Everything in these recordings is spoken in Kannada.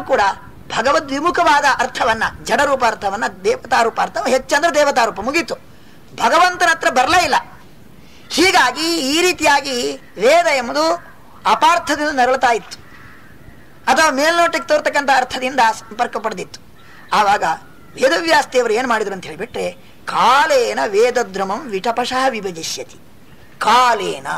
ಕೂಡ ಭಗವದ್ ವಿಮುಖವಾದ ಅರ್ಥವನ್ನ ಜಡರೂಪ ಅರ್ಥವನ್ನ ದೇವತಾರೂಪ ಅರ್ಥ ಹೆಚ್ಚಂದ್ರೆ ದೇವತಾರೂಪ ಮುಗೀತು ಭಗವಂತನ ಹತ್ರ ಬರಲೇ ಇಲ್ಲ ಹೀಗಾಗಿ ಈ ರೀತಿಯಾಗಿ ವೇದ ಎಂಬುದು ಅಪಾರ್ಥದಿಂದ ನರಳುತ್ತಾ ಇತ್ತು ಅಥವಾ ಮೇಲ್ನೋಟಕ್ಕೆ ತೋರ್ತಕ್ಕಂಥ ಅರ್ಥದಿಂದ ಸಂಪರ್ಕ ಪಡೆದಿತ್ತು ಆವಾಗ ವೇದವ್ಯಾಸ್ತಿಯವರು ಏನು ಮಾಡಿದ್ರು ಅಂತ ಹೇಳಿಬಿಟ್ರೆ ಕಾಲೇನ ವೇದದ್ರಮಂ ವಿಟಪಶಃ ವಿಭಜಿಷ್ಯತಿ ಕಾಲೇನ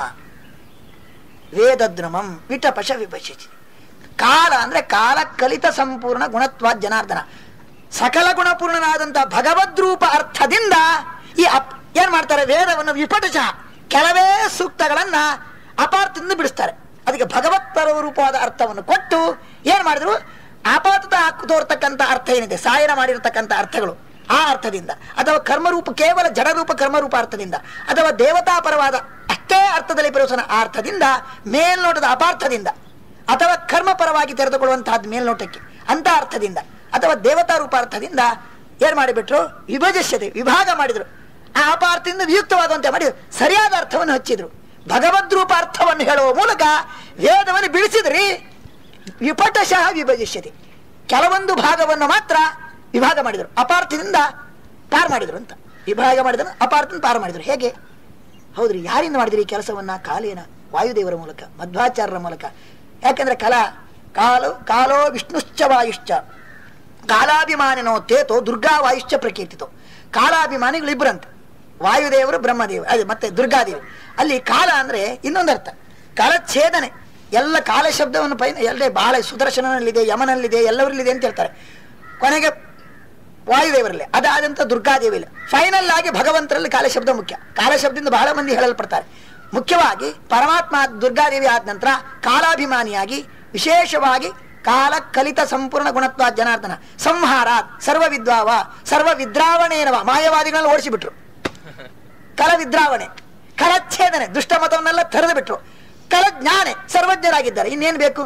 ವೇದದ್ರಮಂ ವಿಟಪಶ ವಿಭಜಿಸಿ ಕಾಲ ಅಂದ್ರೆ ಕಾಲ ಕಲಿತ ಸಂಪೂರ್ಣ ಗುಣತ್ವ ಜನಾರ್ದನ ಸಕಲ ಗುಣಪೂರ್ಣನಾದಂಥ ಭಗವದ್ರೂಪ ಅರ್ಥದಿಂದ ಈ ಅಪ್ ಏನ್ ಮಾಡ್ತಾರೆ ವೇದವನ್ನು ವಿಪಟಶಃ ಕೆಲವೇ ಸೂಕ್ತಗಳನ್ನ ಅಪಾರ್ಥದಿಂದ ಬಿಡಿಸ್ತಾರೆ ಅದಕ್ಕೆ ಭಗವತ್ತರ ರೂಪವಾದ ಅರ್ಥವನ್ನು ಕೊಟ್ಟು ಏನ್ ಮಾಡಿದ್ರು ಆಪಾತದ ಹಾಕು ತೋರ್ತಕ್ಕಂಥ ಅರ್ಥ ಏನಿದೆ ಸಾಯನ ಮಾಡಿರತಕ್ಕಂಥ ಅರ್ಥಗಳು ಆ ಅರ್ಥದಿಂದ ಅಥವಾ ಕರ್ಮರೂಪ ಕೇವಲ ಜಡರೂಪ ಕರ್ಮರೂಪ ಅರ್ಥದಿಂದ ಅಥವಾ ದೇವತಾಪರವಾದ ಅಷ್ಟೇ ಅರ್ಥದಲ್ಲಿ ಪ್ರಯೋಜನ ಆ ಅರ್ಥದಿಂದ ಮೇಲ್ನೋಟದ ಅಪಾರ್ಥದಿಂದ ಅಥವಾ ಕರ್ಮಪರವಾಗಿ ತೆರೆದುಕೊಳ್ಳುವಂತಹದ್ದು ಮೇಲ್ನೋಟಕ್ಕೆ ಅಂತ ಅರ್ಥದಿಂದ ಅಥವಾ ದೇವತಾ ರೂಪ ಅರ್ಥದಿಂದ ಏನ್ ಮಾಡಿಬಿಟ್ರು ವಿಭಜಿಸ್ಯತೆ ವಿಭಾಗ ಮಾಡಿದ್ರು ಆ ಅಪಾರ್ಥದಿಂದ ವಿಯುಕ್ತವಾದಂತೆ ಮಾಡಿ ಸರಿಯಾದ ಅರ್ಥವನ್ನು ಹಚ್ಚಿದ್ರು ಭಗವದ್ರೂಪ ಅರ್ಥವನ್ನು ಹೇಳುವ ಮೂಲಕ ವೇದವನ್ನು ಬಿಡಿಸಿದ್ರಿ ವಿಪಟಶಃ ವಿಭಜಿಷ್ಯತೆ ಕೆಲವೊಂದು ಭಾಗವನ್ನು ಮಾತ್ರ ವಿಭಾಗ ಮಾಡಿದರು ಅಪಾರ್ಥದಿಂದ ಪಾರ್ ಮಾಡಿದ್ರು ಅಂತ ವಿಭಾಗ ಮಾಡಿದ್ರು ಅಪಾರ್ಥದಿಂದ ಪಾರ್ ಮಾಡಿದ್ರು ಹೇಗೆ ಹೌದ್ರಿ ಯಾರಿಂದ ಮಾಡಿದ್ರಿ ಈ ಕೆಲಸವನ್ನ ಕಾಲೇನ ವಾಯುದೇವರ ಮೂಲಕ ಮಧ್ವಾಚಾರ್ಯರ ಮೂಲಕ ಯಾಕಂದ್ರೆ ಕಲಾ ಕಾಲು ಕಾಲೋ ವಿಷ್ಣುಶ್ಚ ವಾಯುಶ್ಚ ಕಾಲಾಭಿಮಾನಿನೋ ತೇತೋ ದುರ್ಗಾ ವಾಯುಶ್ಚ ಪ್ರಕೀರ್ತಿತೋ ಕಾಲಾಭಿಮಾನಿಗಳು ಇಬ್ಬರಂತೆ ವಾಯುದೇವರು ಬ್ರಹ್ಮದೇವರು ಅದೇ ಮತ್ತೆ ದುರ್ಗಾದೇವಿ ಅಲ್ಲಿ ಕಾಲ ಅಂದ್ರೆ ಇನ್ನೊಂದು ಅರ್ಥ ಕಾಲಛೇದನೆ ಎಲ್ಲ ಕಾಲ ಶಬ್ದವನ್ನು ಪೈ ಎಲ್ಲೇ ಬಹಳ ಸುದರ್ಶನನಲ್ಲಿದೆ ಯಮನಲ್ಲಿದೆ ಎಲ್ಲವರಲ್ಲಿದೆ ಅಂತ ಹೇಳ್ತಾರೆ ಕೊನೆಗೆ ವಾಯುದೇವರಲ್ಲಿ ಅದಾದಂತ ದುರ್ಗಾದೇವಿಯಲ್ಲಿ ಫೈನಲ್ ಆಗಿ ಭಗವಂತರಲ್ಲಿ ಕಾಲ ಶಬ್ದ ಮುಖ್ಯ ಕಾಲ ಶಬ್ದದಿಂದ ಬಹಳ ಮಂದಿ ಹೇಳಲ್ಪಡ್ತಾರೆ ಮುಖ್ಯವಾಗಿ ಪರಮಾತ್ಮ ದುರ್ಗಾದೇವಿ ಆದ ನಂತರ ಕಾಲಾಭಿಮಾನಿಯಾಗಿ ವಿಶೇಷವಾಗಿ ಕಾಲ ಕಲಿತ ಸಂಪೂರ್ಣ ಗುಣತ್ವ ಜನಾರ್ದನ ಸಂಹಾರ ಸರ್ವ ವಿದ್ವಾವ ಸರ್ವ ವಿದ್ರಾವಣೇನವ ಮಾಯವಾದಿಗಳನ್ನ ಓಡಿಸಿಬಿಟ್ರು ಕಲ ವಿದ್ರಾವಣೆ ಕಲಚ್ಛೇದನೆ ದುಷ್ಟ ಮತವನ್ನೆಲ್ಲ ತೆರೆದು ಬಿಟ್ರು ಕಲ ಜ್ಞಾನೆ ಸರ್ವಜ್ಞರಾಗಿದ್ದಾರೆ ಇನ್ನೇನು ಬೇಕು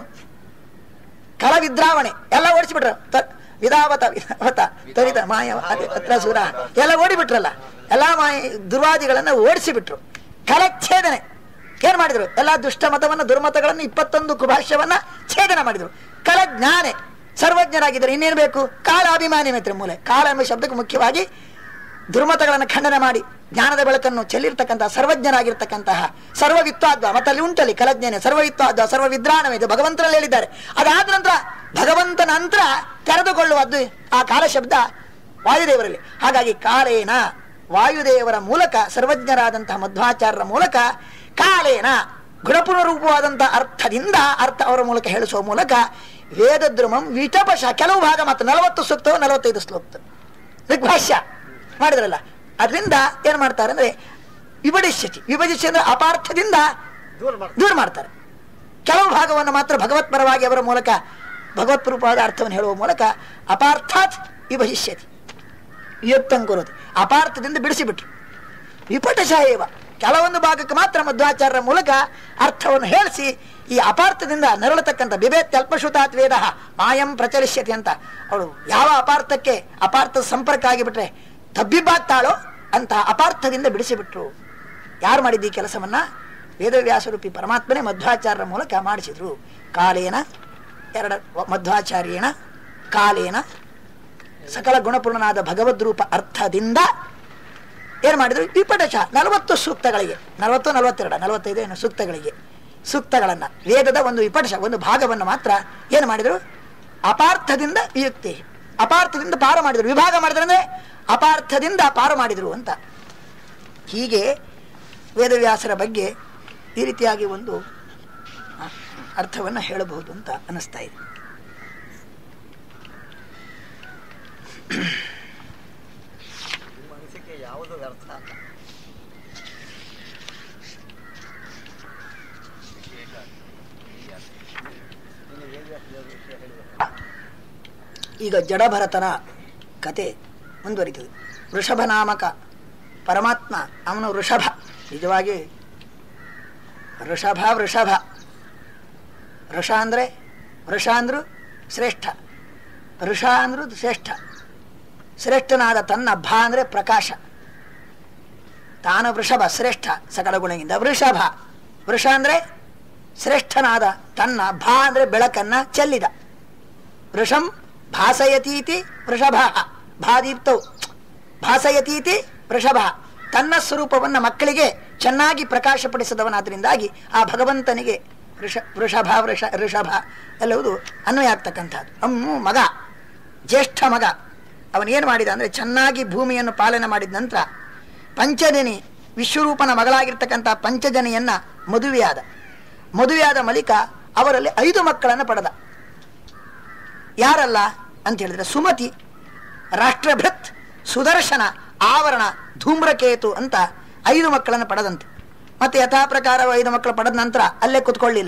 ಕಲ ವಿದ್ರಾವಣೆ ಎಲ್ಲ ಓಡಿಸಿಬಿಟ್ರು ತ- ವಿಧಾವತ ವಿಧಾವತ ತ್ವರಿತ ಮಾಯ ಅದೇ ಅತ್ರ ಸುರ ಎಲ್ಲ ಓಡಿಬಿಟ್ರಲ್ಲ ಎಲ್ಲಾ ಮಾಯ ದುರ್ವಾದಿಗಳನ್ನ ಓಡಿಸಿಬಿಟ್ರು ಕಲಚ್ಛೇದನೆ ಏನ್ ಮಾಡಿದ್ರು ಎಲ್ಲ ದುಷ್ಟ ಮತವನ್ನ ದುರ್ಮತಗಳನ್ನು ಇಪ್ಪತ್ತೊಂದು ಕುಭಾಷ್ಯವನ್ನ ಛೇದನ ಮಾಡಿದ್ರು ಕಲ ಜ್ಞಾನೆ ಸರ್ವಜ್ಞರಾಗಿದ್ದಾರೆ ಇನ್ನೇನು ಬೇಕು ಕಾಲ ಅಭಿಮಾನಿ ಮಿತ್ರ ಮೂಲೆ ಕಾಲ ಎಂಬ ಶಬ್ದಕ್ಕೆ ಮುಖ್ಯವಾಗಿ ದುರ್ಮತಗಳನ್ನು ಖಂಡನೆ ಮಾಡಿ ಜ್ಞಾನದ ಬೆಳಕನ್ನು ಚೆಲ್ಲಿರ್ತಕ್ಕಂತಹ ಸರ್ವಜ್ಞರಾಗಿರ್ತಕ್ಕಂತಹ ಸರ್ವವಿತ್ವಾದ್ವ ಮತ್ತಲ್ಲಿ ಉಂಟಲ್ಲಿ ಕಲಜ್ಞಾನ ಸರ್ವವಿತ್ವಾದ್ವ ಸರ್ವ ವಿದ್ರಾಣವೇ ಇದು ಭಗವಂತನಲ್ಲಿ ಹೇಳಿದ್ದಾರೆ ಅದಾದ ನಂತರ ಭಗವಂತನ ನಂತರ ತೆರೆದುಕೊಳ್ಳುವದ್ದು ಆ ಕಾಲ ಶಬ್ದ ವಾಯುದೇವರಲ್ಲಿ ಹಾಗಾಗಿ ಕಾಲೇನ ವಾಯುದೇವರ ಮೂಲಕ ಸರ್ವಜ್ಞರಾದಂತಹ ಮಧ್ವಾಚಾರ್ಯರ ಮೂಲಕ ಕಾಲೇನ ಗುಣಪುರ ರೂಪವಾದಂತಹ ಅರ್ಥದಿಂದ ಅರ್ಥ ಅವರ ಮೂಲಕ ಹೇಳಿಸುವ ಮೂಲಕ ವೇದದ್ರುಮಂ ವಿಟಪಶ ಕೆಲವು ಭಾಗ ಮಾತ್ರ ನಲವತ್ತು ಸೂಕ್ತವು ನಲವತ್ತೈದು ಶ್ಲೋಕ ಋಗ್ಭಾಷ್ಯ ಮಾಡಿದ್ರಲ್ಲ ಅದರಿಂದ ಏನ್ ಮಾಡ್ತಾರೆ ಅಂದ್ರೆ ವಿಭಜಿಸಿ ವಿಭಜಿಸಿ ಅಂದ್ರೆ ಅಪಾರ್ಥದಿಂದ ದೂರ ಮಾಡ್ತಾರೆ ಕೆಲವು ಭಾಗವನ್ನು ಮಾತ್ರ ಭಗವತ್ ಪರವಾಗಿ ಅವರ ಮೂಲಕ ಭಗವತ್ ರೂಪವಾದ ಅರ್ಥವನ್ನು ಹೇಳುವ ಮೂಲಕ ಅಪಾರ್ಥಾತ್ ವಿಭಜಿಷ್ಯತಿ ವಿಯುಕ್ತಂಕುರೋದು ಅಪಾರ್ಥದಿಂದ ಬಿಡಿಸಿಬಿಟ್ರು ವಿಪಟಶಃ ಏವ ಕೆಲವೊಂದು ಭಾಗಕ್ಕೆ ಮಾತ್ರ ಮಧ್ವಾಚಾರ್ಯರ ಮೂಲಕ ಅರ್ಥವನ್ನು ಹೇಳಿಸಿ ಈ ಅಪಾರ್ಥದಿಂದ ನರಳತಕ್ಕಂಥ ಬಿಬೇತ್ ಅಲ್ಪಶ್ರುತಾತ್ ವೇದ ಮಾಯಂ ಪ್ರಚಲಿಷ್ಯತೆ ಅಂತ ಅವಳು ಯಾವ ಅಪಾರ್ಥಕ್ಕೆ ಅಪಾರ್ಥದ ಸಂಪರ್ಕ ಆಗಿಬಿಟ್ರೆ ತಬ್ಬಿಬ್ಬಾಗ್ತಾಳೋ ಅಂತ ಅಪಾರ್ಥದಿಂದ ಬಿಡಿಸಿಬಿಟ್ರು ಯಾರು ಮಾಡಿದ್ದು ಈ ಕೆಲಸವನ್ನ ವೇದವ್ಯಾಸರೂಪಿ ಪರಮಾತ್ಮನೇ ಮಧ್ವಾಚಾರ್ಯರ ಮೂಲಕ ಮಾಡಿಸಿದ್ರು ಕಾಲೇನ ಎರಡ ಮಧ್ವಾಚಾರ್ಯೇಣ ಕಾಲೇನ ಸಕಲ ಗುಣಪೂರ್ಣನಾದ ಭಗವದ್ರೂಪ ಅರ್ಥದಿಂದ ಏನ್ ಮಾಡಿದ್ರು ವಿಪಟಶ ನಲವತ್ತು ಸೂಕ್ತಗಳಿಗೆ ನಲವತ್ತು ನಲವತ್ತೆರಡು ನಲವತ್ತೈದು ಏನು ಸೂಕ್ತಗಳಿಗೆ ಸೂಕ್ತಗಳನ್ನ ವೇದದ ಒಂದು ವಿಪಟಶ ಒಂದು ಭಾಗವನ್ನು ಮಾತ್ರ ಏನು ಮಾಡಿದ್ರು ಅಪಾರ್ಥದಿಂದ ವಿಯುಕ್ತಿ ಅಪಾರ್ಥದಿಂದ ಪಾರು ಮಾಡಿದ್ರು ವಿಭಾಗ ಮಾಡಿದ್ರು ಅಂದ್ರೆ ಅಪಾರ್ಥದಿಂದ ಪಾರು ಮಾಡಿದ್ರು ಅಂತ ಹೀಗೆ ವೇದವ್ಯಾಸರ ಬಗ್ಗೆ ಈ ರೀತಿಯಾಗಿ ಒಂದು ಆ, ಅರ್ಥವನ್ನು ಹೇಳಬಹುದು ಅಂತ ಅನ್ನಿಸ್ತಾ ಇದೆ ಮನಸ್ಸಿಗೆ ಯಾವುದು ವ್ಯರ್ಥ ಅಲ್ಲ ಇನ್ನು ವೇದವ್ಯಾಸ ದೇವರ ವಿಷಯ ಹೇಳಿದರು ಈಗ ಜಡಭರತನ ಕತೆ ಮುಂದುವರಿತದೆ ವೃಷಭ ನಾಮಕ ಪರಮಾತ್ಮ ಅವನು ವೃಷಭ ನಿಜವಾಗಿ ವೃಷಭ ವೃಷಭ ವೃಷ ಅಂದರೆ ವೃಷ ಅಂದ್ರು ಶ್ರೇಷ್ಠ ವೃಷ ಅಂದ್ರು ಶ್ರೇಷ್ಠ ಶ್ರೇಷ್ಠನಾದ ತನ್ನ ಭ ಅಂದರೆ ಪ್ರಕಾಶ ತಾನು ವೃಷಭ ಶ್ರೇಷ್ಠ ಸಕಲ ಗುಣದಿಂದ ವೃಷಭ ವೃಷ ಅಂದರೆ ಶ್ರೇಷ್ಠನಾದ ತನ್ನ ಭ ಅಂದರೆ ಬೆಳಕನ್ನ ಚೆಲ್ಲಿದ ವೃಷಂ ಭಾಸಯತೀತಿ ವೃಷಭ ಭಾದೀಪ್ತೌ ಭಾಸಯತೀತಿ ವೃಷಭ ತನ್ನ ಸ್ವರೂಪವನ್ನು ಮಕ್ಕಳಿಗೆ ಚೆನ್ನಾಗಿ ಪ್ರಕಾಶಪಡಿಸಿದವನಾದ್ರಿಂದಾಗಿ ಆ ಭಗವಂತನಿಗೆ ವೃಷ ವೃಷಭ ವೃಷ ಋಷಭ ಎಲ್ಲವುದು ಅನ್ವಯ ಆಗ್ತಕ್ಕಂಥದ್ದು ಅಮ್ಮು ಮಗ ಜ್ಯೇಷ್ಠ ಮಗ ಅವನೇನು ಮಾಡಿದ ಅಂದರೆ ಚೆನ್ನಾಗಿ ಭೂಮಿಯನ್ನು ಪಾಲನೆ ಮಾಡಿದ ನಂತರ ಪಂಚಜನಿ ವಿಶ್ವರೂಪನ ಮಗಳಾಗಿರ್ತಕ್ಕಂಥ ಪಂಚಜನಿಯನ್ನ ಮದುವೆಯಾದ ಮದುವೆಯಾದ ಮಲಿಕ ಅವರಲ್ಲಿ ಐದು ಮಕ್ಕಳನ್ನು ಪಡೆದ ಯಾರಲ್ಲ ಅಂತ ಹೇಳಿದ್ರೆ ಸುಮತಿ ರಾಷ್ಟ್ರಭೃತ್ ಸುದರ್ಶನ ಆವರಣ ಧೂಮ್ರಕೇತು ಅಂತ ಐದು ಮಕ್ಕಳನ್ನು ಪಡೆದಂತೆ ಮತ್ತೆ ಯಥಾ ಪ್ರಕಾರ ಐದು ಮಕ್ಕಳು ಪಡೆದ ನಂತರ ಅಲ್ಲೇ ಕುತ್ಕೊಳ್ಳಿಲ್ಲ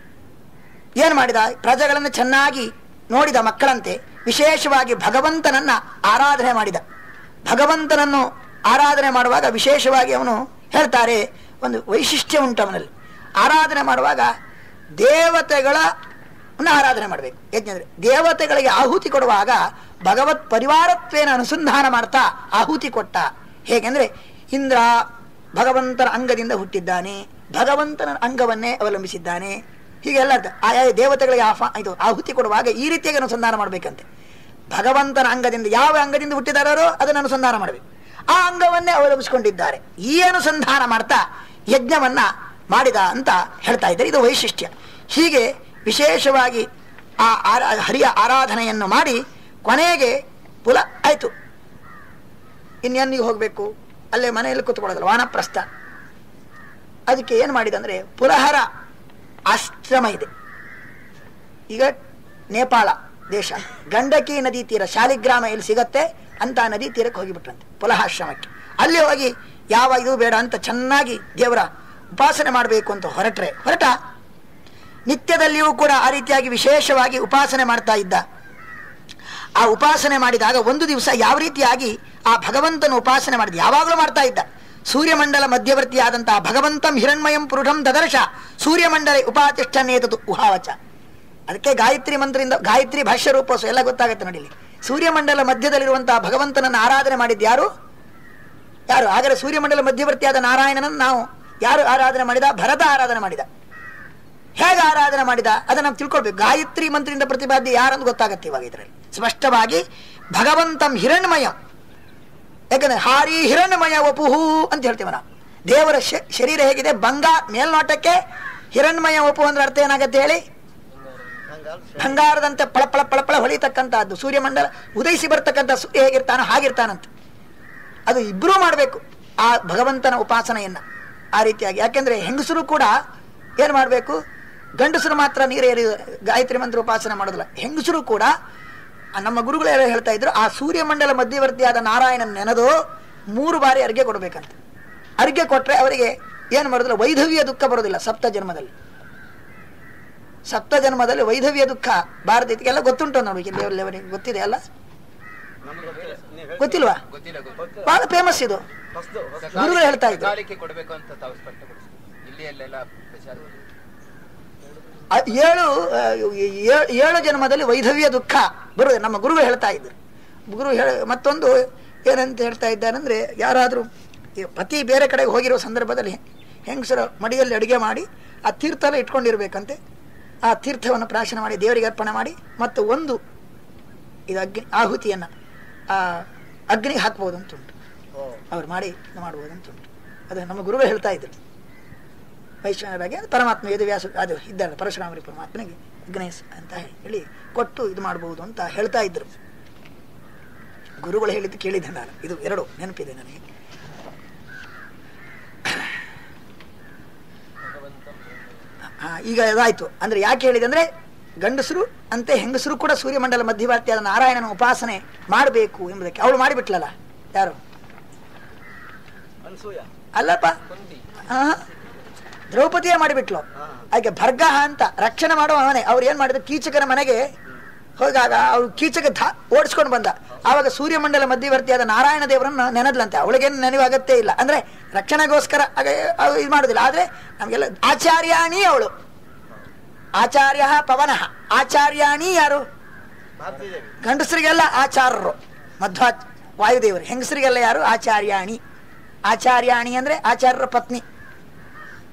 ಏನು ಮಾಡಿದ ಪ್ರಜೆಗಳನ್ನು ಚೆನ್ನಾಗಿ ನೋಡಿದ ಮಕ್ಕಳಂತೆ ವಿಶೇಷವಾಗಿ ಭಗವಂತನನ್ನ ಆರಾಧನೆ ಮಾಡಿದ ಭಗವಂತನನ್ನು ಆರಾಧನೆ ಮಾಡುವಾಗ ವಿಶೇಷವಾಗಿ ಅವನು ಹೇಳ್ತಾರೆ ಒಂದು ವೈಶಿಷ್ಟ್ಯ ಉಂಟು ಅವನಲ್ಲಿ ಆರಾಧನೆ ಮಾಡುವಾಗ ದೇವತೆಗಳ ಆರಾಧನೆ ಮಾಡಬೇಕು ಯಜ್ಞದ್ರೆ ದೇವತೆಗಳಿಗೆ ಆಹುತಿ ಕೊಡುವಾಗ ಭಗವತ್ ಪರಿವಾರತ್ವೇನ ಅನುಸಂಧಾನ ಮಾಡ್ತಾ ಆಹುತಿ ಕೊಟ್ಟ ಹೇಗೆಂದ್ರೆ ಇಂದ್ರ ಭಗವಂತನ ಅಂಗದಿಂದ ಹುಟ್ಟಿದ್ದಾನೆ ಭಗವಂತನ ಅಂಗವನ್ನೇ ಅವಲಂಬಿಸಿದ್ದಾನೆ ಹೀಗೆಲ್ಲ ಅರ್ಥ ಆಯಾ ದೇವತೆಗಳಿಗೆ ಆಫ ಇದು ಆಹುತಿ ಕೊಡುವಾಗ ಈ ರೀತಿಯಾಗಿ ಅನುಸಂಧಾನ ಮಾಡಬೇಕಂತೆ ಭಗವಂತನ ಅಂಗದಿಂದ ಯಾವ ಅಂಗದಿಂದ ಹುಟ್ಟಿದಾರೋ ಅದನ್ನು ಅನುಸಂಧಾನ ಮಾಡಬೇಕು ಆ ಅಂಗವನ್ನೇ ಅವಲಂಬಿಸಿಕೊಂಡಿದ್ದಾರೆ ಈ ಅನುಸಂಧಾನ ಮಾಡ್ತಾ ಯಜ್ಞವನ್ನ ಮಾಡಿದ ಅಂತ ಹೇಳ್ತಾ ಇದ್ದಾರೆ ಇದು ವೈಶಿಷ್ಟ್ಯ ಹೀಗೆ ವಿಶೇಷವಾಗಿ ಆ ಆರಾ ಹರಿಯ ಆರಾಧನೆಯನ್ನು ಮಾಡಿ ಕೊನೆಗೆ ಪುಲ ಆಯಿತು ಇನ್ನೆನ್ನಿಗೆ ಹೋಗಬೇಕು ಅಲ್ಲೇ ಮನೆಯಲ್ಲಿ ಕೂತ್ಕೊಳ್ಳೋದಲ್ಲ ವಾನಪ್ರಸ್ಥ ಅದಕ್ಕೆ ಏನು ಮಾಡಿದ ಅಂದರೆ ಪುಲಹರ ಆಶ್ರಮ ಇದೆ ಈಗ ನೇಪಾಳ ದೇಶ ಗಂಡಕಿ ನದಿ ತೀರ ಶಾಲಿಗ್ರಾಮ ಎಲ್ಲಿ ಸಿಗತ್ತೆ ಅಂತ ನದಿ ತೀರಕ್ಕೆ ಹೋಗಿಬಿಟ್ರಂತೆ ಪುಲಹಾಶ್ರಮಕ್ಕೆ ಅಲ್ಲಿ ಹೋಗಿ ಯಾವ ಇದು ಬೇಡ ಅಂತ ಚೆನ್ನಾಗಿ ದೇವರ ಉಪಾಸನೆ ಮಾಡಬೇಕು ಅಂತ ಹೊರಟ್ರೆ ಹೊರಟ ನಿತ್ಯದಲ್ಲಿಯೂ ಕೂಡ ಆ ರೀತಿಯಾಗಿ ವಿಶೇಷವಾಗಿ ಉಪಾಸನೆ ಮಾಡ್ತಾ ಇದ್ದ ಆ ಉಪಾಸನೆ ಮಾಡಿದಾಗ ಒಂದು ದಿವಸ ಯಾವ ರೀತಿಯಾಗಿ ಆ ಭಗವಂತನ ಉಪಾಸನೆ ಮಾಡಿದ ಯಾವಾಗಲೂ ಮಾಡ್ತಾ ಇದ್ದ ಸೂರ್ಯಮಂಡಲ ಮಧ್ಯವರ್ತಿಯಾದಂತಹ ಭಗವಂತಂ ಹಿರಣ್ಮಯಂ ಪುರುಷಂ ದದರ್ಶ ಸೂರ್ಯಮಂಡಲ ಉಪಾತಿಷ್ಠನೇತದು ಉಹಾವಚ ಅದಕ್ಕೆ ಗಾಯತ್ರಿ ಮಂತ್ರದಿಂದ ಗಾಯತ್ರಿ ಭಾಷ್ಯ ರೂಪೋಸ ಎಲ್ಲ ಗೊತ್ತಾಗುತ್ತೆ ನೋಡಿಲಿ ಸೂರ್ಯಮಂಡಲ ಮಧ್ಯದಲ್ಲಿರುವಂತಹ ಭಗವಂತನನ್ನು ಆರಾಧನೆ ಮಾಡಿದ್ದು ಯಾರು ಯಾರು ಹಾಗಾದ್ರೆ ಸೂರ್ಯಮಂಡಲ ಮಧ್ಯವರ್ತಿಯಾದ ನಾರಾಯಣನನ್ನು ನಾವು ಯಾರು ಆರಾಧನೆ ಮಾಡಿದ ಭರತ ಆರಾಧನೆ ಮಾಡಿದ ಹೇಗೆ ಆರಾಧನೆ ಮಾಡಿದ ಅದನ್ನ ನಾವು ತಿಳ್ಕೊಳ್ಬೇಕು ಗಾಯತ್ರಿ ಮಂತ್ರದಿಂದ ಪ್ರತಿಪಾದ್ಯ ಯಾರಂದು ಗೊತ್ತಾಗತ್ತೆ ಇವಾಗ ಇದರಲ್ಲಿ ಸ್ಪಷ್ಟವಾಗಿ ಭಗವಂತಂ ಹಿರಣ್ಮಯಂ ಯಾಕಂದ್ರೆ ಹಾರಿ ಹಿರಣ್ಮಯ ವಪುಹು ಅಂತ ಹೇಳ್ತೀವಿ ನಾವು ದೇವರ ಶ- ಶರೀರ ಹೇಗಿದೆ ಬಂಗಾರ ಮೇಲ್ನೋಟಕ್ಕೆ ಹಿರಣ್ಮಯ ವಪು ಅಂದ್ರೆ ಅರ್ಥ ಏನಾಗತ್ತೆ ಹೇಳಿ ಹಂಗಾಲ್ ಬಂಗಾರದಂತೆ ಪಳಪಳ ಪಳಪಳ ಹೊಳಿತಕ್ಕಂಥದ್ದು ಸೂರ್ಯಮಂಡಲ ಉದಯಿಸಿ ಬರ್ತಕ್ಕಂಥ ಸೂರ್ಯ ಹೇಗಿರ್ತಾನೋ ಹಾಗಿರ್ತಾನಂತ ಅದು ಇಬ್ಬರೂ ಮಾಡಬೇಕು ಆ ಭಗವಂತನ ಉಪಾಸನೆಯನ್ನ ಆ ರೀತಿಯಾಗಿ ಯಾಕೆಂದ್ರೆ ಹೆಂಗಸರು ಕೂಡ ಏನು ಮಾಡಬೇಕು ಗಂಡಸರು ಮಾತ್ರ ನೀರೇರಿ ಗಾಯತ್ರಿ ಮಂತ್ರ ಉಪಾಸನೆ ಮಾಡೋದಿಲ್ಲ ಹೆಂಗಸರು ಕೂಡ ಆ ನಮ್ಮ ಗುರುಗಳು ಹೇಳ್ತಾ ಇದ್ರು ಆ ಸೂರ್ಯಮಂಡಲ ಮಧ್ಯವರ್ತಿಯಾದ ನಾರಾಯಣನ ನೆನೆದು ಮೂರು ಬಾರಿ ಅರ್ಘ್ಯ ಕೊಡಬೇಕಂತ ಅರ್ಘ್ಯ ಕೊಟ್ರೆ ಅವರಿಗೆ ಏನು ಮಾಡೋದಿಲ್ಲ ವೈಧವ್ಯ ದುಃಖ ಬರೋದಿಲ್ಲ ಸಪ್ತ ಜನ್ಮದಲ್ಲಿ ಸಪ್ತ ಜನ್ಮದಲ್ಲಿ ವೈಧವ್ಯ ದುಃಖ ಭಾರತ ಇದಕ್ಕೆಲ್ಲ ಗೊತ್ತುಂಟು ನೋಡಿ ಇಲ್ಲಿ ಅವರಿಗೆ ಗೊತ್ತಿದೆ ಅಲ್ಲ ನಮ್ಗೆ ಗೊತ್ತಿಲ್ಲ ನೀವು ಹೇಳಿ ಗೊತ್ತಿಲ್ವಾ ಗೊತ್ತಿಲ್ಲ ಗೊತ್ತಿಲ್ಲ ಬಹಳ ಫೇಮಸ್ ಇದು ಹೊಸ್ದು ಹೊಸ್ದು. ಗುರುಗಳು ಹೇಳ್ತಾ ಇದ್ರು. ಸಕಾಲಕ್ಕೆ ಕೊಡಬೇಕು ಅಂತ ತಾವು ಸ್ಪಷ್ಟಪಡಿಸ್ತೀವಿ ಇಲ್ಲಿ ಅಲ್ಲೆಲ್ಲ ಪ್ರಚಾರ ಆ ಏಳು ಆ, ಏ- ಏಳು ಜನ್ಮದಲ್ಲಿ ವೈಧವ್ಯ ದುಃಖ ಬರುವುದು ನಮ್ಮ ಗುರುಗಳು ಹೇಳ್ತಾ ಇದ್ರು ಗುರು ಹೇಳ ಮತ್ತೊಂದು ಏನಂತ ಹೇಳ್ತಾ ಇದ್ದಾರಂದ್ರೆ ಯಾರಾದರೂ ಈ ಪತಿ ಬೇರೆ ಕಡೆಗೆ ಹೋಗಿರೋ ಸಂದರ್ಭದಲ್ಲಿ ಹೆಂಗಸರ ಮಡಿಯಲ್ಲಿ ಅಡುಗೆ ಮಾಡಿ ಆ ತೀರ್ಥ ಎಲ್ಲ ಇಟ್ಕೊಂಡಿರ್ಬೇಕಂತೆ ಆ ತೀರ್ಥವನ್ನು ಪ್ರಾಶನ ಮಾಡಿ ದೇವರಿಗೆ ಅರ್ಪಣೆ ಮಾಡಿ ಮತ್ತು ಒಂದು ಇದು ಅಗ್ನಿ ಆಹುತಿಯನ್ನು ಆ ಅಗ್ನಿಗೆ ಹಾಕ್ಬೋದು ಅಂತ ಉಂಟು ಓ ಅವ್ರು ಮಾಡಿ ಇದು ಮಾಡ್ಬೋದು ಅಂತ ಉಂಟು ಅದು ನಮ್ಮ ಗುರುಗಳು ಹೇಳ್ತಾ ಇದ್ರು ವೈಷ್ಣವರಾಗಿ ಅದು ಪರಮಾತ್ಮ ವೇದವ್ಯಾಸ ಅದು ಇದ್ದಾರೆ ಪರಶುರಾಮರಿ ಪರಮಾತ್ಮನಿಗೆ ಗಣೇಶ್ ಅಂತ ಹೇಳಿ ಕೊಟ್ಟು ಇದು ಮಾಡಬಹುದು ಅಂತ ಹೇಳ್ತಾ ಇದ್ರು ಗುರುಗಳು ಹೇಳಿದ್ದು ಕೇಳಿದ್ದೆ ನಾನು ಇದು ಎರಡು ನೆನಪಿದೆ ನನಗೆ ಆ, ಈಗ ಅದಾಯ್ತು ಅಂದ್ರೆ ಯಾಕೆ ಹೇಳಿದೆ ಅಂದ್ರೆ ಗಂಡಸರು ಅಂತೆ ಹೆಂಗಸರು ಕೂಡ ಸೂರ್ಯಮಂಡಲ ಮಧ್ಯವರ್ತಿಯಾದ ನಾರಾಯಣನ ಉಪಾಸನೆ ಮಾಡಬೇಕು ಎಂಬುದಕ್ಕೆ ಅವಳು ಮಾಡಿಬಿಟ್ಲಲ್ಲ ಯಾರು ಅನ್ಸೂಯ ಅಲ್ಲಪ್ಪ ಆ, ದ್ರೌಪದಿಯೇ ಮಾಡಿಬಿಟ್ಲು ಹಾ. ಹಾಗೆ ಭರ್ಗಹ ಅಂತ ರಕ್ಷಣೆ ಮಾಡುವ ಅವನೇ ಅವ್ರು ಏನ್ ಮಾಡಿದ್ರು ಕೀಚಕನ ಮನೆಗೆ ಹೋಗಾಗ ಅವ್ರು ಕೀಚಕ ಧ- ಓಡಿಸ್ಕೊಂಡು ಬಂದ ಆವಾಗ ಸೂರ್ಯಮಂಡಲ ಮಧ್ಯವರ್ತಿಯಾದ ನಾರಾಯಣ ದೇವರನ್ನ ನೆನೆದ್ಲಂತೆ ಅವಳಿಗೇನು ನೆನೆಯುವ ಅಗತ್ಯ ಇಲ್ಲ ಅಂದ್ರೆ ರಕ್ಷಣೆಗೋಸ್ಕರ ಹಾಗೆ ಅವ್ರು ಇದು ಮಾಡುದಿಲ್ಲ ಆದ್ರೆ ನಮಗೆಲ್ಲ ಆಚಾರ್ಯಾಣಿ ಅವಳು ಆಚಾರ್ಯ ಪವನಃ ಆಚಾರ್ಯಾಣಿ ಯಾರು ಭಾರತೀಯ ದೇವಿ ಗಂಡಸರಿಗೆಲ್ಲ ಆಚಾರ್ಯರು ಮಧ್ವಾ ವಾಯುದೇವರು ಹೆಂಗಸರಿಗೆಲ್ಲ ಯಾರು ಆಚಾರ್ಯಾಣಿ ಆಚಾರ್ಯಾಣಿ ಅಂದ್ರೆ ಆಚಾರ್ಯರ ಪತ್ನಿ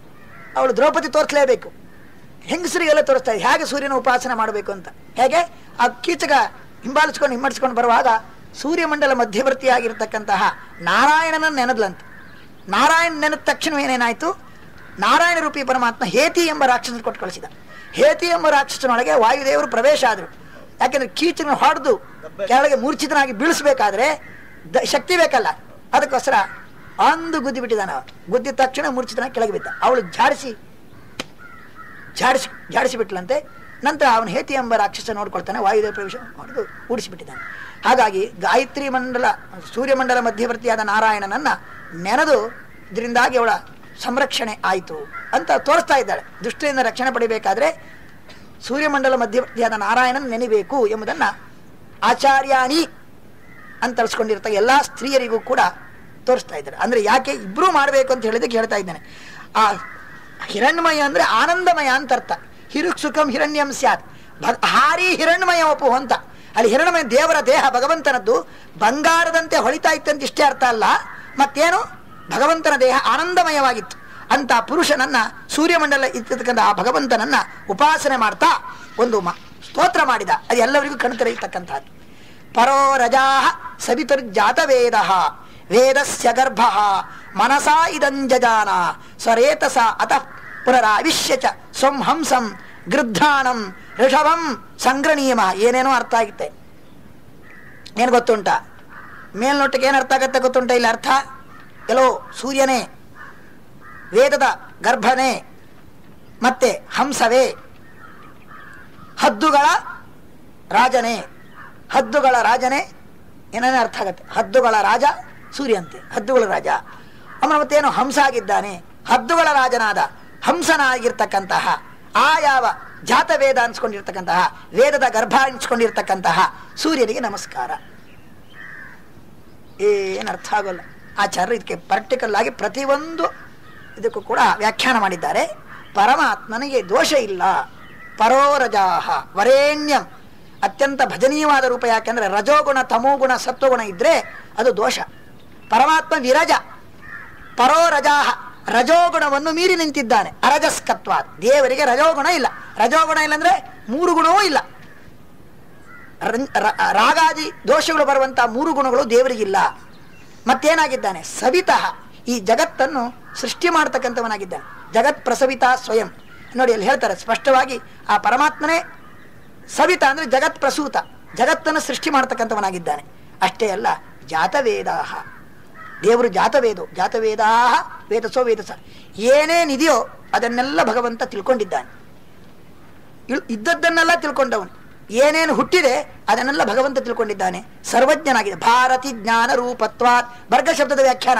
ಅವಳು ದ್ರೌಪದಿ ತೋರಿಸಲೇಬೇಕು ಹೆಂಗಸರಿಗೆಲ್ಲ ತೋರಿಸ್ತಾ ಇದೆ ಹೇಗೆ ಸೂರ್ಯನ ಉಪಾಸನೆ ಮಾಡಬೇಕು ಅಂತ ಹೇಗೆ ಆ ಕೀಚಕ ಹಿಂಬಾಲಿಸ್ಕೊಂಡು ಹಿಮ್ಮಡಿಸ್ಕೊಂಡು ಬರುವಾಗ ಸೂರ್ಯಮಂಡಲ ಮಧ್ಯವರ್ತಿಯಾಗಿರ್ತಕ್ಕಂತಹ ನಾರಾಯಣನ ನೆನೆದ್ಲಂತೆ ನಾರಾಯಣ ನೆನೆದ ತಕ್ಷಣ ಏನೇನಾಯ್ತು ನಾರಾಯಣ ರೂಪಿ ಪರಮಾತ್ಮ ಹೇತಿ ಎಂಬ ರಾಕ್ಷಸನ ಕೊಟ್ಟು ಕಳಿಸಿದ ಹೇತಿ ಎಂಬ ರಾಕ್ಷಸನೊಳಗೆ ವಾಯುದೇವರು ಪ್ರವೇಶ ಆದರು ಯಾಕೆಂದ್ರೆ ಕೀಚನ ಹೊಡೆದು ಕೆಳಗೆ ಮೂರ್ಛಿತನಾಗಿ ಬೀಳಿಸ್ಬೇಕಾದ್ರೆ ದ ಶಕ್ತಿ ಬೇಕಲ್ಲ ಅದಕ್ಕೋಸ್ಕರ ಅಂದು ಗುದ್ದಿ ಬಿಟ್ಟಿದ್ದಾನೆ ಅವ ಗುದ್ದಿದ ತಕ್ಷಣ ಮೂರ್ಛಿತನಾಗಿ ಕೆಳಗೆ ಬಿದ್ದ ಅವಳು ಜಾಡಿಸಿ ಜಾಡಿಸಿ ಜಾಡಿಸಿ ಬಿಟ್ಲಂತೆ ನಂತರ ಅವನು ಹೇತಿ ಎಂಬ ರಾಕ್ಷಸ ನೋಡ್ಕೊಳ್ತಾನೆ ವಾಯುದೇವ ಪ್ರವೇಶ ಹೊಡೆದು ಊಡಿಸಿಬಿಟ್ಟಿದ್ದಾನೆ ಹಾಗಾಗಿ ಗಾಯತ್ರಿ ಮಂಡಲ ಸೂರ್ಯಮಂಡಲ ಮಧ್ಯವರ್ತಿಯಾದ ನಾರಾಯಣನನ್ನ ನೆನೆದು ಇದರಿಂದಾಗಿ ಅವಳ ಸಂರಕ್ಷಣೆ ಆಯಿತು ಅಂತ ತೋರಿಸ್ತಾ ಇದ್ದಾಳೆ ದುಷ್ಟರಿಂದ ರಕ್ಷಣೆ ಪಡಿಬೇಕಾದ್ರೆ ಸೂರ್ಯಮಂಡಲ ಮಧ್ಯವರ್ತಿಯಾದ ನಾರಾಯಣನ್ ನೆನೆಬೇಕು ಎಂಬುದನ್ನ ಆಚಾರ್ಯಾಣಿ ಅಂತ ತರಿಸ್ಕೊಂಡಿರ್ತ ಎಲ್ಲ ಸ್ತ್ರೀಯರಿಗೂ ಕೂಡ ತೋರಿಸ್ತಾ ಇದ್ದಾರೆ ಅಂದ್ರೆ ಯಾಕೆ ಇಬ್ರು ಮಾಡಬೇಕು ಅಂತ ಹೇಳಿದಕ್ಕೆ ಹೇಳ್ತಾ ಇದ್ದಾನೆ ಆ ಹಿರಣ್ಮಯ ಅಂದ್ರೆ ಆನಂದಮಯ ಅಂತ ಅರ್ಥ ಹಿರುಕ್ ಸುಖಂ ಹಿರಣ್ಯಂ ಸ್ಯಾತ್ ಭ- ಹಾರಿ ಹಿರಣ್ಮಯ ಒಪ್ಪು ಅಂತ ಅಲ್ಲಿ ಹಿರಣ್ಮಯ ದೇವರ ದೇಹ ಭಗವಂತನದ್ದು ಬಂಗಾರದಂತೆ ಹೊಳಿತಾ ಇತ್ತಂತ ಇಷ್ಟೇ ಅರ್ಥ ಅಲ್ಲ ಮತ್ತೇನು ಭಗವಂತನ ದೇಹ ಆನಂದಮಯವಾಗಿತ್ತು ಅಂತ ಪುರುಷನನ್ನ ಸೂರ್ಯಮಂಡಲ ಇರ್ತಕ್ಕಂಥ ಆ ಭಗವಂತನನ್ನ ಉಪಾಸನೆ ಮಾಡ್ತಾ ಒಂದು ಮ- ಸ್ತೋತ್ರ ಮಾಡಿದ ಅದು ಎಲ್ಲರಿಗೂ ಕಣ್ತೆರೆಯತಕ್ಕಂಥದ್ದು ಪರೋ ರಜಾ ಸವಿತುರ್ಜಾತವೇದ ವೇದಸ್ಯ ಗರ್ಭ ಮನಸಾ ಇದಂಜಜಾನ ಸ್ವರೇತಸ ಅತಃ ಪುನರಾವಿಶ್ಯ ಚ ಸ್ವಂ ಹಂಸಂ ಗೃದ್ಧಾಣಂ ಋಷಭಂ ಸಂಗ್ರಣೀಯಮ ಏನೇನೋ ಅರ್ಥ ಆಗುತ್ತೆ ಏನು ಗೊತ್ತುಂಟ ಮೇಲ್ನೋಟಕ್ಕೆ ಏನು ಅರ್ಥ ಆಗತ್ತೆ ಗೊತ್ತುಂಟ ಇಲ್ಲಿ ಅರ್ಥ ಎಲ್ಲೋ ಸೂರ್ಯನೇ ವೇದದ ಗರ್ಭನೇ ಮತ್ತೆ ಹಂಸವೇ ಹದ್ದುಗಳ ರಾಜನೇ ಹದ್ದುಗಳ ರಾಜನೇ ಏನೇನೇ ಅರ್ಥ ಆಗತ್ತೆ ಹದ್ದುಗಳ ರಾಜ ಸೂರ್ಯಂತೆ ಹದ್ದುಗಳ ರಾಜ ಅವನು ಮತ್ತೇನು ಹಂಸ ಆಗಿದ್ದಾನೆ ಹದ್ದುಗಳ ರಾಜನಾದ ಹಂಸನಾಗಿರ್ತಕ್ಕಂತಹ ಆ ಯಾವ ಜಾತ ವೇದ ಅನ್ಸ್ಕೊಂಡಿರ್ತಕ್ಕಂತಹ ವೇದದ ಗರ್ಭ ಅನ್ಸ್ಕೊಂಡಿರ್ತಕ್ಕಂತಹ ಸೂರ್ಯನಿಗೆ ನಮಸ್ಕಾರ ಏನು ಅರ್ಥ ಆಗೋಲ್ಲ ಆಚಾರ್ಯರು ಇದಕ್ಕೆ ಪರ್ಟಿಕಲ್ ಆಗಿ ಪ್ರತಿಯೊಂದು ಇದಕ್ಕೂ ಕೂಡ ವ್ಯಾಖ್ಯಾನ ಮಾಡಿದ್ದಾರೆ ಪರಮಾತ್ಮನಿಗೆ ದೋಷ ಇಲ್ಲ ಪರೋರಜಾಹ ವರೇಣ್ಯಂ ಅತ್ಯಂತ ಭಜನೀಯವಾದ ರೂಪ ಯಾಕೆಂದ್ರೆ ರಜೋಗುಣ ತಮೋಗುಣ ಸತ್ವಗುಣ ಇದ್ರೆ ಅದು ದೋಷ ಪರಮಾತ್ಮ ವಿರಜ ಪರೋರಜಾಹ ರಜೋಗುಣವನ್ನು ಮೀರಿ ನಿಂತಿದ್ದಾನೆ ಅರಜಸ್ಕತ್ವ ದೇವರಿಗೆ ರಜೋಗುಣ ಇಲ್ಲ ರಜೋಗುಣ ಇಲ್ಲ ಅಂದ್ರೆ ಮೂರು ಗುಣವೂ ಇಲ್ಲ ರ- ರ- ರಾಗಾದಿ ದೋಷಗಳು ಬರುವಂತಹ ಮೂರು ಗುಣಗಳು ದೇವರಿಗಿಲ್ಲ ಮತ್ತೇನಾಗಿದ್ದಾನೆ ಸವಿತಃ ಈ ಜಗತ್ತನ್ನು ಸೃಷ್ಟಿ ಮಾಡತಕ್ಕಂಥವನಾಗಿದ್ದಾನೆ ಜಗತ್ ಪ್ರಸವಿತ ಸ್ವಯಂ ನೋಡಿ ಅಲ್ಲಿ ಹೇಳ್ತಾರೆ ಸ್ಪಷ್ಟವಾಗಿ ಆ ಪರಮಾತ್ಮನೇ ಸವಿತ ಅಂದ್ರೆ ಜಗತ್ ಪ್ರಸೂತ ಜಗತ್ತನ್ನು ಸೃಷ್ಟಿ ಮಾಡತಕ್ಕಂಥವನಾಗಿದ್ದಾನೆ ಅಷ್ಟೇ ಅಲ್ಲ ಜಾತವೇದಾಹ ದೇವರು ಜಾತವೇದೋ ಜಾತವೇದಾಹ ವೇದಸೋ ವೇದಸ ಏನೇನಿದೆಯೋ ಅದನ್ನೆಲ್ಲ ಭಗವಂತ ತಿಳ್ಕೊಂಡಿದ್ದಾನೆ ಇಳ್- ಇದ್ದದ್ದನ್ನೆಲ್ಲ ತಿಳ್ಕೊಂಡವನು ಏನೇನು ಹುಟ್ಟಿದೆ ಅದನ್ನೆಲ್ಲ ಭಗವಂತ ತಿಳ್ಕೊಂಡಿದ್ದಾನೆ ಸರ್ವಜ್ಞನಾಗಿದೆ ಭಾರತಿ ಜ್ಞಾನ ರೂಪತ್ವಾತ್ ಭರ್ಗ ಶಬ್ದದ ವ್ಯಾಖ್ಯಾನ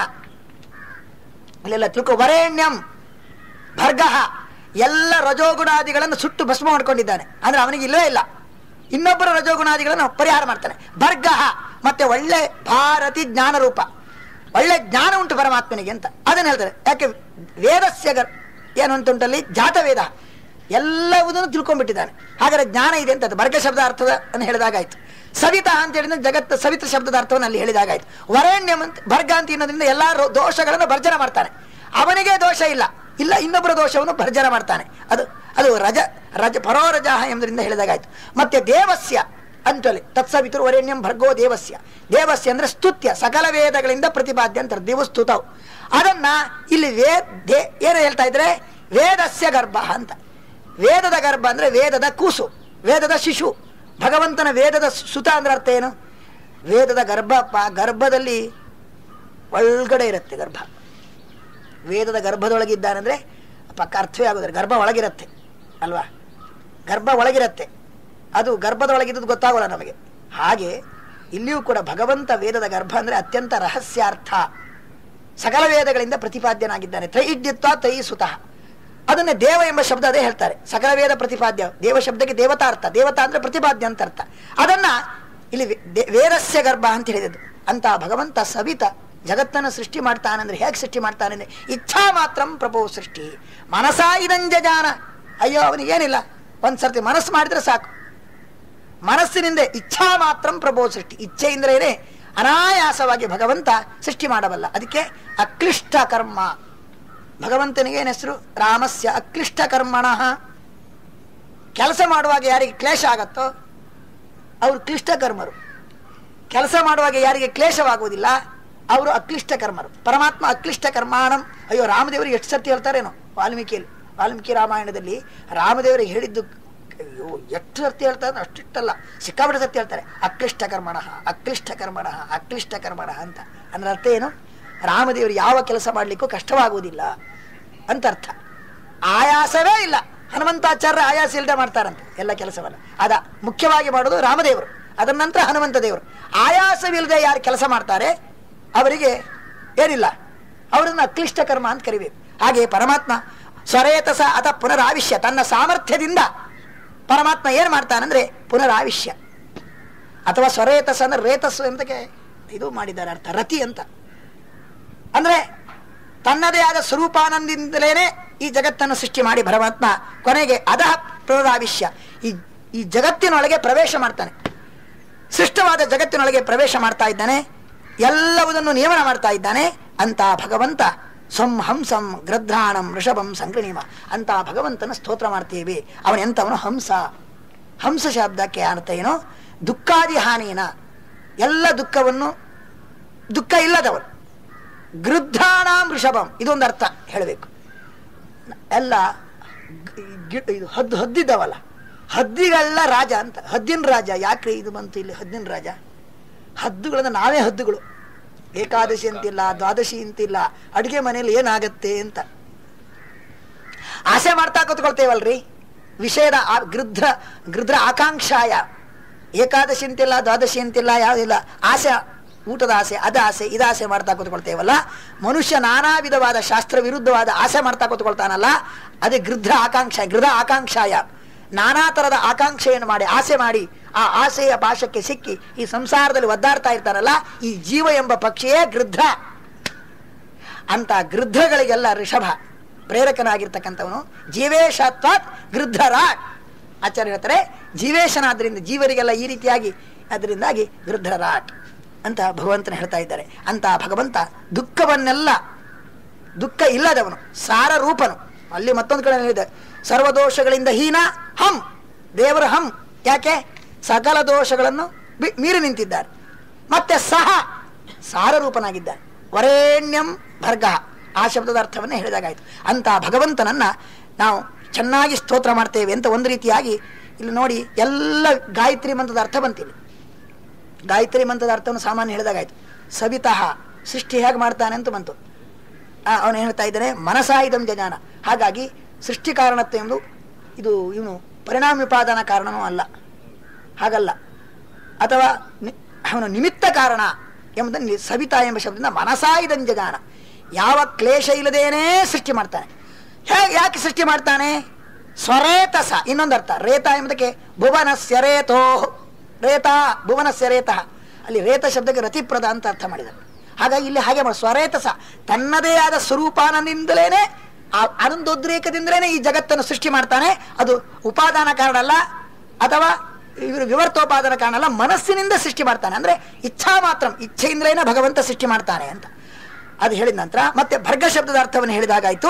ಅಲ್ಲೆಲ್ಲ ತಿಳ್ಕೊ ವರೇಣ್ಯಂ ಭರ್ಗ ಎಲ್ಲ ರಜೋಗುಣಾದಿಗಳನ್ನು ಸುಟ್ಟು ಭಸ್ಮ ಮಾಡ್ಕೊಂಡಿದ್ದಾನೆ ಅಂದ್ರೆ ಅವನಿಗೆ ಇಲ್ಲವೇ ಇಲ್ಲ ಇನ್ನೊಬ್ಬರ ರಜೋಗುಣಾದಿಗಳನ್ನು ಪರಿಹಾರ ಮಾಡ್ತಾನೆ ಭರ್ಗ ಮತ್ತೆ ಒಳ್ಳೆ ಭಾರತಿ ಜ್ಞಾನ ರೂಪ ಒಳ್ಳೆ ಜ್ಞಾನ ಉಂಟು ಪರಮಾತ್ಮನಿಗೆ ಅಂತ ಅದನ್ನ ಹೇಳ್ತಾರೆ ಯಾಕೆ ವೇದಸ್ಯ ಗರ್ ಏನು ಅಂತುಂಟಲ್ಲಿ ಜಾತವೇದ ಎಲ್ಲವುದನ್ನು ತಿಳ್ಕೊಂಡ್ಬಿಟ್ಟಿದ್ದಾನೆ ಹಾಗಾದ್ರೆ ಜ್ಞಾನ ಇದೆ ಅಂತ ಅದು ಬರ್ಗ ಶಬ್ದ ಅರ್ಥದ ಅನ್ನು ಹೇಳಿದಾಗಾಯ್ತು ಸವಿತ ಅಂತ ಹೇಳಿದ್ರೆ ಜಗತ್ತು ಸವಿತ ಶಬ್ದದ ಅರ್ಥವನ್ನು ಅಲ್ಲಿ ಹೇಳಿದಾಗಾಯ್ತು ವರೇಣ್ಯಂ ಅಂತ ಭರ್ಗ ಅಂತ ಅನ್ನೋದ್ರಿಂದ ಎಲ್ಲಾ ರೋ- ದೋಷಗಳನ್ನು ಭರ್ಜನ ಮಾಡ್ತಾನೆ ಅವನಿಗೆ ದೋಷ ಇಲ್ಲ ಇಲ್ಲ ಇನ್ನೊಬ್ಬರ ದೋಷವನ್ನು ಭರ್ಜನ ಮಾಡ್ತಾನೆ ಅದು ಅದು ರಜ ರಜ ಪರೋರಜಾಹ ಎಂಬುದರಿಂದ ಹೇಳಿದಾಗಾಯ್ತು ಮತ್ತೆ ದೇವಸ್ಯ ಅಂತಲ್ಲಿ ತತ್ಸವಿತರು ವರೇಣ್ಯಂ ಭರ್ಗೋ ದೇವಸ್ಯ ದೇವಸ್ಯ ಅಂದ್ರೆ ಸ್ತುತ್ಯ ಸಕಲ ವೇದಗಳಿಂದ ಪ್ರತಿಪಾದ್ಯ ಅಂತಾರೆ ದೇವಸ್ತುತವು ಅದನ್ನ ಇಲ್ಲಿ ವೇ ದೇ ಏನು ಹೇಳ್ತಾ ಇದ್ರೆ ವೇದಸ್ಯ ಗರ್ಭ ಅಂತ ವೇದದ ಗರ್ಭ ಅಂದ್ರೆ ವೇದದ ಕೂಸು ವೇದದ ಶಿಶು ಭಗವಂತನ ವೇದದ ಸುತ ಅಂದ್ರೆ ಅರ್ಥ ಏನು ವೇದದ ಗರ್ಭ ಪ- ಗರ್ಭದಲ್ಲಿ ಒಳಗಡೆ ಇರುತ್ತೆ ಗರ್ಭ ವೇದದ ಗರ್ಭದೊಳಗಿದ್ದಾನಂದ್ರೆ ಪಕ್ಕ ಅರ್ಥವೇ ಆಗೋದ್ರೆ ಗರ್ಭ ಒಳಗಿರತ್ತೆ ಅಲ್ವಾ ಗರ್ಭ ಒಳಗಿರತ್ತೆ ಅದು ಗರ್ಭದೊಳಗಿದ್ದು ಗೊತ್ತಾಗೋಲ್ಲ ನಮಗೆ ಹಾಗೆ ಇಲ್ಲಿಯೂ ಕೂಡ ಭಗವಂತ ವೇದದ ಗರ್ಭ ಅಂದ್ರೆ ಅತ್ಯಂತ ರಹಸ್ಯಾರ್ಥ ಸಕಲ ವೇದಗಳಿಂದ ಪ್ರತಿಪಾದ್ಯನಾಗಿದ್ದಾನೆ ತ್ರೈಡ್ಯತ್ವ ತೈ ಸುತಃ ಅದನ್ನೇ ದೇವ ಎಂಬ ಶಬ್ದ ಅದೇ ಹೇಳ್ತಾರೆ ಸಕಲ ವೇದ ಪ್ರತಿಪಾದ್ಯ ದೇವ ಶಬ್ದಕ್ಕೆ ದೇವತಾ ಅರ್ಥ ದೇವತಾ ಅಂದ್ರೆ ಪ್ರತಿಪಾದ್ಯ ಅಂತ ಅರ್ಥ ಅದನ್ನ ಇಲ್ಲಿ ವೇ- ದೇ- ವೇದಸ್ಯ ಗರ್ಭ ಅಂತ ಹೇಳಿದದ್ದು ಅಂತ ಭಗವಂತ ಸವಿತ ಜಗತ್ತನ್ನು ಸೃಷ್ಟಿ ಮಾಡ್ತಾನಂದ್ರೆ ಹೇಗೆ ಸೃಷ್ಟಿ ಮಾಡ್ತಾನೆ ಇಚ್ಛಾ ಮಾತ್ರಂ ಪ್ರಭೋ ಸೃಷ್ಟಿ ಮನಸಾ ಇದಂಜಜಾನ ಅಯ್ಯೋ ಅವನಿಗೇನಿಲ್ಲ ಒಂದ್ ಸರ್ತಿ ಮನಸ್ಸು ಮಾಡಿದ್ರೆ ಸಾಕು ಮನಸ್ಸಿನಿಂದ ಇಚ್ಛಾ ಮಾತ್ರಂ ಪ್ರಭೋ ಸೃಷ್ಟಿ ಇಚ್ಛೆಯಿಂದಲೇ ಅನಾಯಾಸವಾಗಿ ಭಗವಂತ ಸೃಷ್ಟಿ ಮಾಡಬಲ್ಲ ಅದಕ್ಕೆ ಅಕ್ಲಿಷ್ಟ ಕರ್ಮ ಭಗವಂತನಿಗೆ ಏನು ಹೆಸರು ರಾಮಸ್ಯ ಅಕ್ಲಿಷ್ಟ ಕರ್ಮಣ ಕೆಲಸ ಮಾಡುವಾಗ ಯಾರಿಗೆ ಕ್ಲೇಶ ಆಗತ್ತೋ ಅವರು ಕ್ಲಿಷ್ಟ ಕರ್ಮರು ಕೆಲಸ ಮಾಡುವಾಗ ಯಾರಿಗೆ ಕ್ಲೇಶವಾಗುವುದಿಲ್ಲ ಅವರು ಅಕ್ಲಿಷ್ಟ ಕರ್ಮರು ಪರಮಾತ್ಮ ಅಕ್ಲಿಷ್ಟ ಕರ್ಮಾಣಂ ಅಯ್ಯೋ ರಾಮದೇವರಿಗೆ ಎಷ್ಟು ಸತ್ಯ ಹೇಳ್ತಾರೇನೋ ವಾಲ್ಮೀಕಿಯಲ್ಲಿ ವಾಲ್ಮೀಕಿ ರಾಮಾಯಣದಲ್ಲಿ ರಾಮದೇವರಿಗೆ ಹೇಳಿದ್ದು ಅಯ್ಯೋ ಎಷ್ಟು ಸತ್ಯ ಹೇಳ್ತಾರೆ ಅಷ್ಟಿಷ್ಟಲ್ಲ ಸಿಕ್ಕಾಪಟ್ಟೆ ಸತ್ಯ ಹೇಳ್ತಾರೆ ಅಕ್ಲಿಷ್ಟ ಕರ್ಮಣ ಅಕ್ಲಿಷ್ಟ ಕರ್ಮಣ ಅಕ್ಲಿಷ್ಟ ಕರ್ಮಣ ಅಂತ ಅಂದ್ರೆ ಅರ್ಥ ಏನು ರಾಮದೇವರು ಯಾವ ಕೆಲಸ ಮಾಡಲಿಕ್ಕೂ ಕಷ್ಟವಾಗುವುದಿಲ್ಲ ಅಂತ ಅರ್ಥ ಆಯಾಸವೇ ಇಲ್ಲ ಹನುಮಂತಾಚಾರ್ಯ ಆಯಾಸ ಇಲ್ಲದೆ ಮಾಡ್ತಾರಂತೆ ಎಲ್ಲ ಕೆಲಸವನ್ನ ಅದ ಮುಖ್ಯವಾಗಿ ಮಾಡೋದು ರಾಮದೇವರು ಅದರ ನಂತರ ಹನುಮಂತ ದೇವರು ಆಯಾಸವಿಲ್ಲದೆ ಯಾರು ಕೆಲಸ ಮಾಡ್ತಾರೆ ಅವರಿಗೆ ಏನಿಲ್ಲ ಅವರನ್ನು ಅಕ್ಲಿಷ್ಟ ಕರ್ಮ ಅಂತ ಕರಿಬೇಕು ಹಾಗೆ ಪರಮಾತ್ಮ ಸ್ವರೇತಸ ಅಥ ಪುನರಾವಿಶ್ಯ ತನ್ನ ಸಾಮರ್ಥ್ಯದಿಂದ ಪರಮಾತ್ಮ ಏನು ಮಾಡ್ತಾನಂದ್ರೆ ಪುನರಾವಿಶ್ಯ ಅಥವಾ ಸ್ವರೇತಸ ಅಂದ್ರೆ ರೇತಸ್ಸು ಅಂತಕ್ಕೆ ಇದು ಮಾಡಿದ್ದಾರೆ ಅರ್ಥ ರತಿ ಅಂತ ಅಂದ್ರೆ ತನ್ನದೇ ಆದ ಸ್ವರೂಪಾನಂದಿಂದಲೇನೆ ಈ ಜಗತ್ತನ್ನು ಸೃಷ್ಟಿ ಮಾಡಿ ಪರಮಾತ್ಮ ಕೊನೆಗೆ ಅಧಃ ಪುನರಾವಿಶ್ಯ ಈ ಈ ಜಗತ್ತಿನೊಳಗೆ ಪ್ರವೇಶ ಮಾಡ್ತಾನೆ ಸೃಷ್ಟವಾದ ಜಗತ್ತಿನೊಳಗೆ ಪ್ರವೇಶ ಮಾಡ್ತಾ ಇದ್ದಾನೆ ಎಲ್ಲವುದನ್ನು ನಿಯಮನ ಮಾಡ್ತಾ ಇದ್ದಾನೆ ಅಂತ ಭಗವಂತ ಸ್ವಂ ಹಂಸಂ ಗ್ರದ್ಧಾಣಂ ಋಷಭಂ ಸಂಕ್ರಣಿಮ ಅಂತ ಭಗವಂತನ ಸ್ತೋತ್ರ ಮಾಡ್ತೇವೆ ಅವನೆಂಥವನು ಹಂಸ ಹಂಸ ಶಬ್ದಕ್ಕೆ ಅರ್ಥ ಏನು ದುಃಖಾದಿ ಹಾನಿನ ಎಲ್ಲ ದುಃಖವನ್ನು ದುಃಖ ಇಲ್ಲದವನು ಗೃದ್ಧಾಣಾಂ ಋಷಭಂ ಇದೊಂದು ಅರ್ಥ ಹೇಳಬೇಕು ಎಲ್ಲ ಗಿ- ಗಿ- ಇದು ಹದ್ದು ಹದ್ದಿದ್ದವಲ್ಲ ಹದ್ದಿಗಳ ರಾಜ ಅಂತ ಹದ್ದಿನ ರಾಜ ಯಾಕ್ರಿ ಇದು ಬಂತು ಇಲ್ಲಿ ಹದ್ದಿನ ರಾಜ ಹದ್ದುಗಳನ್ನ ನಾವೇ ಹದ್ದುಗಳು ಏಕಾದಶಿ ಅಂತಿಲ್ಲ ದ್ವಾದಶಿ ಅಂತಿಲ್ಲ ಅಡುಗೆ ಮನೆಯಲ್ಲಿ ಏನಾಗತ್ತೆ ಅಂತ ಆಸೆ ಮಾಡ್ತಾ ಕೂತ್ಕೊಳ್ತೇವಲ್ರಿ ವಿಷಯದ ಆ ಗೃಧ್ರ ಗೃಧ್ರ ಆಕಾಂಕ್ಷಾಯ ಏಕಾದಶಿ ಅಂತಿಲ್ಲ ದ್ವಾದಶಿ ಅಂತಿಲ್ಲ ಯಾವುದಿಲ್ಲ ಆಸೆ ಊಟದ ಆಸೆ ಅದ ಆಸೆ ಇದ ಆಸೆ ಮಾಡ್ತಾ ಕೂತ್ಕೊಳ್ತೇವಲ್ಲ ಮನುಷ್ಯ ನಾನಾ ವಿಧವಾದ ಶಾಸ್ತ್ರ ವಿರುದ್ಧವಾದ ಆಸೆ ಮಾಡ್ತಾ ಕೂತ್ಕೊಳ್ತಾನಲ್ಲ ಅದೇ ಗೃಧ್ರ ಆಕಾಂಕ್ಷ ಗೃಧ ಆಕಾಂಕ್ಷಾಯ ನಾನಾ ತರದ ಆಕಾಂಕ್ಷೆಯನ್ನು ಮಾಡಿ ಆಸೆ ಮಾಡಿ ಆ ಆಸೆಯ ಪಾಶಕ್ಕೆ ಸಿಕ್ಕಿ ಈ ಸಂಸಾರದಲ್ಲಿ ಒದ್ದಾಡ್ತಾ ಇರ್ತಾರಲ್ಲ ಈ ಜೀವ ಎಂಬ ಪಕ್ಷಿಯೇ ಗೃಧ್ರ ಅಂತ ಗೃಧ್ರಗಳಿಗೆಲ್ಲ ಋಷಭ ಪ್ರೇರಕನಾಗಿರ್ತಕ್ಕಂಥವನು ಜೀವೇಶತ್ವಾತ್ ಗೃಧ್ರರಾಟ್ ಆಚಾರ್ಯ ಹೇಳ್ತಾರೆ ಜೀವೇಶನಾದ್ರಿಂದ ಜೀವರಿಗೆಲ್ಲ ಈ ರೀತಿಯಾಗಿ ಅದರಿಂದಾಗಿ ಗೃಧ್ರರಾಟ್ ಅಂತ ಭಗವಂತನ ಹೇಳ್ತಾ ಇದ್ದಾರೆ ಅಂತ ಭಗವಂತ ದುಃಖವನ್ನೆಲ್ಲ ದುಃಖ ಇಲ್ಲದವನು ಸಾರ ರೂಪನು ಅಲ್ಲಿ ಮತ್ತೊಂದು ಕಡೆ ಹೇಳಿದೆ ಸರ್ವದೋಷಗಳಿಂದ ಹೀನ ಹಂ ದೇವರು ಹಂ ಯಾಕೆ ಸಕಲ ದೋಷಗಳನ್ನು ಬಿ- ಮೀರಿ ನಿಂತಿದ್ದಾರೆ ಮತ್ತೆ ಸಹ ಸಾರ ರೂಪನಾಗಿದ್ದಾನೆ ವರೇಣ್ಯಂ ಭರ್ಗ ಆ ಶಬ್ದದ ಅರ್ಥವನ್ನೇ ಹೇಳಿದಾಗಾಯ್ತು ಅಂತ ಭಗವಂತನನ್ನ ನಾವು ಚೆನ್ನಾಗಿ ಸ್ತೋತ್ರ ಮಾಡ್ತೇವೆ ಅಂತ ಒಂದು ರೀತಿಯಾಗಿ ಇಲ್ಲಿ ನೋಡಿ ಎಲ್ಲ ಗಾಯತ್ರಿ ಮಂತ್ರದ ಅರ್ಥ ಬಂತಿಲ್ಲ ಗಾಯತ್ರಿ ಮಂತ್ರದ ಅರ್ಥವನ್ನು ಸಾಮಾನ್ಯ ಹೇಳಿದಾಗಾಯ್ತು ಸವಿತಃ ಸೃಷ್ಟಿ ಹೇಗೆ ಮಾಡ್ತಾನೆ ಅಂತ ಬಂತು ಅವನು ಹೇಳ್ತಾ ಇದ್ದಾನೆ ಮನಸಾಯುಧಂ ಜಜಾನ ಹಾಗಾಗಿ ಸೃಷ್ಟಿ ಕಾರಣತ್ವ ಎಂದು ಇದು ಇವನು ಪರಿಣಾಮ ವಿಪಾದನ ಕಾರಣನೂ ಅಲ್ಲ ಹಾಗಲ್ಲ ಅಥವಾ ನಿ- ಅವನು ನಿಮಿತ್ತ ಕಾರಣ ಎಂಬುದನ್ನು ಇಲ್ಲಿ ಸವಿತಾ ಎಂಬ ಶಬ್ದದಿಂದ ಮನಸಾಯುಧಂ ಜಜಾನ ಯಾವ ಕ್ಲೇಶ ಇಲ್ಲದೇನೇ ಸೃಷ್ಟಿ ಮಾಡ್ತಾನೆ ಹೇಗೆ ಯಾಕೆ ಸೃಷ್ಟಿ ಮಾಡ್ತಾನೆ ಸ್ವರೇತಸ ಇನ್ನೊಂದು ಅರ್ಥ ರೇತ ಎಂಬುದಕ್ಕೆ ಭುವನಸ್ಯ ರೇತೋ ರೇತ ಭುವನಸ್ಯ ರೇತಃ ಅಲ್ಲಿ ರೇತ ಶಬ್ದಕ್ಕೆ ರತಿಪ್ರದ ಅಂತ ಅರ್ಥ ಮಾಡಿದ್ದಾರೆ ಹಾಗಾಗಿ ಇಲ್ಲಿ ಹಾಗೆ ಮಾಡಿ ಸ್ವರೇತಸ ತನ್ನದೇ ಆದ ಸ್ವರೂಪಾನದಿಂದಲೇನೆ ಆ ಆನಂದೋದ್ರೇಕದಿಂದಲೇ ಈ ಜಗತ್ತನ್ನು ಸೃಷ್ಟಿ ಮಾಡ್ತಾನೆ ಅದು ಉಪಾದಾನ ಕಾರಣ ಅಲ್ಲ ಅಥವಾ ಇವರು ವಿವರ್ತೋಪಾದಾನ ಕಾರಣ ಅಲ್ಲ ಮನಸ್ಸಿನಿಂದ ಸೃಷ್ಟಿ ಮಾಡ್ತಾನೆ ಅಂದ್ರೆ ಇಚ್ಛಾ ಮಾತ್ರ ಇಚ್ಛೆಯಿಂದಲೇನೆ ಭಗವಂತ ಸೃಷ್ಟಿ ಮಾಡ್ತಾನೆ ಅಂತ ಅದು ಹೇಳಿದ ನಂತರ ಮತ್ತೆ ಭರ್ಗ ಶಬ್ದದ ಅರ್ಥವನ್ನು ಹೇಳಿದಾಗಾಯ್ತು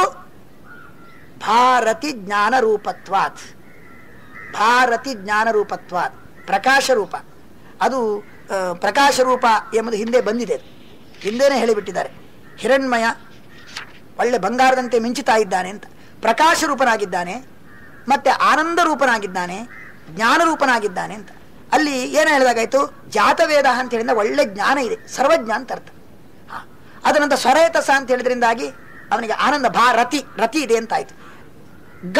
ಭಾರತಿ ಜ್ಞಾನ ರೂಪತ್ವಾತ್ ಭಾರತಿ ಜ್ಞಾನ ರೂಪತ್ವಾತ್ ಪ್ರಕಾಶ ರೂಪ ಅದು ಆ, ಪ್ರಕಾಶ ರೂಪ ಎಂಬುದು ಹಿಂದೆ ಬಂದಿದೆ ಹಿಂದೆನೇ ಹೇಳಿಬಿಟ್ಟಿದ್ದಾರೆ ಹಿರಣ್ಮಯ ಒಳ್ಳೆ ಬಂಗಾರದಂತೆ ಮಿಂಚುತ್ತಾ ಇದ್ದಾನೆ ಅಂತ ಪ್ರಕಾಶ ರೂಪನಾಗಿದ್ದಾನೆ ಮತ್ತೆ ಆನಂದ ರೂಪನಾಗಿದ್ದಾನೆ ಜ್ಞಾನ ರೂಪನಾಗಿದ್ದಾನೆ ಅಂತ ಅಲ್ಲಿ ಏನು ಹೇಳಿದಾಗಾಯ್ತು ಜಾತವೇದ ಅಂತ ಹೇಳಿದ ಒಳ್ಳೆ ಜ್ಞಾನ ಇದೆ ಸರ್ವಜ್ಞ ಅಂತ ಅರ್ಥ ಹಾ. ಅದನಂತರ ಸ್ವರೇತಸ ಅಂತ ಹೇಳಿದ್ರಿಂದಾಗಿ ಅವನಿಗೆ ಆನಂದ ಭಾರತಿ ರತಿ ಇದೆ ಅಂತ ಆಯ್ತು ಗ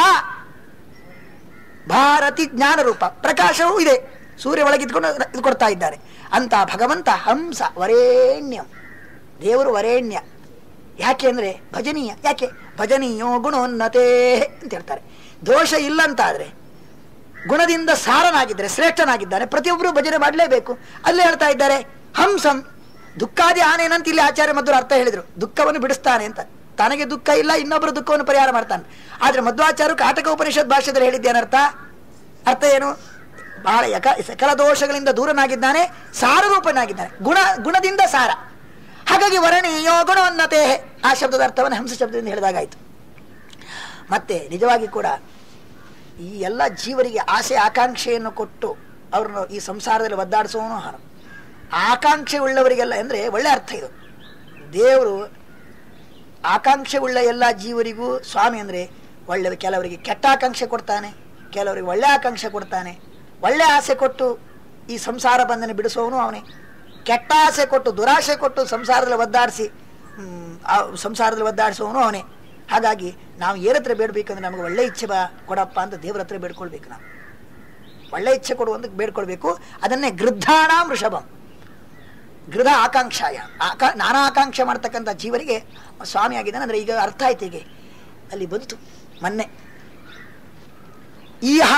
ಭಾರತಿ ಜ್ಞಾನ ರೂಪ ಪ್ರಕಾಶವೂ ಇದೆ ಸೂರ್ಯ ಒಳಗಿದ್ಕೊಂಡು ಇದು ಕೊಡ್ತಾ ಇದ್ದಾನೆ ಅಂತ ಭಗವಂತ ಹಂಸ ವರೇಣ್ಯಂ ದೇವರು ವರೇಣ್ಯ ಯಾಕೆ ಅಂದ್ರೆ ಭಜನೀಯ ಯಾಕೆ ಭಜನೀಯೋ ಗುಣೋನ್ನತೆ ಅಂತ ಹೇಳ್ತಾರೆ ದೋಷ ಇಲ್ಲ ಅಂತ ಆದ್ರೆ ಗುಣದಿಂದ ಸಾರನಾಗಿದ್ದರೆ ಶ್ರೇಷ್ಠನಾಗಿದ್ದಾನೆ ಪ್ರತಿಯೊಬ್ಬರು ಭಜನೆ ಮಾಡಲೇಬೇಕು ಅಲ್ಲೇ ಹೇಳ್ತಾ ಇದ್ದಾರೆ ಹಂಸಂ ದುಃಖಾದಿ ಆನೇನಂತ ಇಲ್ಲಿ ಆಚಾರ್ಯ ಮಧ್ವರು ಅರ್ಥ ಹೇಳಿದ್ರು ದುಃಖವನ್ನು ಬಿಡಿಸ್ತಾನೆ ಅಂತ ತನಗೆ ದುಃಖ ಇಲ್ಲ ಇನ್ನೊಬ್ಬರು ದುಃಖವನ್ನು ಪರಿಹಾರ ಮಾಡ್ತಾನೆ ಆದ್ರೆ ಮಧ್ವಾಚಾರ್ಯ ಕಾಟಕ ಉಪನಿಷತ್ ಭಾಷೆದಲ್ಲಿ ಹೇಳಿದ್ದೇನೆ ಅರ್ಥ ಅರ್ಥ ಏನು ಬಹಳ ಯಕ ಸಕಲ ದೋಷಗಳಿಂದ ದೂರನಾಗಿದ್ದಾನೆ ಸಾರರೂಪನಾಗಿದ್ದಾನೆ ಗುಣ ಗುಣದಿಂದ ಸಾರ ಹಾಗಾಗಿ ವರ್ಣೀಯೋ ಗುಣೋನ್ನತೆ ಆ ಶಬ್ದದ ಅರ್ಥವನ್ನು ಹಂಸ ಶಬ್ದದಿಂದ ಹೇಳಿದಾಗಾಯ್ತು ಮತ್ತೆ ನಿಜವಾಗಿ ಕೂಡ ಈ ಎಲ್ಲ ಜೀವರಿಗೆ ಆಸೆ ಆಕಾಂಕ್ಷೆಯನ್ನು ಕೊಟ್ಟು ಅವ್ರನ್ನ ಈ ಸಂಸಾರದಲ್ಲಿ ಒದ್ದಾಡಿಸೋನು ಹಾರ ಆಕಾಂಕ್ಷೆ ಉಳ್ಳವರಿಗೆಲ್ಲ ಅಂದರೆ ಒಳ್ಳೆ ಅರ್ಥ ಇದು ದೇವರು ಆಕಾಂಕ್ಷೆ ಉಳ್ಳ ಎಲ್ಲ ಜೀವರಿಗೂ ಸ್ವಾಮಿ ಅಂದರೆ ಒಳ್ಳೆ ಕೆಲವರಿಗೆ ಕೆಟ್ಟ ಆಕಾಂಕ್ಷೆ ಕೊಡ್ತಾನೆ ಕೆಲವರಿಗೆ ಒಳ್ಳೆ ಆಕಾಂಕ್ಷೆ ಕೊಡ್ತಾನೆ ಒಳ್ಳೆ ಆಸೆ ಕೊಟ್ಟು ಈ ಸಂಸಾರ ಬಂಧನ ಬಿಡಿಸೋನು ಅವನೇ ಕೆಟ್ಟ ಆಸೆ ಕೊಟ್ಟು ದುರಾಸೆ ಕೊಟ್ಟು ಸಂಸಾರದಲ್ಲಿ ಒದ್ದಾಡಿಸಿ ಹ್ಮ್, ಆ ಸಂಸಾರದಲ್ಲಿ ಒದ್ದಾಡಿಸೋನು ಅವನೇ ಹಾಗಾಗಿ ನಾವು ಏನತ್ರ ಬೇಡಬೇಕಂದ್ರೆ ನಮಗೆ ಒಳ್ಳೆ ಇಚ್ಛೆ ಬಾ ಕೊಡಪ್ಪ ಅಂತ ದೇವ್ರ ಹತ್ರ ಬೇಡ್ಕೊಳ್ಬೇಕು ನಾವು ಒಳ್ಳೆ ಇಚ್ಛೆ ಕೊಡುವಂತ ಬೇಡ್ಕೊಳ್ಬೇಕು ಅದನ್ನೇ ಗೃದ್ಧಾಣ ವೃಷಭಂ ಗೃಹ ಆಕಾಂಕ್ಷಾಯ ಆಕಾ ನಾನಾ ಆಕಾಂಕ್ಷೆ ಮಾಡ್ತಕ್ಕಂಥ ಜೀವರಿಗೆ ಸ್ವಾಮಿ ಆಗಿದ್ದಾನೆ ಅಂದರೆ ಈಗ ಅರ್ಥ ಆಯ್ತು ಹೀಗೆ ಅಲ್ಲಿ ಬಂತು ಮೊನ್ನೆ ಈಹ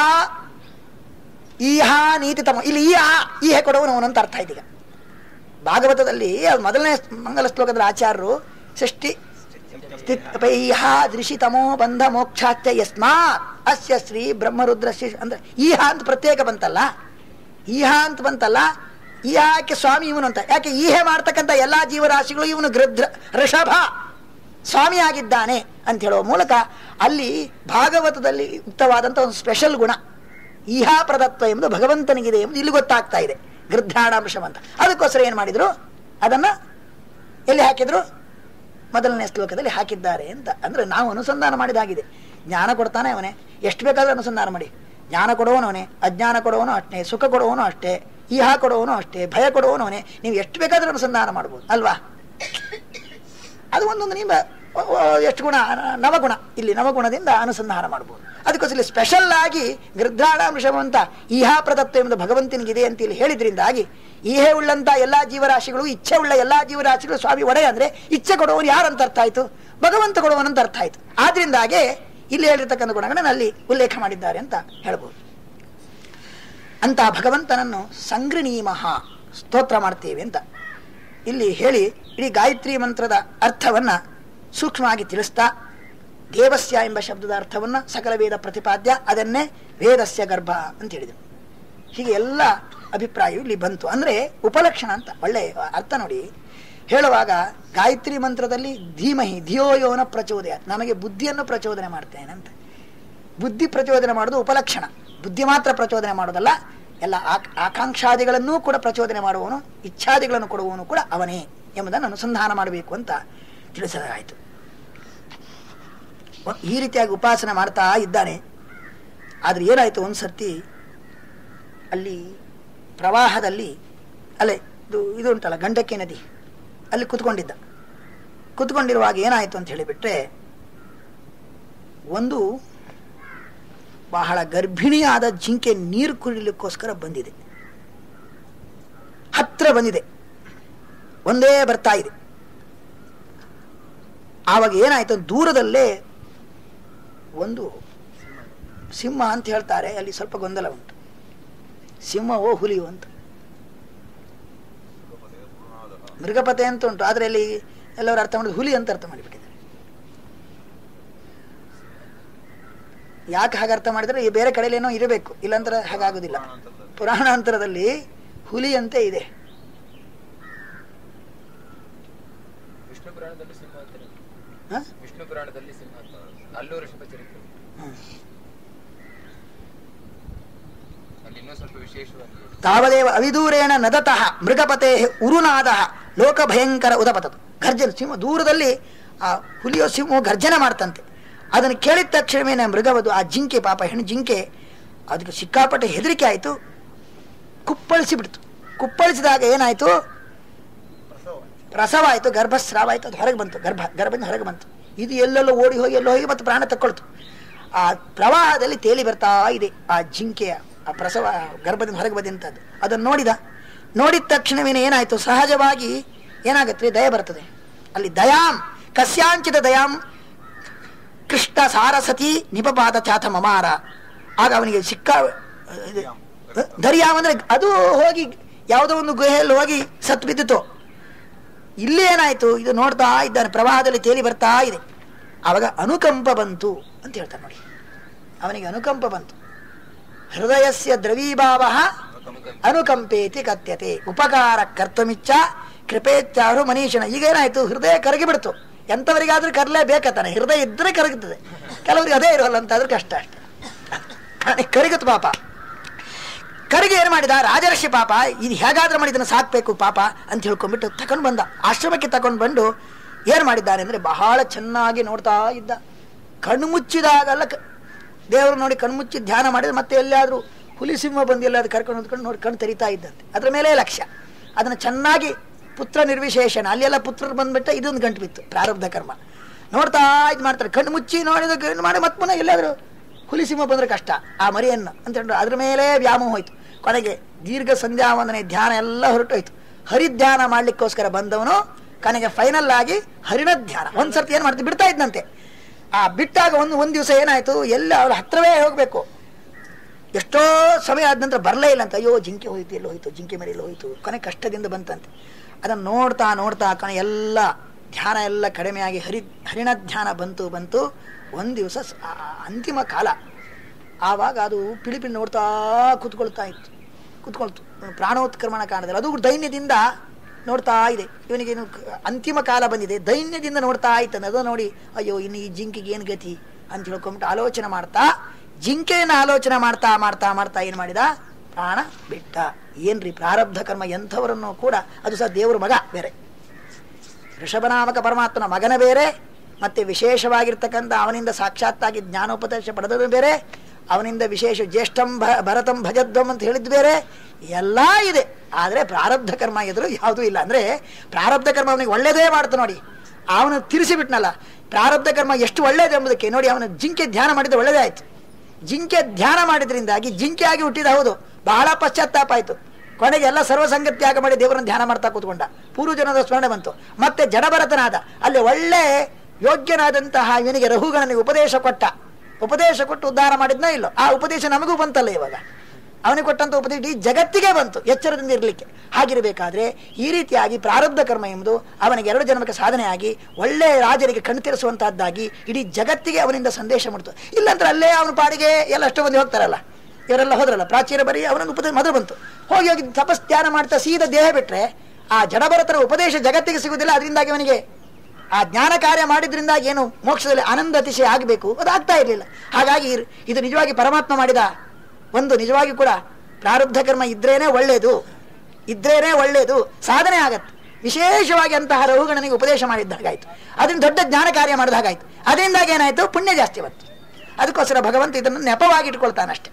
ಈಹ ನೀತಿ ತಮ ಇಲ್ಲಿ ಈ ಆ ಈಹೆ ಕೊಡುವನು ಅಂತ ಅರ್ಥ ಆಯ್ತು ಈಗ ಭಾಗವತದಲ್ಲಿ ಅದು ಮೊದಲನೇ ಮಂಗಲ ಶ್ಲೋಕದಲ್ಲಿ ಆಚಾರ್ಯರು ಷಷ್ಠಿ ಸ್ಥಿತಪೈಹ ದೃಶಿತಮೋ ಬಂಧ ಮೋಕ್ಷಾಚ್ಯ ಯಸ್ಮಾತ್ ಅಸ್ಯ ಶ್ರೀ ಬ್ರಹ್ಮರುದ್ರ ಶ್ರೀ ಅಂದ್ರೆ ಈಹ ಅಂತ ಪ್ರತ್ಯೇಕ ಬಂತಲ್ಲ ಈಹ ಅಂತ ಬಂತಲ್ಲ ಈಹಾಕ್ಕೆ ಸ್ವಾಮಿ ಇವನು ಅಂತ ಯಾಕೆ ಈಹೆ ಮಾಡ್ತಕ್ಕಂಥ ಎಲ್ಲಾ ಜೀವರಾಶಿಗಳು ಇವನು ಗೃಧ್ರ ಋಷಭ ಸ್ವಾಮಿ ಆಗಿದ್ದಾನೆ ಅಂತ ಹೇಳುವ ಮೂಲಕ ಅಲ್ಲಿ ಭಾಗವತದಲ್ಲಿ ಯುಕ್ತವಾದಂಥ ಒಂದು ಸ್ಪೆಷಲ್ ಗುಣ ಈಹಾ ಪ್ರದತ್ವ ಎಂಬುದು ಭಗವಂತನಿಗಿದೆ ಎಂಬುದು ಇಲ್ಲಿ ಗೊತ್ತಾಗ್ತಾ ಇದೆ ಗೃದ್ಧಾಣಾಂಶಂ ಅಂತ ಅದಕ್ಕೋಸ್ಕರ ಏನು ಮಾಡಿದ್ರು ಅದನ್ನ ಎಲ್ಲಿ ಹಾಕಿದ್ರು ಮೊದಲನೇ ಶ್ಲೋಕದಲ್ಲಿ ಹಾಕಿದ್ದಾರೆ ಅಂತ ಅಂದ್ರೆ ನಾವು ಅನುಸಂಧಾನ ಮಾಡಿದಾಗಿದೆ ಜ್ಞಾನ ಕೊಡ್ತಾನೆ ಅವನೇ ಎಷ್ಟು ಬೇಕಾದ್ರೂ ಅನುಸಂಧಾನ ಮಾಡಿ ಜ್ಞಾನ ಕೊಡುವನು ಅವನೇ ಅಜ್ಞಾನ ಕೊಡುವನು ಅಷ್ಟೇ ಸುಖ ಕೊಡುವನು ಅಷ್ಟೇ ಈಹ ಕೊಡುವನು ಅಷ್ಟೇ ಭಯ ಕೊಡುವನು ಅವನೇ ನೀವು ಎಷ್ಟು ಬೇಕಾದ್ರೂ ಅನುಸಂಧಾನ ಮಾಡ್ಬೋದು ಅಲ್ವಾ ಅದು ಒಂದೊಂದು ನಿಮ್ಮ ಒ- ಒ- ಎಷ್ಟು ಗುಣ ನವಗುಣ ಇಲ್ಲಿ ನವಗುಣದಿಂದ ಅನುಸಂಧಾನ ಮಾಡ್ಬೋದು ಅದಕ್ಕೋಸ್ಕರ ಇಲ್ಲಿ ಸ್ಪೆಷಲ್ ಆಗಿ ಗೃದ್ಧಾಣಾಂಶಂ ಅಂತ ಈಹಾ ಪ್ರದತ್ವ ಎಂಬುದು ಭಗವಂತನಿಗಿದೆ ಅಂತ ಇಲ್ಲಿ ಹೇಳಿದ್ರಿಂದಾಗಿ ಈಹೆ ಉಳ್ಳಂತ ಎಲ್ಲಾ ಜೀವರಾಶಿಗಳು ಇಚ್ಛೆ ಉಳ್ಳ ಎಲ್ಲಾ ಜೀವರಾಶಿಗಳು ಸ್ವಾಮಿ ಒಡೆಯ ಅಂದ್ರೆ ಇಚ್ಛೆ ಕೊಡುವವನು ಯಾರಂತ ಅರ್ಥ ಆಯ್ತು ಭಗವಂತ ಕೊಡುವವನಂತ ಅರ್ಥ ಆಯ್ತು ಆದ್ರಿಂದಾಗೆ ಇಲ್ಲಿ ಹೇಳಿರ್ತಕ್ಕಂಥ ಗುಣಗಳನ್ನು ಅಲ್ಲಿ ಉಲ್ಲೇಖ ಮಾಡಿದ್ದಾರೆ ಅಂತ ಹೇಳ್ಬೋದು ಅಂತ ಭಗವಂತನನ್ನು ಸಂಗೃಣೀಮಹ ಸ್ತೋತ್ರ ಮಾಡ್ತೇವೆ ಅಂತ ಇಲ್ಲಿ ಹೇಳಿ ಇಡೀ ಗಾಯತ್ರಿ ಮಂತ್ರದ ಅರ್ಥವನ್ನ ಸೂಕ್ಷ್ಮವಾಗಿ ತಿಳಿಸ್ತಾ ದೇವಸ್ಯ ಎಂಬ ಶಬ್ದದ ಅರ್ಥವನ್ನ ಸಕಲ ವೇದ ಪ್ರತಿಪಾದ್ಯ ಅದನ್ನೇ ವೇದಸ್ಯ ಗರ್ಭ ಅಂತ ಹೇಳಿದರು ಹೀಗೆ ಎಲ್ಲ ಅಭಿಪ್ರಾಯವು ಇಲ್ಲಿ ಬಂತು ಅಂದ್ರೆ ಉಪಲಕ್ಷಣ ಅಂತ ಒಳ್ಳೆ ಅರ್ಥ ನೋಡಿ ಹೇಳುವಾಗ ಗಾಯತ್ರಿ ಮಂತ್ರದಲ್ಲಿ ಧೀಮಹಿ ಧಿಯೋಯೋನ ಪ್ರಚೋದಯ ನಮಗೆ ಬುದ್ಧಿಯನ್ನು ಪ್ರಚೋದನೆ ಮಾಡ್ತೇನೆ ಅಂತ ಬುದ್ಧಿ ಪ್ರಚೋದನೆ ಮಾಡೋದು ಉಪಲಕ್ಷಣ ಬುದ್ಧಿ ಮಾತ್ರ ಪ್ರಚೋದನೆ ಮಾಡೋದಲ್ಲ ಎಲ್ಲ ಆಕ್- ಆಕಾಂಕ್ಷಾದಿಗಳನ್ನೂ ಕೂಡ ಪ್ರಚೋದನೆ ಮಾಡುವವನು ಇಚ್ಛಾದಿಗಳನ್ನು ಕೊಡುವವನು ಕೂಡ ಅವನೇ ಎಂಬುದನ್ನು ಅನುಸಂಧಾನ ಮಾಡಬೇಕು ಅಂತ ತಿಳಿಸಲಾಯಿತು ಒ- ಈ ರೀತಿಯಾಗಿ ಉಪಾಸನೆ ಮಾಡ್ತಾ ಇದ್ದಾನೆ ಆದರೆ ಏನಾಯಿತು ಒಂದು ಸರ್ತಿ ಅಲ್ಲಿ ಪ್ರವಾಹದಲ್ಲಿ ಅಲ್ಲೇ ಇದು ಇದು ಉಂಟಲ್ಲ ಗಂಡಕಿ ನದಿ ಅಲ್ಲಿ ಕುತ್ಕೊಂಡಿದ್ದ ಕುತ್ಕೊಂಡಿರುವಾಗ ಏನಾಯಿತು ಅಂತ ಹೇಳಿಬಿಟ್ರೆ ಒಂದು ಬಹಳ ಗರ್ಭಿಣಿಯಾದ ಜಿಂಕೆ ನೀರು ಕುಡಿಲಿಕ್ಕೋಸ್ಕರ ಬಂದಿದೆ ಹತ್ರ ಬಂದಿದೆ ಒಂದೇ ಬರ್ತಾ ಇದೆ ಆವಾಗ ಏನಾಯ್ತು ದೂರದಲ್ಲೇ ಒಂದು ಸಿಂಹ ಅಂತ ಹೇಳ್ತಾರೆ ಅಲ್ಲಿ ಸ್ವಲ್ಪ ಗೊಂದಲ ಉಂಟು ಸಿಂಹವೋ ಹುಲಿಯೋ ಅಂತ ಮೃಗಪತೆ ಅಂತ ಉಂಟು ಆದರೆ ಅಲ್ಲಿ ಎಲ್ಲರೂ ಅರ್ಥ ಮಾಡಿದ್ರು ಹುಲಿ ಅಂತ ಅರ್ಥ ಮಾಡಿಬಿಟ್ಟಿದ್ದಾರೆ ಯಾಕೆ ಹಾಗೆ ಅರ್ಥ ಮಾಡಿದ್ರೆ ಈ ಬೇರೆ ಕಡೆಯಲ್ಲಿ ಏನೋ ಇರಬೇಕು ಇಲ್ಲಾಂದ್ರೆ ಹಾಗಾಗೋದಿಲ್ಲ ಪುರಾಣಾಂತರದಲ್ಲಿ ಹುಲಿ ಅಂತೆ ಇದೆ ವಿಷ್ಣು ಪುರಾಣದಲ್ಲಿ ಸಿಂಹ ಅಂತ ಇದೆ. ಹ? ವಿಷ್ಣು ಪುರಾಣದಲ್ಲಿ ಸಿಂಹ ಅಂತ ಅಲ್ಲೂ ಋಷಭ ಚರಿತ್ರೆ ಹ್ಮ್. ಅಲ್ಲಿ ಇನ್ನೂ ಸ್ವಲ್ಪ ವಿಶೇಷವಾಗಿ ತಾವದೇವ ಅವಿದೂರೇಣ ನದತಃ ಮೃಗಪತೆ ಉರುನಾದ ಲೋಕ ಭಯಂಕರ ಉದಪತದು ಗರ್ಜನೆ ಸಿಂಹ ದೂರದಲ್ಲಿ ಆ ಹುಲಿಯೋ ಸಿಂಹ ಗರ್ಜನೆ ಮಾಡ್ತಂತೆ ಅದನ್ನು ಕೇಳಿದ ತಕ್ಷಣವೇ ಮೃಗವದು ಆ ಜಿಂಕೆ ಪಾಪ ಹೆಣ್ಣು ಜಿಂಕೆ ಅದಕ್ಕೆ ಸಿಕ್ಕಾಪಟ್ಟೆ ಹೆದರಿಕೆ ಆಯಿತು ಕುಪ್ಪಳಿಸಿ ಬಿಡ್ತು ಕುಪ್ಪಳಿಸಿದಾಗ ಏನಾಯಿತು ಪ್ರಸವ ಪ್ರಸವ ಆಯಿತು ಗರ್ಭಸ್ರಾವ ಆಯಿತು ಅದು ಹೊರಗೆ ಬಂತು ಗರ್ಭ ಗರ್ಭದಿಂದ ಹೊರಗೆ ಬಂತು ಇದು ಎಲ್ಲೆಲ್ಲೋ ಓಡಿ ಹೋಗಿ ಎಲ್ಲೋ ಹೋಗಿ ಮತ್ತೆ ಪ್ರಾಣ ತಕ್ಕೊಳ್ತು ಆ ಪ್ರವಾಹದಲ್ಲಿ ತೇಲಿ ಬರ್ತಾ ಇದೆ ಆ ಜಿಂಕೆಯ ಆ ಪ್ರಸವ ಗರ್ಭದಿಂದ ಹೊರಗೆ ಬಂದಂಥದ್ದು ಅದನ್ನು ನೋಡಿದ ನೋಡಿದ ತಕ್ಷಣವೇನೆ ಏನಾಯಿತು ಸಹಜವಾಗಿ ಏನಾಗತ್ತೆ ದಯ ಬರ್ತದೆ ಅಲ್ಲಿ ದಯಾಂ ಕಸ್ಯಾಂಚಿತ ದಯಾಂ ಕೃಷ್ಣ ಸಾರಸತಿ ನಿಪಪಾತ ಚಾಥ ಮಮಾರ ಆಗ ಅವನಿಗೆ ಸಿಕ್ಕ ಇದು, ದರ್ಯಾಮ್ ಅಂದ್ರೆ ಅದು ಹೋಗಿ ಯಾವುದೋ ಒಂದು ಗುಹೆಯಲ್ಲಿ ಹೋಗಿ ಸತ್ತು ಬಿದ್ದಿತು ಇಲ್ಲಿ ಏನಾಯ್ತು ಇದು ನೋಡ್ತಾ ಇದ್ದಾನೆ ಪ್ರವಾಹದಲ್ಲಿ ತೇಲಿ ಬರ್ತಾ ಇದೆ ಆವಾಗ ಅನುಕಂಪ ಬಂತು ಅಂತ ಹೇಳ್ತಾನೆ ನೋಡಿ ಅವನಿಗೆ ಅನುಕಂಪ ಬಂತು ಹೃದಯಸ್ಯ ದ್ರವೀಭಾವ ಅನುಕಂಪೇತಿ ಕಥ್ಯತೆ ಉಪಕಾರ ಕರ್ತಮಿಚ್ಚ ಕೃಪೇಚ್ಚಾರು ಮನೀಷಣ ಈಗ ಏನಾಯ್ತು ಹೃದಯ ಕರಗಿ ಬಿಡ್ತು ಎಂಥವರಿಗಾದ್ರೂ ಕರಲೇಬೇಕತ್ತಾನೆ ಹೃದಯ ಇದ್ರೆ ಕರಗುತ್ತದೆ ಕೆಲವರಿಗೆ ಅದೇ ಇರೋಲ್ಲ ಅಂತಾದ್ರೂ ಕಷ್ಟ ಅಷ್ಟೆ ಅವನಿಗೆ ಕರಗುತ್ತು ಪಾಪ ಕರಿಗೆ ಏನು ಮಾಡಿದ ರಾಜರ್ಷಿ ಪಾಪ ಇದು ಹೇಗಾದ್ರೂ ಮಾಡಿ ಇದನ್ನು ಸಾಕ್ಬೇಕು ಪಾಪ ಅಂತ ಹೇಳ್ಕೊಂಡ್ಬಿಟ್ಟು ತಗೊಂಡು ಬಂದ ಆಶ್ರಮಕ್ಕೆ ತಗೊಂಡು ಬಂದು ಏನು ಮಾಡಿದ್ದಾನೆ ಅಂದರೆ ಬಹಳ ಚೆನ್ನಾಗಿ ನೋಡ್ತಾ ಇದ್ದ ಕಣ್ಣು ಮುಚ್ಚಿದಾಗಲ್ಲ ಕ- ದೇವರು ನೋಡಿ ಕಣ್ಣು ಮುಚ್ಚಿ ಧ್ಯಾನ ಮಾಡಿದ್ರೆ ಮತ್ತೆ ಎಲ್ಲಾದರೂ ಹುಲಿ ಸಿಂಹ ಬಂದು ಎಲ್ಲಾದ್ರೂ ಕರ್ಕೊಂಡು ಹೊಂದ್ಕೊಂಡು ನೋಡಿ ಕಣ್ಣು ತೆರಿತಾ ಇದ್ದಂತೆ ಅದ್ರ ಮೇಲೆ ಲಕ್ಷ್ಯ ಅದನ್ನು ಚೆನ್ನಾಗಿ ಪುತ್ರ ನಿರ್ವಿಶೇಷಣ ಅಲ್ಲೆಲ್ಲ ಪುತ್ರರು ಬಂದ್ಬಿಟ್ಟು ಇದೊಂದು ಗಂಟು ಬಿತ್ತು ಪ್ರಾರಬ್ಧ ಕರ್ಮ ನೋಡ್ತಾ ಇದು ಮಾಡ್ತಾರೆ ಕಣ್ಣು ಮುಚ್ಚಿ ನೋಡಿದ ಕಣ್ಣು ಮಾಡಿ ಮತ್ತೆ ಪುನಃ ಎಲ್ಲಾದರೂ ಹುಲಿ ಸಿಂಹ ಬಂದರೆ ಕಷ್ಟ ಆ ಮರಿಯನ್ನು ಅಂತ ಹೇಳಿ ಅದ್ರ ಮೇಲೆ ವ್ಯಾಮೋಹ ಹೋಯ್ತು ಕೊನೆಗೆ ದೀರ್ಘ ಸಂಧ್ಯಾ ವಂದನೆ ಧ್ಯಾನ ಎಲ್ಲ ಹೊರಟೋಯ್ತು ಹರಿಧ್ಯಾನ ಮಾಡ್ಲಿಕ್ಕೋಸ್ಕರ ಬಂದವನು ಕೊನೆಗೆ ಫೈನಲ್ ಆಗಿ ಹರಿಣ ಧ್ಯಾನ ಒಂದ್ ಸರ್ತಿ ಏನು ಮಾಡ್ತೀವಿ ಬಿಡ್ತಾ ಇದ್ದಂತೆ ಆ ಬಿಟ್ಟಾಗ ಒಂದು ಒಂದು ದಿವಸ ಏನಾಯ್ತು ಎಲ್ಲ ಅವ್ರ ಹತ್ರವೇ ಹೋಗಬೇಕು ಎಷ್ಟೋ ಸಮಯ ಆದ ನಂತರ ಬರಲೇ ಇಲ್ಲ ಅಂತ ಅಯ್ಯೋ ಜಿಂಕೆ ಹೋಯ್ತು ಎಲ್ಲೋ ಹೋಯ್ತು ಜಿಂಕೆ ಮರಿ ಎಲ್ಲೋ ಹೋಯ್ತು ಕೊನೆ ಕಷ್ಟದಿಂದ ಬಂತಂತೆ ಅದನ್ನು ನೋಡ್ತಾ ನೋಡ್ತಾ ಕೊನೆ ಎಲ್ಲ ಧ್ಯಾನ ಎಲ್ಲ ಕಡಿಮೆಯಾಗಿ ಹರಿ ಹರಿಣ ಧ್ಯಾನ ಬಂತು ಬಂತು ಒಂದು ದಿವಸ ಸ- ಆ- ಆ ಅಂತಿಮ ಕಾಲ ಆವಾಗ ಅದು ಪಿಳಿ ಪಿಳಿ ನೋಡ್ತಾ ಕೂತ್ಕೊಳ್ತಾ ಇತ್ತು ಕೂತ್ಕೊಳ್ತು ಪ್ರಾಣೋತ್ಕ್ರಮಣ ಕಾರಣದಲ್ಲಿ ಅದು ದೈನ್ಯದಿಂದ ನೋಡ್ತಾ ಇದೆ ಇವನಿಗೆ ಏನು ಕ- ಅಂತಿಮ ಕಾಲ ಬಂದಿದೆ ದೈನ್ಯದಿಂದ ನೋಡ್ತಾ ಇದ್ದಾನೆ ಅದು ನೋಡಿ ಅಯ್ಯೋ ಇನ್ನು ಈ ಜಿಂಕಿಗೆ ಏನು ಗತಿ ಅಂತ ಹೇಳ್ಕೊಂಬಿಟ್ಟು ಆಲೋಚನೆ ಮಾಡ್ತಾ ಜಿಂಕೆಯನ್ನು ಆಲೋಚನೆ ಮಾಡ್ತಾ ಮಾಡ್ತಾ ಮಾಡ್ತಾ ಏನು ಮಾಡಿದ ಪ್ರಾಣ ಬಿಟ್ಟ ಏನ್ರಿ ಪ್ರಾರಬ್ಧ ಕರ್ಮ ಎಂಥವರನ್ನು ಕೂಡ ಅದು ಸಹ ದೇವ್ರ ಮಗ ಬೇರೆ ಋಷಭನಾಮಕ ಪರಮಾತ್ಮನ ಮಗನ ಬೇರೆ ಮತ್ತೆ ವಿಶೇಷವಾಗಿರ್ತಕ್ಕಂಥ ಅವನಿಂದ ಸಾಕ್ಷಾತ್ತಾಗಿ ಜ್ಞಾನೋಪದೇಶ ಪಡೆದದ್ದು ಬೇರೆ ಅವನಿಂದ ವಿಶೇಷ ಜ್ಯೇಷ್ಠಂ ಭ ಭರತಂ ಭಜದ್ವಂ ಅಂತ ಹೇಳಿದ್ದು ಬೇರೆ ಎಲ್ಲ ಇದೆ ಆದರೆ ಪ್ರಾರಬ್ಧ ಕರ್ಮ ಎದುರು ಯಾವುದೂ ಇಲ್ಲ ಅಂದರೆ ಪ್ರಾರಬ್ಧ ಕರ್ಮ ಅವನಿಗೆ ಒಳ್ಳೆಯದೇ ಮಾಡ್ತು ನೋಡಿ ಅವನು ತಿರುಸಿಬಿಟ್ನಲ್ಲ ಪ್ರಾರಬ್ಧ ಕರ್ಮ ಎಷ್ಟು ಒಳ್ಳೆಯದು ಎಂಬುದಕ್ಕೆ ನೋಡಿ ಅವನು ಜಿಂಕೆ ಧ್ಯಾನ ಮಾಡಿದ್ರೆ ಒಳ್ಳೆಯದೇ ಆಯ್ತು ಜಿಂಕೆ ಧ್ಯಾನ ಮಾಡಿದ್ರಿಂದಾಗಿ ಜಿಂಕೆ ಆಗಿ ಹುಟ್ಟಿದ ಹೌದು ಬಹಳ ಪಶ್ಚಾತ್ತಾಪ ಆಯಿತು ಕೊನೆಗೆ ಎಲ್ಲ ಸರ್ವಸಂಗತಿ ತ್ಯಾಗ ಮಾಡಿ ದೇವರನ್ನು ಧ್ಯಾನ ಮಾಡ್ತಾ ಕೂತ್ಕೊಂಡ ಪೂರ್ವಜನದ ಸ್ಮರಣೆ ಬಂತು ಮತ್ತೆ ಜಡಭರತನಾದ ಅಲ್ಲಿ ಒಳ್ಳೆ ಯೋಗ್ಯನಾದಂತಹ ಇವನಿಗೆ ರಘುಗಣನಿಗೆ ಉಪದೇಶ ಕೊಟ್ಟ ಉಪದೇಶ ಕೊಟ್ಟು ಉದ್ಧಾರ ಮಾಡಿದ್ನೋ ಇಲ್ಲೋ ಆ ಉಪದೇಶ ನಮಗೂ ಬಂತಲ್ಲ ಇವಾಗ ಅವನಿಗೆ ಕೊಟ್ಟಂತ ಉಪದೇಶ ಇಡೀ ಜಗತ್ತಿಗೆ ಬಂತು ಎಚ್ಚರದಿಂದ ಇರಲಿಕ್ಕೆ ಹಾಗಿರಬೇಕಾದ್ರೆ ಈ ರೀತಿಯಾಗಿ ಪ್ರಾರಬ್ಧ ಕರ್ಮ ಎಂಬುದು ಅವನಿಗೆ ಎರಡು ಜನ್ಮಕ್ಕೆ ಸಾಧನೆಯಾಗಿ ಒಳ್ಳೆ ರಾಜರಿಗೆ ಕಣ್ತಿರಿಸುವಂತಹದ್ದಾಗಿ ಇಡೀ ಜಗತ್ತಿಗೆ ಅವನಿಂದ ಸಂದೇಶ ಮುಡ್ತು ಇಲ್ಲಂದ್ರೆ ಅಲ್ಲೇ ಅವನ ಪಾಡಿಗೆ ಎಲ್ಲ ಅಷ್ಟು ಮಂದಿ ಹೋಗ್ತಾರಲ್ಲ ಇವರೆಲ್ಲ ಹೋದ್ರಲ್ಲ ಪ್ರಾಚೀನ ಬರೀ ಅವನನ್ನು ಉಪದೇಶ ಮೊದಲು ಬಂತು ಹೋಗಿ ಹೋಗಿ ತಪಸ್ ಧ್ಯಾನ ಮಾಡ್ತಾ ಸೀದಾ ದೇಹ ಬಿಟ್ರೆ ಆ ಜಡಭರತರ ಉಪದೇಶ ಜಗತ್ತಿಗೆ ಸಿಗುವುದಿಲ್ಲ ಅದರಿಂದಾಗಿ ಅವನಿಗೆ ಆ ಜ್ಞಾನ ಕಾರ್ಯ ಮಾಡಿದ್ರಿಂದ ಏನು ಮೋಕ್ಷದಲ್ಲಿ ಆನಂದ ಅತಿಶಯ ಆಗಬೇಕು ಅದು ಆಗ್ತಾ ಇರಲಿಲ್ಲ ಹಾಗಾಗಿ ಇರ್- ಇದು ನಿಜವಾಗಿ ಪರಮಾತ್ಮ ಮಾಡಿದ ಒಂದು ನಿಜವಾಗಿ ಕೂಡ ಪ್ರಾರಬ್ಧ ಕರ್ಮ ಇದ್ರೇನೆ ಒಳ್ಳೆಯದು ಇದ್ರೇನೆ ಒಳ್ಳೆಯದು ಸಾಧನೆ ಆಗತ್ತೆ ವಿಶೇಷವಾಗಿ ಅಂತಹ ರಘುಗಣನಿಗೆ ಉಪದೇಶ ಮಾಡಿದ್ದಾಗಾಯ್ತು ಅದರಿಂದ ದೊಡ್ಡ ಜ್ಞಾನ ಕಾರ್ಯ ಮಾಡಿದಾಗಾಯ್ತು ಅದರಿಂದಾಗಿ ಏನಾಯ್ತು ಪುಣ್ಯ ಜಾಸ್ತಿ ಬಂತು ಅದಕ್ಕೋಸ್ಕರ ಭಗವಂತ ಇದನ್ನು ನೆಪವಾಗಿ ಇಟ್ಕೊಳ್ತಾನಷ್ಟೆ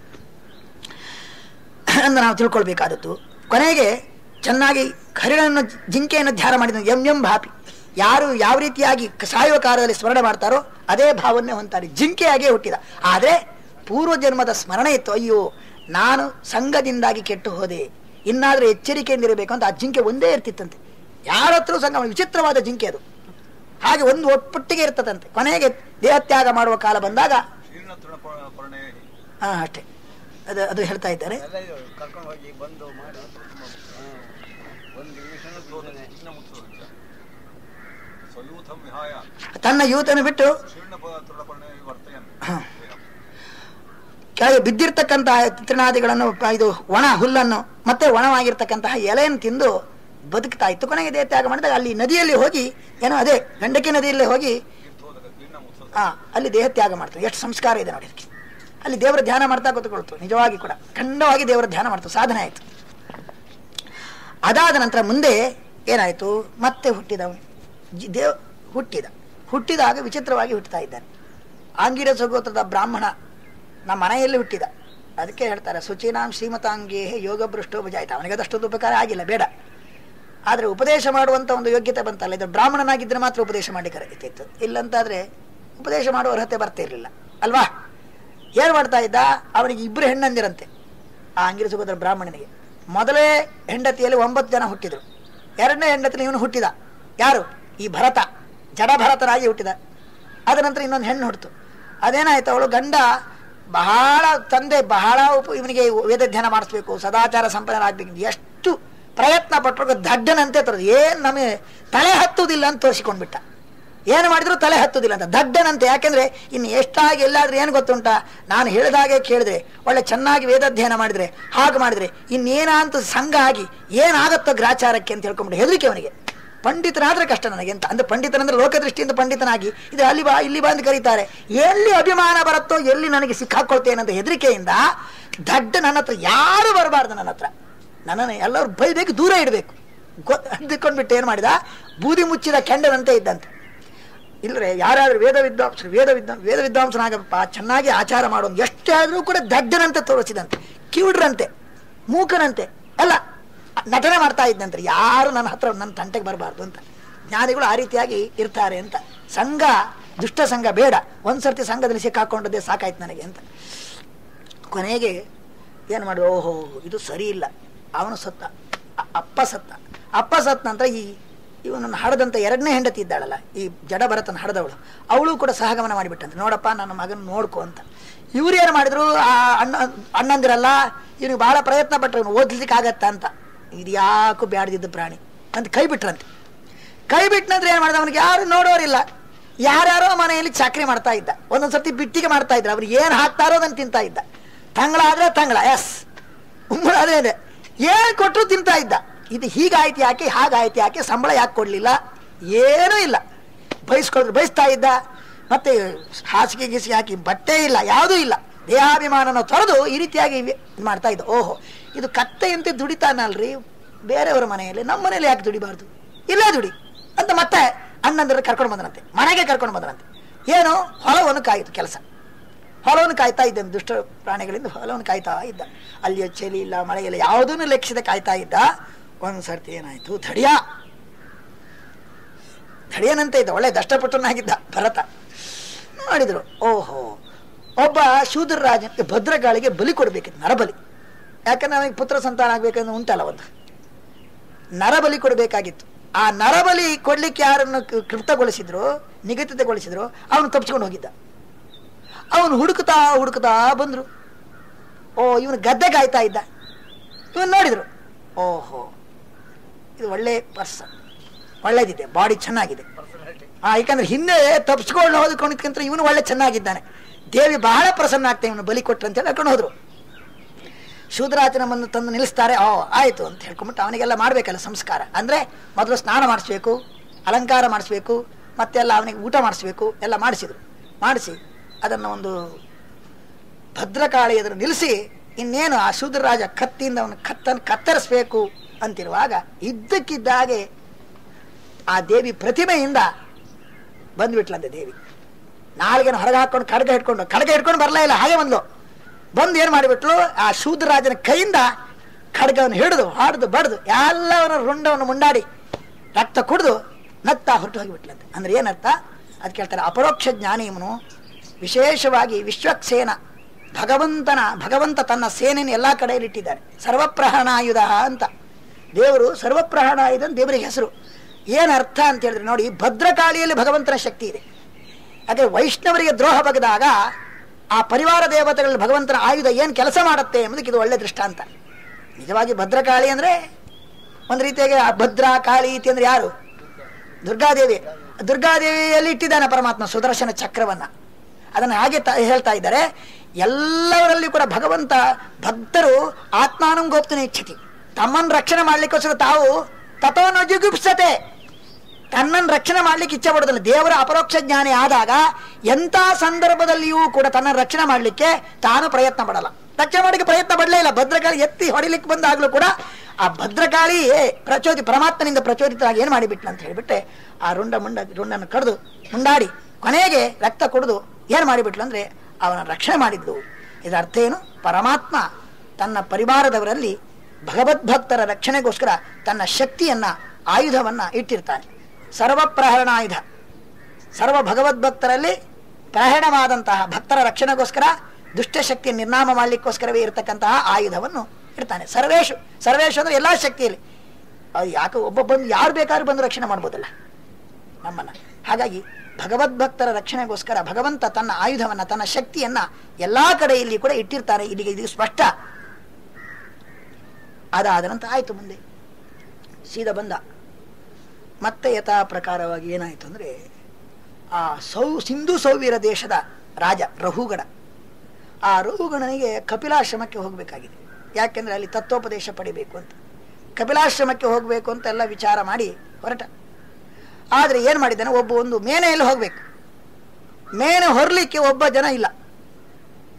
ಅಂತ ನಾವು ತಿಳ್ಕೊಳ್ಬೇಕಾದದ್ದು ಕೊನೆಗೆ ಚೆನ್ನಾಗಿ ಹರಿಣನ್ನು ಜಿಂಕೆಯನ್ನು ಧ್ಯಾನ ಮಾಡಿದ ಎಂ ಎಂ ಭಾಪಿ ಯಾರು ಯಾವ ರೀತಿಯಾಗಿ ಕ- ಸಾಯುವ ಕಾಲದಲ್ಲಿ ಸ್ಮರಣೆ ಮಾಡ್ತಾರೋ ಅದೇ ಭಾವನ್ನೇ ಹೊಂತಾರೆ ಜಿಂಕೆಯಾಗೇ ಹುಟ್ಟಿದ ಆದರೆ ಪೂರ್ವ ಜನ್ಮದ ಸ್ಮರಣೆ ಇತ್ತು ಅಯ್ಯೋ ನಾನು ಸಂಘದಿಂದಾಗಿ ಕೆಟ್ಟು ಹೋದೆ ಇನ್ನಾದರೂ ಎಚ್ಚರಿಕೆಯಿಂದಿರಬೇಕು ಅಂತ ಆ ಜಿಂಕೆ ಒಂದೇ ಇರ್ತಿತ್ತಂತೆ ಯಾರ ಹತ್ರ ಸಂಘ ವಿಚಿತ್ರವಾದ ಜಿಂಕೆ ಅದು ಹಾಗೆ ಒಂದು ಒಟ್ಟೊಟ್ಟಿಗೆ ಇರ್ತದಂತೆ ಕೊನೆಗೆ ದೇಹತ್ಯಾಗ ಮಾಡುವ ಕಾಲ ಬಂದಾಗ ಶೀರ್ಣ ತೃಣಪರ್ಣೆ ಹಾ ಅಷ್ಟೇ ಅದು ಅದು ಹೇಳ್ತಾ ಇದ್ದಾರೆ ಎಲ್ಲ ಇದು ಕರ್ಕೊಂಡು ಹೋಗಿ ಬಂದು ಮಾಡಿ ಒಂದು ನಿಮಿಷನೂ ತೋರನೆ ಚಿನ್ನ ಮುಚ್ಚೋದು ಸ್ವಯೂಥಂ ವಿಹಾಯ ತನ್ನ ಯೂತನ್ನು ಬಿಟ್ಟು ಶೀರ್ಣ ತೃಣಪರ್ಣೆ ವರ್ತಯನ್ ಕೆಳಗೆ ಬಿದ್ದಿರ್ತಕ್ಕಂತಹ ತೃಣಾದಿಗಳನ್ನು ಪ- ಇದು ಒಣ ಹುಲ್ಲನ್ನು ಮತ್ತೆ ಒಣವಾಗಿರ್ತಕ್ಕಂತಹ ಎಲೆಯನ್ನು ತಿಂದು ಬದುಕ್ತಾ ಇತ್ತು ಕೊನೆಗೆ ದೇಹ ತ್ಯಾಗ ಮಾಡಿದಾಗ ಅಲ್ಲಿ ನದಿಯಲ್ಲಿ ಹೋಗಿ ಏನೋ ಅದೇ ಗಂಡಕಿ ನದಿಯಲ್ಲಿ ಹೋಗಿ ತೀರ್ಥೋದಕ ಕ್ಲೀನ ಮುಚ್ಚೋದು ಆ ಅಲ್ಲಿ ದೇಹ ತ್ಯಾಗ ಮಾಡ್ತಾರೆ ಎಷ್ಟು ಸಂಸ್ಕಾರ ಇದೆ ನೋಡಿ ಅದಕ್ಕೆ ಅಲ್ಲಿ ದೇವರ ಧ್ಯಾನ ಮಾಡ್ತಾ ಕೂತ್ಕೊಳ್ತು ನಿಜವಾಗಿ ಕೂಡ ಖಂಡವಾಗಿ ದೇವರ ಧ್ಯಾನ ಮಾಡ್ತು ಸಾಧನೆ ಆಯಿತು ಅದಾದ ನಂತರ ಮುಂದೆ ಏನಾಯಿತು ಮತ್ತೆ ಹುಟ್ಟಿದವನು ಜಿ- ದೇವ್ ಹುಟ್ಟಿದ ಹುಟ್ಟಿದಾಗ ವಿಚಿತ್ರವಾಗಿ ಹುಟ್ಟುತ್ತಾ ಇದ್ದಾನೆ ಆಂಗಿರ ಸಗೋತ್ರದ ಬ್ರಾಹ್ಮಣ ನಮ್ಮ ಮನೆಯಲ್ಲಿ ಹುಟ್ಟಿದ ಅದಕ್ಕೆ ಹೇಳ್ತಾರೆ ಸುಚೀನಾಂ ಶ್ರೀಮತಾಂಗೇ ಯೋಗ ಭ್ರಷ್ಟೋ ಭುಜಾಯ್ತು ಅವನಿಗೆ ಅದಷ್ಟೊಂದು ಉಪಕಾರ ಆಗಿಲ್ಲ ಬೇಡ ಆದರೆ ಉಪದೇಶ ಮಾಡುವಂಥ ಒಂದು ಯೋಗ್ಯತೆ ಬಂತಲ್ಲ ಇದು ಬ್ರಾಹ್ಮಣನಾಗಿದ್ದರೆ ಮಾತ್ರ ಉಪದೇಶ ಮಾಡಲಿಕ್ಕೆ ಇರ್ತಿತ್ತು ಇಲ್ಲಂತಾದರೆ ಉಪದೇಶ ಮಾಡುವ ಅರ್ಹತೆ ಬರ್ತಾ ಇರಲಿಲ್ಲ ಅಲ್ವಾ ಏನು ಮಾಡ್ತಾ ಇದ್ದ ಅವನಿಗೆ ಇಬ್ಬರು ಹೆಣ್ಣಂದಿರಂತೆ ಆ ಅಂಗಿರ ಸುಭದ್ರ ಬ್ರಾಹ್ಮಣನಿಗೆ ಮೊದಲೇ ಹೆಂಡತಿಯಲ್ಲಿ ಒಂಬತ್ತು ಜನ ಹುಟ್ಟಿದರು ಎರಡನೇ ಹೆಂಡತಿಯಲ್ಲಿ ಇವನು ಹುಟ್ಟಿದ ಯಾರು ಈ ಭರತ ಜಡಭರತನಾಗಿ ಹುಟ್ಟಿದ ಅದ ನಂತರ ಇನ್ನೊಂದು ಹೆಣ್ಣು ಹುಟ್ಟಿತು ಅದೇನಾಯ್ತು ಅವಳು ಗಂಡ ಬಹಳ ತಂದೆ ಬಹಳ ಉಪ ಇವನಿಗೆ ವೇದಧ್ಯಾನ ಮಾಡಿಸ್ಬೇಕು ಸದಾಚಾರ ಸಂಪನ್ನರಾಗಬೇಕು ಎಷ್ಟು ಪ್ರಯತ್ನ ಪಟ್ಟರು ದಡ್ಡನಂತೆ ತರೋದು ಏನು ನಮಗೆ ತಲೆ ಹತ್ತುವುದಿಲ್ಲ ಅಂತ ತೋರಿಸಿಕೊಂಡ್ಬಿಟ್ಟ ಏನು ಮಾಡಿದ್ರು ತಲೆ ಹತ್ತುದಿಲ್ಲ ಅಂತ ದಡ್ಡನಂತೆ ಯಾಕೆಂದ್ರೆ ಇನ್ನು ಎಷ್ಟಾಗಿ ಎಲ್ಲಾದ್ರೂ ಏನು ಗೊತ್ತುಂಟ ನಾನು ಹೇಳಿದಾಗೆ ಕೇಳಿದ್ರೆ ಒಳ್ಳೆ ಚೆನ್ನಾಗಿ ವೇದಾಧ್ಯಯನ ಮಾಡಿದ್ರೆ ಹಾಗೆ ಮಾಡಿದ್ರೆ ಇನ್ನೇನಂತ ಸಂಘ ಆಗಿ ಏನಾಗತ್ತೋ ಗ್ರಾಚಾರಕ್ಕೆ ಅಂತ ಹೇಳ್ಕೊಂಡ್ಬಿಟ್ಟು ಹೆದರಿಕೆ ಅವನಿಗೆ ಪಂಡಿತನಾದ್ರೆ ಕಷ್ಟ ನನಗೆ ಅಂತ ಅಂದ್ರೆ ಪಂಡಿತನಂದ್ರೆ ಲೋಕದೃಷ್ಟಿಯಿಂದ ಪಂಡಿತನಾಗಿ ಇದು ಅಲ್ಲಿ ಬಾ ಇಲ್ಲಿ ಬಾ ಅಂತ ಕರೀತಾರೆ ಎಲ್ಲಿ ಅಭಿಮಾನ ಬರುತ್ತೋ ಎಲ್ಲಿ ನನಗೆ ಸಿಕ್ಕಾಕೊಳ್ತೇನೆ ಅಂತ ಹೆದರಿಕೆಯಿಂದ ದಡ್ಡ ನನ್ನ ಹತ್ರ ಯಾರು ಬರಬಾರ್ದು ನನ್ನ ಹತ್ರ ನನ್ನನ್ನು ಎಲ್ಲರೂ ಬೈಬೇಕು ದೂರ ಇಡಬೇಕು ಗೊತ್ತಿಕೊಂಡ್ಬಿಟ್ಟು ಏನು ಮಾಡಿದ ಬೂದಿ ಮುಚ್ಚಿದ ಕೆಂಡದಂತೆ ಇದ್ದಂತೆ ಇಲ್ಲರೆ ಯಾರ್ಯಾರು ವೇದ ವಿದ್ವಾಂಸರು ವೇದ ವಿದ್ವಾ ವೇದ ವಿದ್ವಾಂಸನಾಗಪ್ಪ ಚೆನ್ನಾಗಿ ಆಚಾರ ಮಾಡೋದು ಎಷ್ಟೇ ಆದರೂ ಕೂಡ ದಡ್ಡನಂತೆ ತೋರಿಸಿದಂತೆ ಕಿವುಡ್ರಂತೆ ಮೂಕನಂತೆ ಅಲ್ಲ ನಟನೆ ಮಾಡ್ತಾ ಇದ್ದಂತೆ ಯಾರು ನನ್ನ ಹತ್ರ ನನ್ನ ತಂಟೆಗೆ ಬರಬಾರ್ದು ಅಂತ ಜ್ಞಾನಿಗಳು ಆ ರೀತಿಯಾಗಿ ಇರ್ತಾರೆ ಅಂತ ಸಂಘ ದುಷ್ಟ ಸಂಘ ಬೇಡ ಒಂದ್ಸರ್ತಿ ಸಂಘದಲ್ಲಿ ಸಿಕ್ಕಾಕೊಂಡದ್ದೇ ಸಾಕಾಯ್ತು ನನಗೆ ಅಂತ ಕೊನೆಗೆ ಏನು ಮಾಡಿ ಓಹೋ ಇದು ಸರಿ ಇಲ್ಲ ಅವನು ಸತ್ತ ಅ- ಅಪ್ಪ ಸತ್ತ ಅಪ್ಪ ಸತ್ತ ನಂತರ ಈ ಇವನನ್ನು ಹಡದಂತ ಎರಡನೇ ಹೆಂಡತಿ ಇದ್ದಾಳಲ್ಲ ಈ ಜಡಭರತನ ಹಡದವಳು ಅವಳು ಕೂಡ ಸಹಗಮನ ಮಾಡಿಬಿಟ್ಟಂತೆ ನೋಡಪ್ಪ ನನ್ನ ಮಗನ ನೋಡ್ಕೊ ಅಂತ ಇವ್ರು ಏನು ಮಾಡಿದ್ರು ಆ ಅಣ್ಣ ಅಣ್ಣಂದಿರಲ್ಲ ಇವನಿಗೆ ಬಹಳ ಪ್ರಯತ್ನ ಪಟ್ಟರು ಇವನು ಓದ್ಲಿಕ್ಕೆ ಆಗತ್ತಾ ಅಂತ ಇದು ಯಾಕೂ ಬ್ಯಾಡ್ದಿದ್ದ ಪ್ರಾಣಿ ಅಂತ ಕೈ ಬಿಟ್ರಂತೆ ಕೈ ಬಿಟ್ಟ ನಂತರ ಏನು ಮಾಡಿದ ಅವನಿಗೆ ಯಾರು ನೋಡೋರಿಲ್ಲ ಯಾರ್ಯಾರೋ ಮನೆಯಲ್ಲಿ ಚಾಕ್ರಿ ಮಾಡ್ತಾ ಇದ್ದ ಒಂದೊಂದು ಸರ್ತಿ ಬಿಟ್ಟಿಗೆ ಮಾಡ್ತಾ ಇದ್ರು ಅವ್ರು ಏನು ಹಾಕ್ತಾರೋ ಅದನ್ನು ತಿಂತಾ ಇದ್ದ ತಂಗಳ ಆದ್ರೆ ತಂಗಳ ಎಸ್ ಉಮ್ಮಳ ಅದೇ ಅದೇ ಏನು ಕೊಟ್ಟರು ತಿಂತಾ ಇದ್ದ ಇದು ಹೀಗಾಯ್ತು ಯಾಕೆ ಹಾಗಾಯ್ತು ಯಾಕೆ ಸಂಬಳ ಯಾಕೆ ಕೊಡಲಿಲ್ಲ ಏನೂ ಇಲ್ಲ ಬಯಸ್ಕೊಳಿದ್ರು ಬಯಸ್ತಾ ಇದ್ದ ಮತ್ತೆ ಹಾಸಿಗೆ ಗೀಸಿಗೆ ಹಾಕಿ ಬಟ್ಟೆ ಇಲ್ಲ ಯಾವುದೂ ಇಲ್ಲ ದೇಹಾಭಿಮಾನನ ತೊರೆದು ಈ ರೀತಿಯಾಗಿ ಇದ್ ಮಾಡ್ತಾ ಇದ್ದ ಓಹೋ ಇದು ಕತ್ತೆಯಂತೆ ದುಡಿತಾನಲ್ರಿ ಬೇರೆಯವರ ಮನೆಯಲ್ಲಿ ನಮ್ಮ ಮನೇಲಿ ಯಾಕೆ ದುಡಿಬಾರ್ದು ಇಲ್ಲೇ ದುಡಿ ಅಂತ ಮತ್ತೆ ಅಣ್ಣಂದ್ರ ಕರ್ಕೊಂಡು ಬಂದನಂತೆ ಮನೆಗೆ ಕರ್ಕೊಂಡು ಬಂದನಂತೆ ಏನು ಹೊಲವನ್ನು ಕಾಯಿತು ಕೆಲಸ ಹೊಲವನ್ನು ಕಾಯ್ತಾ ಇದ್ದಾನೆ ದುಷ್ಟ ಪ್ರಾಣಿಗಳಿಂದ ಹೊಲವನ್ನು ಕಾಯ್ತಾ ಇದ್ದ ಅಲ್ಲಿ ಚಳಿ ಇಲ್ಲ ಮಳೆ ಇಲ್ಲ ಯಾವುದನ್ನು ಲೆಕ್ಕಿಸದೆ ಕಾಯ್ತಾ ಇದ್ದ ಒಂದು ಸರ್ತಿ ಏನಾಯ್ತು ಧಡಿಯ ಧಡಿಯನಂತೆ ಇದ್ದ ಒಳ್ಳೆ ದಷ್ಟಪಟ್ಟನಾಗಿದ್ದ ಭರತ ಮಾಡಿದ್ರು ಓಹೋ ಒಬ್ಬ ಶೂದ್ರ ರಾಜನಿಗೆ ಭದ್ರಗಾಳಿಗೆ ಬಲಿ ಕೊಡಬೇಕಿತ್ತು ನರಬಲಿ ಯಾಕಂದ್ರೆ ಅವನಿಗೆ ಪುತ್ರ ಸಂತಾನ ಆಗ್ಬೇಕಂದ್ರೆ ಉಂಟಲ್ಲ ಒಂದು ನರಬಲಿ ಕೊಡಬೇಕಾಗಿತ್ತು ಆ ನರಬಲಿ ಕೊಡ್ಲಿಕ್ಕೆ ಯಾರನ್ನು ಕೃ- ಕೃತಗೊಳಿಸಿದ್ರು ನಿಗದಿತಗೊಳಿಸಿದ್ರು ಅವನು ತಪ್ಪಿಸ್ಕೊಂಡು ಹೋಗಿದ್ದ ಅವನು ಹುಡುಕ್ತಾ ಹುಡುಕ್ತಾ ಬಂದ್ರು ಓ ಇವನು ಗದ್ದೆ ಕಾಯ್ತಾ ಇದ್ದ ಇವನು ನೋಡಿದ್ರು ಓಹೋ ಇದು ಒಳ್ಳೆ ಪರ್ಸನ್ ಒಳ್ಳೇದಿದೆ ಬಾಡಿ ಚೆನ್ನಾಗಿದೆ ಆ ಯಾಕಂದ್ರೆ ಹಿಂದೆ ತಪ್ಪಿಸ್ಕೊಂಡು ಹೋದಕ್ಕೊಂಡ್ಕಂತ ಇವನು ಒಳ್ಳೆ ಚೆನ್ನಾಗಿದ್ದಾನೆ ದೇವಿ ಬಹಳ ಪ್ರಸನ್ನ ಆಗ್ತಾ ಇವನು ಬಲಿ ಕೊಟ್ರು ಅಂತ ಹೇಳಿ ಹೇಳ್ಕೊಂಡು ಹೋದ್ರು ಶೂದ್ರಾಚನವನ್ನು ತಂದು ನಿಲ್ಲಿಸ್ತಾರೆ ಓ ಆಯಿತು ಅಂತ ಹೇಳ್ಕೊಂಬಿಟ್ಟು ಅವನಿಗೆಲ್ಲ ಮಾಡಬೇಕಲ್ಲ ಸಂಸ್ಕಾರ ಅಂದರೆ ಮೊದಲು ಸ್ನಾನ ಮಾಡಿಸ್ಬೇಕು ಅಲಂಕಾರ ಮಾಡಿಸ್ಬೇಕು ಮತ್ತೆಲ್ಲ ಅವನಿಗೆ ಊಟ ಮಾಡಿಸ್ಬೇಕು ಎಲ್ಲ ಮಾಡಿಸಿದ್ರು ಮಾಡಿಸಿ ಅದನ್ನು ಒಂದು ಭದ್ರಕಾಳಿ ಎದುರು ನಿಲ್ಲಿಸಿ ಇನ್ನೇನು ಆ ಶೂದ್ರರಾಜ ಕತ್ತಿಯಿಂದ ಅವನ ಕತ್ತನ್ನು ಕತ್ತರಿಸ್ಬೇಕು ಅಂತಿರುವಾಗ ಇದ್ದಕ್ಕಿದ್ದಾಗೆ ಆ ದೇವಿ ಪ್ರತಿಮೆಯಿಂದ ಬಂದ್ಬಿಟ್ಲಂತೆ ದೇವಿ ನಾಲ್ಗೆನ ಹೊರಗೆ ಹಾಕೊಂಡು ಕಡ್ಗ ಹಿಡ್ಕೊಂಡು ಕಡ್ಗ ಹಿಡ್ಕೊಂಡು ಬರಲೇ ಇಲ್ಲ ಹಾಗೆ ಬಂದ್ಲು ಬಂದು ಏನು ಮಾಡಿಬಿಟ್ಲು ಆ ಶೂದ್ರರಾಜನ ಕೈಯಿಂದ ಖಡ್ಗವನ್ನು ಹಿಡಿದು ಹಾಡ್ದು ಬಡ್ದು ಎಲ್ಲವನ್ನ ರುಂಡವನ್ನು ಮುಂಡಾಡಿ ರಕ್ತ ಕುಡಿದು ನತ್ತ ಹೊರಟು ಹೋಗಿಬಿಟ್ಲಂತೆ ಅಂದ್ರೆ ಏನರ್ಥ ಅದು ಕೇಳ್ತಾರೆ ಅಪರೋಕ್ಷ ಜ್ಞಾನಿ ಇವನು ವಿಶೇಷವಾಗಿ ವಿಶ್ವಕ್ಸೇನ ಭಗವಂತನ ಭಗವಂತ ತನ್ನ ಸೇನೆಯನ್ನು ಎಲ್ಲ ಕಡೆಯಲ್ಲಿ ಇಟ್ಟಿದ್ದಾನೆ ಸರ್ವಪ್ರಹಣಾಯುಧ ಅಂತ ದೇವರು ಸರ್ವಪ್ರಹಣಾಯುಧ ಅಂತ ದೇವರಿಗೆ ಹೆಸರು ಏನು ಅರ್ಥ ಅಂತ ಹೇಳಿದ್ರೆ ನೋಡಿ ಭದ್ರಕಾಳಿಯಲ್ಲಿ ಭಗವಂತನ ಶಕ್ತಿ ಇದೆ ಅದೇ ವೈಷ್ಣವರಿಗೆ ದ್ರೋಹ ಬಗೆದಾಗ ಆ ಪರಿವಾರ ದೇವತೆಗಳಲ್ಲಿ ಭಗವಂತನ ಆಯುಧ ಏನು ಕೆಲಸ ಮಾಡುತ್ತೆ ಎಂಬುದಕ್ಕೆ ಇದು ಒಳ್ಳೆ ದೃಷ್ಟಾಂತ ನಿಜವಾಗಿ ಭದ್ರಕಾಳಿ ಅಂದರೆ ಒಂದು ರೀತಿಯಾಗಿ ಆ ಭದ್ರಾ ಕಾಳಿ ಇತಿ ಅಂದ್ರೆ ಯಾರು ದುರ್ಗಾದೇವಿ ದುರ್ಗಾದೇವಿಯಲ್ಲಿ ಇಟ್ಟಿದ್ದಾನೆ ಪರಮಾತ್ಮ ಸುದರ್ಶನ ಚಕ್ರವನ್ನ ಅದನ್ನು ಹಾಗೆ ತ- ಹೇಳ್ತಾ ಇದ್ದಾರೆ ಎಲ್ಲವರಲ್ಲಿ ಕೂಡ ಭಗವಂತ ಭಕ್ತರು ಆತ್ಮಾನಂ ಗೋಪ್ತನ ಇಚ್ಛತಿ ತಮ್ಮನ್ನು ರಕ್ಷಣೆ ಮಾಡ್ಲಿಕ್ಕೋಸ್ಕರ ತಾವು ತತ್ವವನ್ನು ಜಿಗುಪ್ಸತೆ ತನ್ನನ್ನು ರಕ್ಷಣೆ ಮಾಡ್ಲಿಕ್ಕೆ ಇಚ್ಛೆ ಪಡೋದಿಲ್ಲ ದೇವರ ಅಪರೋಕ್ಷ ಜ್ಞಾನಿ ಆದಾಗ ಎಂಥ ಸಂದರ್ಭದಲ್ಲಿಯೂ ಕೂಡ ತನ್ನನ್ನು ರಕ್ಷಣೆ ಮಾಡಲಿಕ್ಕೆ ತಾನು ಪ್ರಯತ್ನ ಪಡಲ್ಲ ರಕ್ಷಣೆ ಮಾಡಲಿಕ್ಕೆ ಪ್ರಯತ್ನ ಪಡಲೇ ಇಲ್ಲ ಭದ್ರಕಾಳಿ ಎತ್ತಿ ಹೊಡಿಲಿಕ್ಕೆ ಬಂದಾಗಲೂ ಕೂಡ ಆ ಭದ್ರಕಾಳಿ ಪ್ರಚೋದಿ ಪರಮಾತ್ಮನಿಂದ ಪ್ರಚೋದಿತರಾಗಿ ಏನು ಮಾಡಿಬಿಟ್ಲು ಅಂತ ಹೇಳಿಬಿಟ್ಟೆ ಆ ರುಂಡ ಮುಂಡ ರುಂಡನ್ನು ಕಡ್ದು ಮುಂಡಾಡಿ ಕೊನೆಗೆ ರಕ್ತ ಕುಡಿದು ಏನು ಮಾಡಿಬಿಟ್ಲು ಅಂದರೆ ಅವನ ರಕ್ಷಣೆ ಮಾಡಿದ್ಲು ಇದರ ಅರ್ಥ ಏನು ಪರಮಾತ್ಮ ತನ್ನ ಪರಿವಾರದವರಲ್ಲಿ ಭಗವದ್ಭಕ್ತರ ರಕ್ಷಣೆಗೋಸ್ಕರ ತನ್ನ ಶಕ್ತಿಯನ್ನ ಆಯುಧವನ್ನ ಇಟ್ಟಿರ್ತಾನೆ ಸರ್ವಪ್ರಹರಣ ಆಯುಧ ಸರ್ವ ಭಗವದ್ಭಕ್ತರಲ್ಲಿ ಪ್ರಹರಣವಾದಂತಹ ಭಕ್ತರ ರಕ್ಷಣೆಗೋಸ್ಕರ ದುಷ್ಟಶಕ್ತಿಯ ನಿರ್ನಾಮ ಮಾಡಲಿಕ್ಕೋಸ್ಕರವೇ ಇರತಕ್ಕಂತಹ ಆಯುಧವನ್ನು ಇಡ್ತಾನೆ ಸರ್ವೇಶು ಸರ್ವೇಶು ಅಂದ್ರೆ ಎಲ್ಲಾ ಶಕ್ತಿಯಲ್ಲಿ ಅದು ಯಾಕೆ ಒಬ್ಬ ಬಂದು ಯಾರು ಬೇಕಾದ್ರೂ ಬಂದು ರಕ್ಷಣೆ ಮಾಡ್ಬೋದಲ್ಲ ನಮ್ಮನ್ನ ಹಾಗಾಗಿ ಭಗವದ್ಭಕ್ತರ ರಕ್ಷಣೆಗೋಸ್ಕರ ಭಗವಂತ ತನ್ನ ಆಯುಧವನ್ನ ತನ್ನ ಶಕ್ತಿಯನ್ನ ಎಲ್ಲಾ ಕಡೆಯಲ್ಲಿ ಕೂಡ ಇಟ್ಟಿರ್ತಾರೆ ಇಲ್ಲಿಗೆ ಇದು ಸ್ಪಷ್ಟ ಅದಾದ ನಂತರ ಆಯ್ತು ಮುಂದೆ ಸೀದಾ ಬಂದ ಮತ್ತೆ ಯಥಾ ಪ್ರಕಾರವಾಗಿ ಏನಾಯಿತು ಅಂದರೆ ಆ ಸೌ ಸಿಂಧು ಸೌವೀರ ದೇಶದ ರಾಜ ರಹುಗಣ ಆ ರಹುಗಣನಿಗೆ ಕಪಿಲಾಶ್ರಮಕ್ಕೆ ಹೋಗಬೇಕಾಗಿದೆ ಯಾಕೆಂದ್ರೆ ಅಲ್ಲಿ ತತ್ವೋಪದೇಶ ಪಡಿಬೇಕು ಅಂತ ಕಪಿಲಾಶ್ರಮಕ್ಕೆ ಹೋಗಬೇಕು ಅಂತ ಎಲ್ಲ ವಿಚಾರ ಮಾಡಿ ಹೊರಟ ಆದರೆ ಏನು ಮಾಡಿದ್ದಾನೆ ಒಬ್ಬ ಒಂದು ಮೇನೆಯಲ್ಲಿ ಹೋಗಬೇಕು ಮೇನೆ ಹೊರಲಿಕ್ಕೆ ಒಬ್ಬ ಜನ ಇಲ್ಲ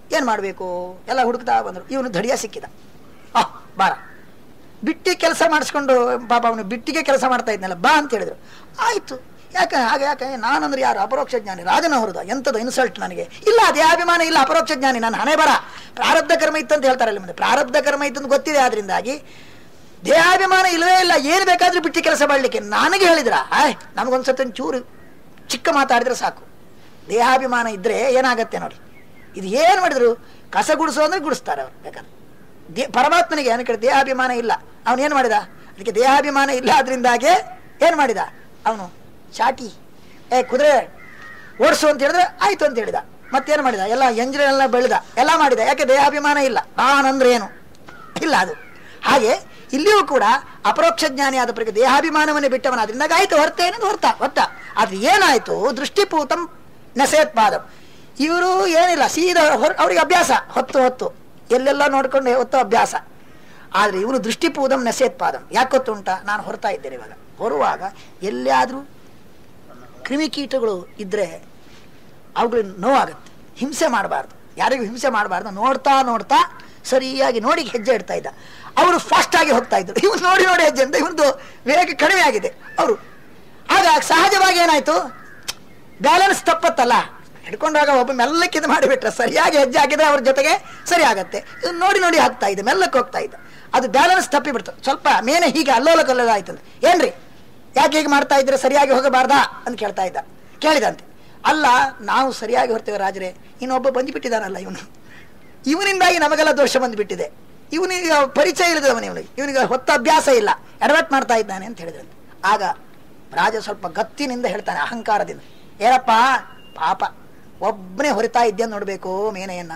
ಏನು ಮಾಡಬೇಕು ಎಲ್ಲ ಹುಡುಕ್ತಾ ಬಂದರು ಇವನು ಧಡಿಯ ಸಿಕ್ಕಿದ ಆ ಬಾರ ಬಿಟ್ಟಿ ಕೆಲಸ ಮಾಡಿಸ್ಕೊಂಡು ಪಾಪ ಅವನು ಬಿಟ್ಟಿಗೆ ಕೆಲಸ ಮಾಡ್ತಾ ಇದ್ನಲ್ಲ ಬಾ ಅಂತ ಹೇಳಿದ್ರು ಆಯ್ತು ಯಾಕೆ ಹಾಗೆ ಯಾಕೆ ನಾನಂದ್ರೆ ಯಾರು ಅಪರೋಕ್ಷ ಜ್ಞಾನಿ ರಾಜನ ಹೊರದ ಎಂಥದ್ದು ಇನ್ಸಲ್ಟ್ ನನಗೆ ಇಲ್ಲ ದೇಹಾಭಿಮಾನ ಇಲ್ಲ ಅಪರೋಕ್ಷ ಜ್ಞಾನಿ ನಾನು ಹಣೆ ಬರ ಪ್ರಾರಬ್ಧ ಕರ್ಮ ಇತ್ತು ಅಂತ ಹೇಳ್ತಾರಲ್ಲ ಮುಂದೆ ಪ್ರಾರಬ್ಧ ಕರ್ಮ ಇತ್ತು ಅಂತ ಗೊತ್ತಿದೆ ಆದ್ರಿಂದಾಗಿ ದೇಹಾಭಿಮಾನ ಇಲ್ಲವೇ ಇಲ್ಲ ಏನು ಬೇಕಾದ್ರೂ ಬಿಟ್ಟು ಕೆಲಸ ಮಾಡಲಿಕ್ಕೆ ನನಗೆ ಹೇಳಿದ್ರ ಆಯ್ ನಮಗೊಂದ್ಸತಿ ಚೂರು ಚಿಕ್ಕ ಮಾತಾಡಿದ್ರೆ ಸಾಕು ದೇಹಾಭಿಮಾನ ಇದ್ರೆ ಏನಾಗತ್ತೆ ನೋಡಿ ಇದು ಏನು ಮಾಡಿದ್ರು ಕಸ ಗುಡಿಸು ಅಂದ್ರೆ ಗುಡಿಸ್ತಾರೆ ಅವ್ರು ಬೇಕಾದ್ರೆ ದೇ ಪರಮಾತ್ಮನಿಗೆ ಏನಕ್ಕೆ ದೇಹಾಭಿಮಾನ ಇಲ್ಲ ಅವನು ಏನು ಮಾಡಿದ ಅದಕ್ಕೆ ದೇಹಾಭಿಮಾನ ಇಲ್ಲ ಆದ್ರಿಂದಾಗೆ ಏನು ಮಾಡಿದ ಅವನು ಚಾಟಿ ಏ ಕುದುರೆ ಓಡಿಸು ಅಂತ ಹೇಳಿದ್ರೆ ಆಯ್ತು ಅಂತ ಹೇಳಿದ ಮತ್ತೇನು ಮಾಡಿದ ಎಲ್ಲ ಎಂಜಿನೆಲ್ಲ ಬೆಳೆದ ಎಲ್ಲ ಮಾಡಿದ ಯಾಕೆ ದೇಹಾಭಿಮಾನ ಇಲ್ಲ ನಾನಂದ್ರೆ ಏನು ಇಲ್ಲ ಅದು ಹಾಗೆ ಇಲ್ಲಿಯೂ ಕೂಡ ಅಪರೋಕ್ಷ ಜ್ಞಾನಿ ಆದ ಪ್ರತಿ ದೇಹಾಭಿಮಾನವನ್ನೇ ಬಿಟ್ಟವನ ಅದರಿಂದಾಗ ಆಯ್ತು ಹೊರತ ಏನದು ಹೊರತ ಹೊತ್ತ ಆದ್ರೆ ಏನಾಯ್ತು ದೃಷ್ಟಿಪೂತಂ ನೆಸೇತ್ಪಾದಂ ಇವರು ಏನಿಲ್ಲ ಸೀದಾ ಹೊರ ಅವ್ರಿಗೆ ಅಭ್ಯಾಸ ಹೊತ್ತು ಹೊತ್ತು ಎಲ್ಲೆಲ್ಲ ನೋಡ್ಕೊಂಡು ಹೊತ್ತು ಅಭ್ಯಾಸ ಆದ್ರೆ ಇವನು ದೃಷ್ಟಿಪೂದಂ ನೆಸೇತ್ಪಾದಂ ಯಾಕೆ ಗೊತ್ತುಂಟ ನಾನು ಹೊರತಾ ಇದ್ದೇನೆ ಇವಾಗ ಹೊರುವಾಗ ಎಲ್ಲಿಯಾದ್ರೂ ಕ್ರಿಮಿಕೀಟಗಳು ಇದ್ರೆ ಅವುಗಳಿಗೆ ನೋವಾಗುತ್ತೆ ಹಿಂಸೆ ಮಾಡಬಾರ್ದು ಯಾರಿಗೂ ಹಿಂಸೆ ಮಾಡಬಾರ್ದು ನೋಡ್ತಾ ನೋಡ್ತಾ ಸರಿಯಾಗಿ ನೋಡಿ ಹೆಜ್ಜೆ ಇಡ್ತಾ ಇದ್ದ ಅವರು ಫಾಸ್ಟ್ ಆಗಿ ಹೋಗ್ತಾ ಇದ್ರು ಇವನು ನೋಡಿ ನೋಡಿ ಹೆಜ್ಜೆ ಅಂತ ಇವನು ವೇಗ ಕಡಿಮೆ ಆಗಿದೆ ಅವರು ಆಗ ಸಹಜವಾಗಿ ಏನಾಯ್ತು ಬ್ಯಾಲೆನ್ಸ್ ತಪ್ಪತ್ತಲ್ಲ ಹಿಡ್ಕೊಂಡಾಗ ಒಬ್ಬ ಮೆಲ್ಲಕ್ಕೆ ಇದು ಮಾಡಿಬಿಟ್ರೆ ಸರಿಯಾಗಿ ಹೆಜ್ಜೆ ಹಾಕಿದ್ರೆ ಅವ್ರ ಜೊತೆಗೆ ಸರಿ ಆಗತ್ತೆ ಇವ್ನು ನೋಡಿ ನೋಡಿ ಹಾಕ್ತಾ ಇದ್ದ ಮೆಲ್ಲಕ್ಕೆ ಹೋಗ್ತಾ ಇದ್ದ ಅದು ಬ್ಯಾಲೆನ್ಸ್ ತಪ್ಪಿ ಬಿಡ್ತು ಸ್ವಲ್ಪ ಮೇನೆ ಹೀಗೆ ಅಲ್ಲೋಲ ಕಲ್ಲೋಲ ಆಯ್ತಂತೆ ಏನ್ರಿ ಯಾಕೆ ಹೀಗೆ ಮಾಡ್ತಾ ಇದ್ರೆ ಸರಿಯಾಗಿ ಹೋಗಬಾರ್ದಾ ಅಂತ ಕೇಳ್ತಾ ಇದ್ದ ಕೇಳಿದಂತೆ ಅಲ್ಲ ನಾವು ಸರಿಯಾಗಿ ಹೊರ್ತೇವೆ ರಾಜರೇ ಇನ್ನೊಬ್ಬ ಬಂದುಬಿಟ್ಟಿದ್ದಾನಲ್ಲ ಇವನು ಇವನಿಂದಾಗಿ ನಮಗೆಲ್ಲ ದೋಷ ಬಂದುಬಿಟ್ಟಿದೆ ಇವನಿಗೆ ಪರಿಚಯ ಇಲ್ಲದವನು ಇವನಿಗೆ ಇವನಿಗೆ ಹೊತ್ತ ಅಭ್ಯಾಸ ಇಲ್ಲ ಎಡವಟ್ ಮಾಡ್ತಾ ಇದ್ದಾನೆ ಅಂತ ಹೇಳಿದ್ರಂತೆ ಆಗ ರಾಜ ಸ್ವಲ್ಪ ಗತ್ತಿನಿಂದ ಹೇಳ್ತಾನೆ ಅಹಂಕಾರದಿಂದ ಏನಪ್ಪ ಪಾಪ ಒಬ್ಬನೇ ಹೊರಿತಾ ಇದ್ದೆ ನೋಡಬೇಕು ಮೇನೆಯನ್ನ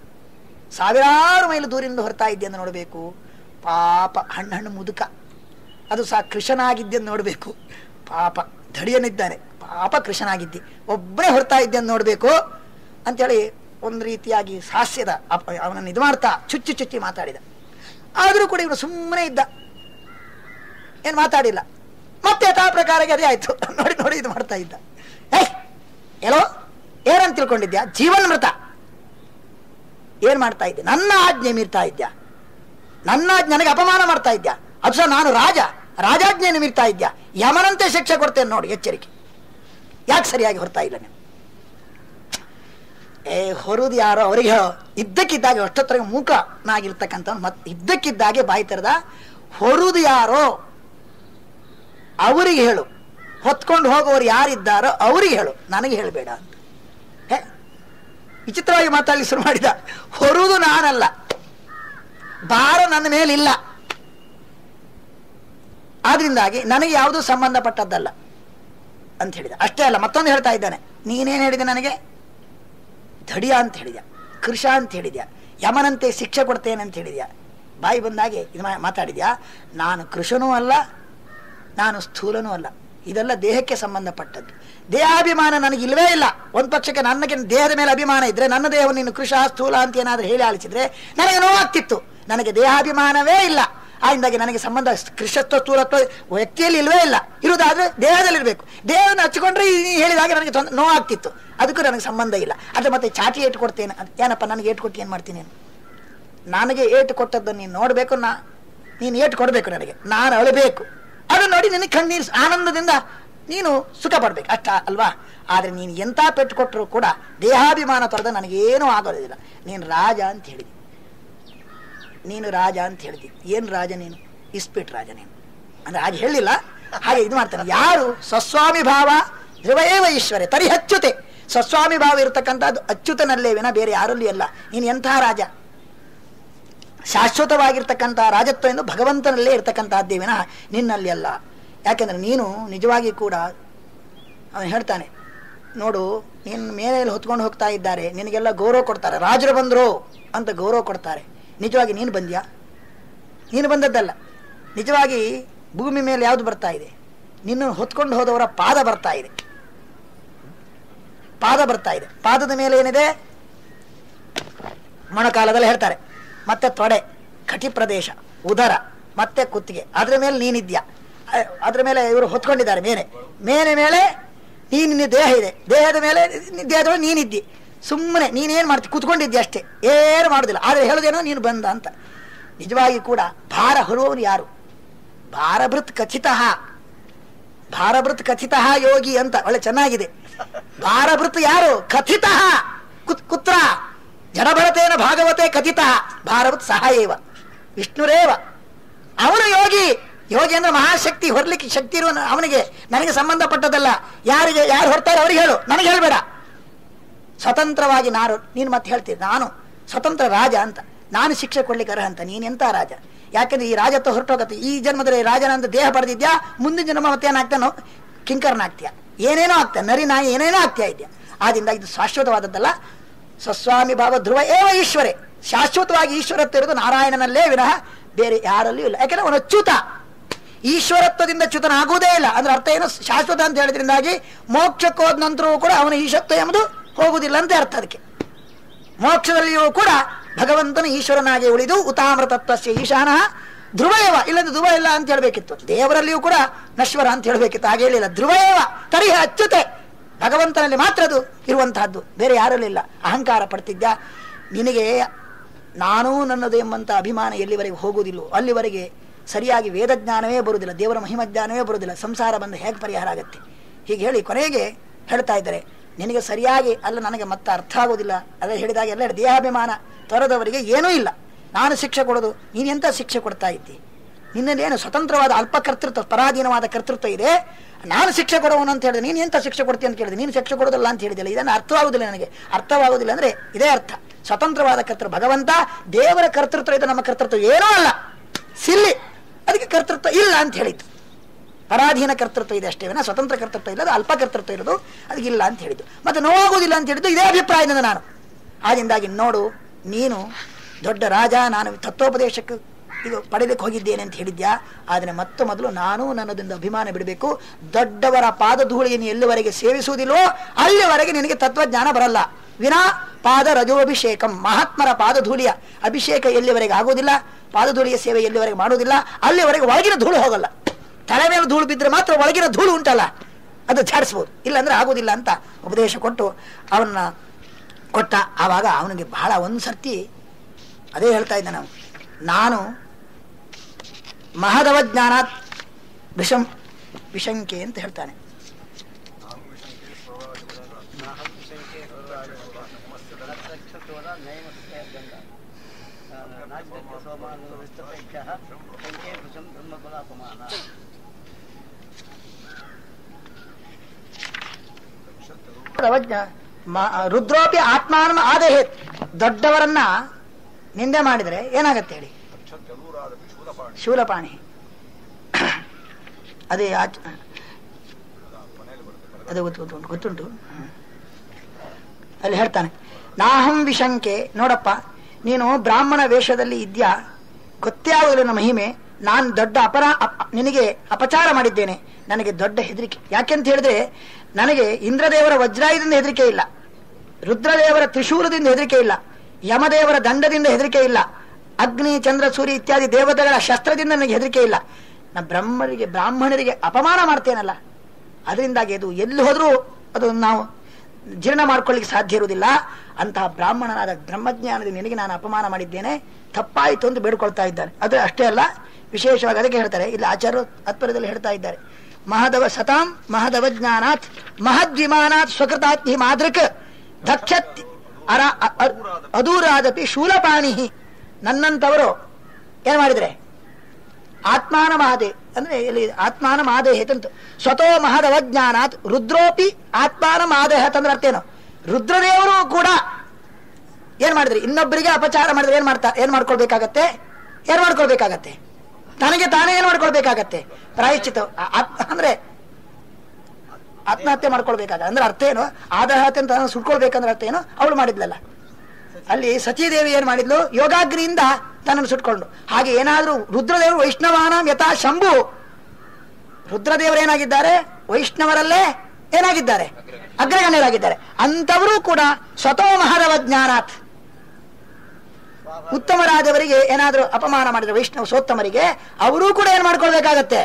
ಸಾವಿರಾರು ಮೈಲು ದೂರಿಂದ ಹೊರತಾ ಇದ್ದೆ ನೋಡಬೇಕು ಪಾಪ ಹಣ್ಣು ಹಣ್ಣು ಮುದುಕ ಅದು ಸಹ ಕೃಷನಾಗಿದ್ದೆಂದು ನೋಡಬೇಕು ಪಾಪ ಧಡಿಯನಿದ್ದಾನೆ ಪಾಪ ಕೃಷನಾಗಿದ್ದಿ ಒಬ್ಬನೇ ಹೊರತಾ ಇದ್ದೆಂದು ನೋಡಬೇಕು ಅಂತೇಳಿ ಒಂದು ರೀತಿಯಾಗಿ ಹಾಸ್ಯದ ಅಪ- ಅವನನ್ನು ಇದು ಮಾಡ್ತಾ ಚುಚ್ಚಿ ಚುಚ್ಚಿ ಮಾತಾಡಿದ ಆದರೂ ಕೂಡ ಇವನು ಸುಮ್ಮನೆ ಇದ್ದ ಏನು ಮಾತಾಡಿಲ್ಲ ಮತ್ತೆ ಯಥಾ ಪ್ರಕಾರಕ್ಕೆ ಅದೇ ಆಯ್ತು ನೋಡಿ ನೋಡಿ ಇದು ಮಾಡ್ತಾ ಇದ್ದ ಏಯ್ ಎಲ್ಲೋ ಏನಂತ ತಿಳ್ಕೊಂಡಿದ್ಯಾ ಜೀವನ್ಮೃತ ಏನ್ ಮಾಡ್ತಾ ಇದ್ದೆ ನನ್ನ ಆಜ್ಞೆ ಮೀರ್ತಾ ಇದ್ಯಾ ನನ್ನ ಆಜ್ಞೆ ನನಗೆ ಅಪಮಾನ ಮಾಡ್ತಾ ಇದ್ಯಾ ಅದು ಸಹ ನಾನು ರಾಜ ರಾಜಾಜ್ಞೆಯನ್ನು ಮೀರ್ತಾ ಇದ್ಯಾ ಯಮನಂತೆ ಶಿಕ್ಷೆ ಕೊಡ್ತೇನೆ ನೋಡಿ ಎಚ್ಚರಿಕೆ ಯಾಕೆ ಸರಿಯಾಗಿ ಹೊರ್ತಾ ಇಲ್ಲ ನೀವು ಏ ಹೊರುದು ಯಾರೋ ಅವರಿಗೆ ಹೇಳೋ ಇದ್ದಕ್ಕಿದ್ದಾಗೆ ಅಷ್ಟೊತ್ತರೆಗೆ ಮೂಕನಾಗಿರ್ತಕ್ಕಂಥ ಮತ್ ಇದ್ದಕ್ಕಿದ್ದಾಗೆ ಬಾಯಿ ತೆರೆದ ಹೊರುದು ಯಾರೋ ಅವರಿಗೆ ಹೇಳು ಹೊತ್ಕೊಂಡು ಹೋಗೋರು ಯಾರಿದ್ದಾರೋ ಅವರಿಗೆ ಹೇಳು ನನಗೆ ಹೇಳಬೇಡ ಅಂತ ಹೇ ವಿಚಿತ್ರವಾಗಿ ಮಾತಾಡಲಿ ಶುರು ಮಾಡಿದ ಹೊರುವುದು ನಾನಲ್ಲ ಭಾರ ನನ್ನ ಮೇಲಿಲ್ಲ ಆದ್ರಿಂದಾಗಿ ನನಗೆ ಯಾವುದೂ ಸಂಬಂಧಪಟ್ಟದ್ದಲ್ಲ ಅಂತ ಹೇಳಿದ ಅಷ್ಟೇ ಅಲ್ಲ ಮತ್ತೊಂದು ಹೇಳ್ತಾ ಇದ್ದಾನೆ ನೀನೇನು ಹೇಳಿದೆ ನನಗೆ ಧಡಿಯ ಅಂತ ಹೇಳಿದ್ಯಾ ಕೃಷ ಅಂತ ಹೇಳಿದ್ಯಾ ಯಮನಂತೆ ಶಿಕ್ಷೆ ಕೊಡ್ತೇನೆ ಅಂತ ಹೇಳಿದ್ಯಾ ಬಾಯಿ ಬಂದಾಗೆ ಇದು ಮಾ- ಮಾತಾಡಿದ್ಯಾ ನಾನು ಕೃಷನೂ ಅಲ್ಲ ನಾನು ಸ್ಥೂಲನೂ ಅಲ್ಲ ಇದೆಲ್ಲ ದೇಹಕ್ಕೆ ಸಂಬಂಧಪಟ್ಟದ್ದು ದೇಹಾಭಿಮಾನ ನನಗೆ ಇಲ್ಲವೇ ಇಲ್ಲ ಒಂದು ಪಕ್ಷಕ್ಕೆ ನನಗೆ ದೇಹದ ಮೇಲೆ ಅಭಿಮಾನ ಇದ್ರೆ ನನ್ನ ದೇಹವನ್ನು ನೀನು ಕೃಷ ಸ್ಥೂಲ ಅಂತ ಏನಾದರೂ ಹೇಳಿ ಆಲಿಸಿದ್ರೆ ನನಗೆ ನೋವಾಗ್ತಿತ್ತು ನನಗೆ ದೇಹಾಭಿಮಾನವೇ ಇಲ್ಲ ಆಯಿಂದಾಗಿ ನನಗೆ ಸಂಬಂಧ ಕೃಷತ್ವ ಸ್ಥೂಲತ್ವ ವ್ಯಕ್ತಿಯಲ್ಲಿ ಇಲ್ವೇ ಇಲ್ಲ ಇರುವುದಾದ್ರೆ ದೇಹದಲ್ಲಿರಬೇಕು ದೇಹವನ್ನು ಹಚ್ಚಿಕೊಂಡ್ರೆ ಈ ಹೇಳಿದಾಗ ನನಗೆ ತೊಂದ್- ನೋವಾಗ್ತಿತ್ತು ಅದಕ್ಕೂ ನನಗೆ ಸಂಬಂಧ ಇಲ್ಲ ಅದು ಮತ್ತೆ ಚಾಟಿ ಏಟು ಕೊಡ್ತೇನೆ ಅದ್ ಏನಪ್ಪ ನನಗೆ ಏಟು ಕೊಟ್ಟು ಏನು ಮಾಡ್ತೀನಿ ನೀನು ನನಗೆ ಏಟು ಕೊಟ್ಟದ್ದನ್ನು ನೀನು ನೋಡಬೇಕು ನಾ ನೀನು ಏಟು ಕೊಡಬೇಕು ನನಗೆ ನಾನು ಅಳಬೇಕು ಅದನ್ನು ನೋಡಿ ನಿನಗೆ ಕಣ್ಣೀರು ಆನಂದದಿಂದ ನೀನು ಸುಖ ಪಡ್ಬೇಕು ಅಷ್ಟ ಅಲ್ವಾ ಆದರೆ ನೀನು ಎಂಥ ಪೆಟ್ಟು ಕೊಟ್ಟರು ಕೂಡ ದೇಹಾಭಿಮಾನ ತೊರೆದ ನನಗೇನೂ ಆಗೋದಿಲ್ಲ ನೀನು ರಾಜ ಅಂತ ಹೇಳಿದಿ ನೀನು ರಾಜ ಅಂತ ಹೇಳಿದಿ ಏನು ರಾಜ ನೀನು ಇಸ್ಪಿಟ್ ರಾಜ ನೀನು ಅಂದ್ರೆ ಹಾಗೆ ಹೇಳಿಲ್ಲ ಹಾಗೆ ಇದು ಮಾಡ್ತಾನೆ ಯಾರು ಸ್ವಸ್ವಾಮಿ ಭಾವ ಧ್ರುವಯೇವ ಈಶ್ವರೇ ತರಿ ಅಚ್ಯುತೆ ಸ್ವಸ್ವಾಮಿ ಭಾವ ಇರತಕ್ಕಂಥದ್ದು ಅಚ್ಯುತನಲ್ಲೇ ವಿನ ಬೇರೆ ಯಾರಲ್ಲೂ ಅಲ್ಲ ನೀನು ಎಂಥ ರಾಜ ಶಾಶ್ವತವಾಗಿರ್ತಕ್ಕಂಥ ರಾಜತ್ವ ಎಂದು ಭಗವಂತನಲ್ಲೇ ಇರ್ತಕ್ಕಂಥದ್ದೇ ವಿನ ನಿನ್ನಲ್ಲಿ ಅಲ್ಲ ಯಾಕೆಂದ್ರೆ ನೀನು ನಿಜವಾಗಿ ಕೂಡ ಅವನು ಹೇಳ್ತಾನೆ ನೋಡು ನಿನ್ನ ಮೇಲೆ ಹೊತ್ಕೊಂಡು ಹೋಗ್ತಾ ಇದ್ದಾರೆ ನಿನಗೆಲ್ಲ ಗೌರವ ಕೊಡ್ತಾರೆ ರಾಜರು ಬಂದರು ಅಂತ ಗೌರವ ಕೊಡ್ತಾರೆ ನಿಜವಾಗಿ ನೀನು ಬಂದ್ಯಾ ನೀನು ಬಂದದ್ದಲ್ಲ ನಿಜವಾಗಿ ಭೂಮಿ ಮೇಲೆ ಯಾವುದು ಬರ್ತಾ ಇದೆ ನಿನ್ನ ಹೊತ್ಕೊಂಡು ಹೋದವರ ಪಾದ ಬರ್ತಾ ಇದೆ ಪಾದ ಬರ್ತಾ ಇದೆ ಪಾದದ ಮೇಲೆ ಏನಿದೆ ಮೊಣಕಾಲದಲ್ಲಿ ಹೇಳ್ತಾರೆ ಮತ್ತೆ ತೊಡೆ ಕಟಿ ಪ್ರದೇಶ ಉದರ ಮತ್ತೆ ಕುತ್ತಿಗೆ ಅದ್ರ ಮೇಲೆ ನೀನಿದ್ಯಾ ಅ- ಅದ್ರ ಮೇಲೆ ಇವರು ಹೊತ್ಕೊಂಡಿದ್ದಾರೆ ಮೇಲೆ ಮೇಲೆ ಮೇಲೆ ನೀನು ನಿನ್ನ ದೇಹ ಇದೆ ದೇಹದ ಮೇಲೆ ನಿ- ದೇಹದೊಳಗೆ ನೀನಿದ್ದಿ ಸುಮ್ಮನೆ ನೀನೇನು ಮಾಡ್ತಿ ಕುತ್ಕೊಂಡಿದ್ದೆ ಅಷ್ಟೇ ಏನು ಮಾಡೋದಿಲ್ಲ ಆದರೆ ಹೇಳೋದೇನೋ ನೀನು ಬಂದ ಅಂತ ನಿಜವಾಗಿ ಕೂಡ ಭಾರ ಹೊರುವವರು ಯಾರು ಭಾರಭೃತ್ ಕಥಿತ ಭಾರಭೃತ್ ಕಥಿತ ಯೋಗಿ ಅಂತ ಒಳ್ಳೆ ಚೆನ್ನಾಗಿದೆ ಭಾರಭೃತ್ ಯಾರು ಕಥಿತ ಕುತ್ರ ಜಡಭರತೇನ ಭಾಗವತೆ ಕಥಿತ ಭಾರಭೃತ್ ಸಹ ಏವ ವಿಷ್ಣುರೇವ ಅವನು ಯೋಗಿ ಯೋಗಿ ಅಂದ್ರೆ ಮಹಾಶಕ್ತಿ ಹೊರಲಿಕ್ಕೆ ಶಕ್ತಿ ಇರುವ ಅವನಿಗೆ ನನಗೆ ಸಂಬಂಧಪಟ್ಟದಲ್ಲ ಯಾರಿಗೆ ಯಾರು ಹೊರ್ತಾರೆ ಅವ್ರಿಗೆ ಹೇಳು ನನಗೆ ಹೇಳಬೇಡ ಸ್ವತಂತ್ರವಾಗಿ ನಾನು ನೀನು ಮತ್ತೆ ಹೇಳ್ತೀನಿ ನಾನು ಸ್ವತಂತ್ರ ರಾಜ ಅಂತ ನಾನು ಶಿಕ್ಷೆ ಕೊಡ್ಲಿಕ್ಕೆ ಅರ್ಹ ಅಂತ ನೀನೆಂತ ರಾಜ ಯಾಕಂದ್ರೆ ಈ ರಾಜತ್ವ ಹೊರಟೋಗತ್ತೆ ಈ ಜನ್ಮದಲ್ಲಿ ರಾಜನ ಅಂತ ದೇಹ ಪಡೆದಿದ್ಯಾ ಮುಂದಿನ ಜನ್ಮ ಮತ್ತೆ ಏನಾಗ್ತಾನೋ ಕಿಂಕರನಾಗ್ತೀಯ ಏನೇನೋ ಆಗ್ತಾ ನರಿ ನಾಯಿ ಏನೇನೋ ಆಗ್ತಾ ಇದೆಯಾ ಆದ್ರಿಂದ ಇದು ಶಾಶ್ವತವಾದದ್ದಲ್ಲ ಸ್ವಸ್ವಾಮಿ ಭಾವ ಧ್ರುವ ಏವ ಈಶ್ವರೇ ಶಾಶ್ವತವಾಗಿ ಈಶ್ವರತ್ವ ಇರೋದು ನಾರಾಯಣನಲ್ಲೇ ವಿನಃ ಬೇರೆ ಯಾರಲ್ಲಿಯೂ ಇಲ್ಲ ಯಾಕಂದ್ರೆ ಅವನು ಚ್ಯುತ ಈಶ್ವರತ್ವದಿಂದ ಚ್ಯುತನಾಗುವುದೇ ಇಲ್ಲ ಅಂದ್ರೆ ಅರ್ಥ ಏನು ಶಾಶ್ವತ ಅಂತ ಹೇಳಿದ್ರಿಂದಾಗಿ ಮೋಕ್ಷಕ್ಕೆ ಹೋದ ನಂತರವೂ ಕೂಡ ಅವನ ಈಶತ್ವ ಎಂಬುದು ಹೋಗುವುದಿಲ್ಲ ಅಂತ ಅರ್ಥ ಅದಕ್ಕೆ ಮೋಕ್ಷದಲ್ಲಿಯೂ ಕೂಡ ಭಗವಂತನ ಈಶ್ವರನಾಗಿ ಉಳಿದು ಉತಾಮೃತತ್ವಸ್ಯ ಈಶಾನ ಧ್ರುವಯವ ಇಲ್ಲದ ಧ್ರುವ ಇಲ್ಲ ಅಂತ ಹೇಳ್ಬೇಕಿತ್ತು ದೇವರಲ್ಲಿಯೂ ಕೂಡ ನಶ್ವರ ಅಂತ ಹೇಳ್ಬೇಕಿತ್ತು ಹಾಗೆ ಹೇಳಿಲ್ಲ ಧ್ರುವಯವ ತರಿಹ ಅಚ್ಯುತೆ ಭಗವಂತನಲ್ಲಿ ಮಾತ್ರ ಅದು ಇರುವಂತಹದ್ದು ಬೇರೆ ಯಾರಲ್ಲೂ ಇಲ್ಲ ಅಹಂಕಾರ ಪಡ್ತಿದ್ದ ನಿನಗೆ ನಾನೂ ನನ್ನದು ಎಂಬಂತ ಅಭಿಮಾನ ಎಲ್ಲಿವರೆಗೆ ಹೋಗುವುದಿಲ್ಲೋ ಅಲ್ಲಿವರೆಗೆ ಸರಿಯಾಗಿ ವೇದಜ್ಞಾನವೇ ಬರುವುದಿಲ್ಲ ದೇವರ ಮಹಿಮಜ್ಞಾನವೇ ಬರುವುದಿಲ್ಲ ಸಂಸಾರ ಬಂದು ಹೇಗೆ ಪರಿಹಾರ ಆಗುತ್ತೆ ಹೀಗೆ ಹೇಳಿ ಕೊನೆಗೆ ಹೇಳ್ತಾ ಇದ್ದಾರೆ ನಿನಗೆ ಸರಿಯಾಗಿ ಅಲ್ಲ ನನಗೆ ಮತ್ತೆ ಅರ್ಥ ಆಗೋದಿಲ್ಲ ಅದೇ ಹೇಳಿದಾಗ ಎಲ್ಲ ದೇಹಾಭಿಮಾನ ತೊರೆದವರಿಗೆ ಏನೂ ಇಲ್ಲ ನಾನು ಶಿಕ್ಷೆ ಕೊಡೋದು ನೀನು ಎಂತ ಶಿಕ್ಷೆ ಕೊಡ್ತಾ ಇದ್ದಿ ನಿನ್ನದೇನು ಸ್ವತಂತ್ರವಾದ ಅಲ್ಪ ಕರ್ತೃತ್ವ ಪರಾಧೀನವಾದ ಕರ್ತೃತ್ವ ಇದೆ ನಾನು ಶಿಕ್ಷೆ ಕೊಡುವನು ಅಂತ ಹೇಳಿದೆ ನೀನು ಎಂತ ಶಿಕ್ಷೆ ಕೊಡ್ತೀನಿ ಅಂತ ಕೇಳಿದೆ ನೀನು ಶಿಕ್ಷೆ ಕೊಡೋದಿಲ್ಲ ಅಂತ ಹೇಳಿದಿಲ್ಲ ಇದನ್ನು ಅರ್ಥವಾಗುದಿಲ್ಲ ನನಗೆ ಅರ್ಥವಾಗುದಿಲ್ಲ ಅಂದ್ರೆ ಇದೇ ಅರ್ಥ ಸ್ವತಂತ್ರವಾದ ಕರ್ತೃ ಭಗವಂತ ದೇವರ ಕರ್ತೃತ್ವ ಇದು ನಮ್ಮ ಕರ್ತೃತ್ವ ಏನೂ ಅಲ್ಲ ಸಿಲ್ಲಿ ಅದಕ್ಕೆ ಕರ್ತೃತ್ವ ಇಲ್ಲ ಅಂತ ಹೇಳಿದ್ದು ಪರಾಧೀನ ಕರ್ತೃತ್ವ ಇದೆ ಅಷ್ಟೇ ವಿನ ಸ್ವತಂತ್ರ ಕರ್ತೃತ್ವ ಇಲ್ಲ ಅದು ಅಲ್ಪ ಕರ್ತೃತ್ವ ಇರೋದು ಅದಕ್ಕೆ ಇಲ್ಲ ಅಂತ ಹೇಳಿದ್ದು ಮತ್ತೆ ನೋವಾಗುವುದಿಲ್ಲ ಅಂತ ಹೇಳಿದ್ದು ಇದೇ ಅಭಿಪ್ರಾಯದಿಂದ ನಾನು ಆದಿಂದಾಗಿ ನೋಡು ನೀನು ದೊಡ್ಡ ರಾಜ ನಾನು ತತ್ವೋಪದೇಶಕ್ಕೆ ಇದು ಪಡೆಯಲಿಕ್ಕೆ ಹೋಗಿದ್ದೇನೆ ಅಂತ ಹೇಳಿದ್ಯಾ ಆದರೆ ಮತ್ತೆ ಮೊದಲು ನಾನು ನನ್ನದೊಂದು ಅಭಿಮಾನ ಬಿಡಬೇಕು ದೊಡ್ಡವರ ಪಾದಧೂಳಿಯನ್ನು ಎಲ್ಲಿವರೆಗೆ ಸೇವಿಸುವುದಿಲ್ಲವೋ ಅಲ್ಲಿವರೆಗೆ ನಿನಗೆ ತತ್ವಜ್ಞಾನ ಬರಲ್ಲ ವಿನಾ ಪಾದ ರಜೋಭಿಷೇಕಂ ಮಹಾತ್ಮರ ಪಾದಧೂಳಿಯ ಅಭಿಷೇಕ ಎಲ್ಲಿವರೆಗೆ ಆಗುವುದಿಲ್ಲ ಪಾದಧೂಳಿಯ ಸೇವೆ ಎಲ್ಲಿವರೆಗೆ ಮಾಡುವುದಿಲ್ಲ ಅಲ್ಲಿವರೆಗೆ ಒಳಗಿನ ಧೂಳು ಹೋಗಲ್ಲ ತಲೆ ಮೇಲೆ ಧೂಳು ಬಿದ್ದರೆ ಮಾತ್ರ ಒಳಗಿನ ಧೂಳು ಉಂಟಲ್ಲ ಅದು ಛಾಡಿಸ್ಬೋದು ಇಲ್ಲಾಂದ್ರೆ ಆಗುದಿಲ್ಲ ಅಂತ ಉಪದೇಶ ಕೊಟ್ಟು ಅವನ್ನ ಕೊಟ್ಟ ಆವಾಗ ಅವನಿಗೆ ಬಹಳ ಒಂದು ಸರ್ತಿ ಅದೇ ಹೇಳ್ತಾ ಇದ್ದ ನಾವು ನಾನು ಮಹದವಜ್ಞಾನಾತ್ ವಿಷಂ ವಿಶಂಕೆ ಅಂತ ಹೇಳ್ತಾನೆ ನಕ್ಷತ್ರದ ನೈಮಸ್ತೆ ಗಂಧ ನಾಟ್ಯಕ್ಕೆ ಸೋಮಾನು ವಿಸ್ತಪೇಕ್ಷ ಸಂಖ್ಯೆ ಭೃಶಂ ಬ್ರಹ್ಮಕುಲ ಅಪಮಾನ ಅವಜ್ಞ ಮ- ರುದ್ರೋಪಿ ಆತ್ಮಾನಮ ಆದೇಹೇತ್ ದೊಡ್ಡವರನ್ನ ನಿಂದೆ ಮಾಡಿದರೆ ಏನಾಗತ್ತೆ ಹೇಳಿ ಚಲೂರಾದಪಿ ಶೂಲಪಾಣಿ ಶೂಲಪಾಣಿ ಅದೇ ಆಚ ಮನೆಯಲ್ಲಿ ಬರುತ್ತೆ ಅದು ಗೊತ್ತು ಗೊತ್ತುಂಟು ಗೊತ್ತುಂಟು ಹ್ಮ್. ಅಲ್ಲಿ ಹೇಳ್ತಾನೆ ನಾಹಂ ವಿಶಂಕೆ ನೋಡಪ್ಪ ನೀನು ಬ್ರಾಹ್ಮಣ ವೇಷದಲ್ಲಿ ಇದ್ಯಾ ಗೊತ್ತೇ ಆಗುವುದಿಲ್ಲ ನನ್ನ ಮಹಿಮೆ ನಾನು ದೊಡ್ಡ ಅಪರ ಅಪ- ನಿನಗೆ ಅಪಚಾರ ಮಾಡಿದ್ದೇನೆ ನನಗೆ ದೊಡ್ಡ ಹೆದರಿಕೆ ಯಾಕೆಂತ ಹೇಳಿದ್ರೆ ನನಗೆ ಇಂದ್ರದೇವರ ವಜ್ರಾಯುಧದಿಂದ ಹೆದರಿಕೆ ಇಲ್ಲ ರುದ್ರದೇವರ ತ್ರಿಶೂಲದಿಂದ ಹೆದರಿಕೆ ಇಲ್ಲ ಯಮದೇವರ ದಂಡದಿಂದ ಹೆದರಿಕೆ ಇಲ್ಲ ಅಗ್ನಿ ಚಂದ್ರ ಸೂರ್ಯ ಇತ್ಯಾದಿ ದೇವತೆಗಳ ಶಸ್ತ್ರದಿಂದ ನನಗೆ ಹೆದರಿಕೆ ಇಲ್ಲ ನಾ ಬ್ರಹ್ಮರಿಗೆ ಬ್ರಾಹ್ಮಣರಿಗೆ ಅಪಮಾನ ಮಾಡ್ತೇನಲ್ಲ ಅದರಿಂದಾಗಿ ಅದು ಎಲ್ಲಿ ಹೋದ್ರೂ ಅದು ನಾವು ಜೀರ್ಣ ಮಾಡ್ಕೊಳ್ಳಿಕ್ಕೆ ಸಾಧ್ಯ ಇರುವುದಿಲ್ಲ ಅಂತಹ ಬ್ರಾಹ್ಮಣನಾದ ಬ್ರಹ್ಮಜ್ಞಾನದಿಂದ ನಿನಗೆ ನಾನು ಅಪಮಾನ ಮಾಡಿದ್ದೇನೆ ತಪ್ಪಾಯಿತು ಅಂತ ಬೇಡ್ಕೊಳ್ತಾ ಇದ್ದಾನೆ ಅದು ಅಷ್ಟೇ ಅಲ್ಲ ವಿಶೇಷವಾಗಿ ಅದಕ್ಕೆ ಹೇಳ್ತಾರೆ ಇಲ್ಲಿ ಆಚಾರ್ಯರು ಅತ್ಪರದಲ್ಲಿ ಹೇಳ್ತಾ ಇದ್ದಾರೆ ಮಹದವ ಸತಾಂ ಮಹದವಜ್ಞಾನಾತ್ ಮಹದ್ವಿಮಾನಾತ್ ಸ್ವಕೃತಾತ್ಮಿ ಮಾದೃಕ್ ದಕ್ಷತ್ ಅರ ಅ- ಅ- ಅದೂರಾದಪಿ ಶೂಲಪಾಣಿ ನನ್ನಂತವರು ಏನ್ ಮಾಡಿದ್ರೆ ಆತ್ಮಾನ ಮಹದೆ ಅಂದ್ರೆ ಇಲ್ಲಿ ಆತ್ಮಾನ ಮಾದೇಹತ್ ಅಂತ ಸ್ವತೋ ಮಹದವಜ್ಞಾನಾತ್ ರುದ್ರೋಪಿ ಆತ್ಮಾನ ಮಾದೇಹತ್ ಅಂದ್ರೆ ಅರ್ಥ ಏನು ರುದ್ರದೇವರು ಕೂಡ ಏನ್ ಮಾಡಿದ್ರಿ ಇನ್ನೊಬ್ಬರಿಗೆ ಅಪಚಾರ ಮಾಡಿದ್ರೆ ಏನ್ ಮಾಡ್ತಾ ಏನ್ ಮಾಡ್ಕೊಳ್ಬೇಕಾಗತ್ತೆ ಏನ್ ಮಾಡ್ಕೊಳ್ಬೇಕಾಗತ್ತೆ ತನಗೆ ತಾನೇ ಏನ್ ಮಾಡ್ಕೊಳ್ಬೇಕಾಗತ್ತೆ ಪ್ರಾಯಶ್ಚಿತ ಆ- ಆತ್- ಅಂದ್ರೆ ಆತ್ಮಹತ್ಯೆ ಮಾಡ್ಕೊಳ್ಬೇಕಾಗ ಅಂದ್ರೆ ಅರ್ಥ ಏನು ಆದಾಹತ್ಯೆ ಅಂತ ಸುಟ್ಕೊಳ್ಬೇಕಂದ್ರೆ ಅರ್ಥ ಏನು ಅವಳು ಮಾಡಿದ್ಲಲ್ಲ ಅಲ್ಲಿ ಸತೀದೇವಿ ಏನ್ ಮಾಡಿದ್ಲು ಯೋಗಾಗ್ನಿಯಿಂದ ತನ್ನನ್ನು ಸುಟ್ಕೊಂಡು ಹಾಗೆ ಏನಾದ್ರೂ ರುದ್ರದೇವರು ವೈಷ್ಣವಾನ ಯಥಾ ಶಂಭು ರುದ್ರದೇವರು ಏನಾಗಿದ್ದಾರೆ ವೈಷ್ಣವರಲ್ಲೇ ಏನಾಗಿದ್ದಾರೆ ಅಗ್ರಗಣ್ಯರಾಗಿದ್ದಾರೆ ಅಂತವರು ಕೂಡ ಸ್ವತೋ ಮಹರವ ಜ್ಞಾನಾತ್ ಉತ್ತಮರಾದವರಿಗೆ ಏನಾದ್ರೂ ಅಪಮಾನ ಮಾಡಿದ್ರೆ ವೈಷ್ಣವ ಸೋತ್ತಮರಿಗೆ ಅವರೂ ಕೂಡ ಏನ್ ಮಾಡ್ಕೊಳ್ಬೇಕಾಗತ್ತೆ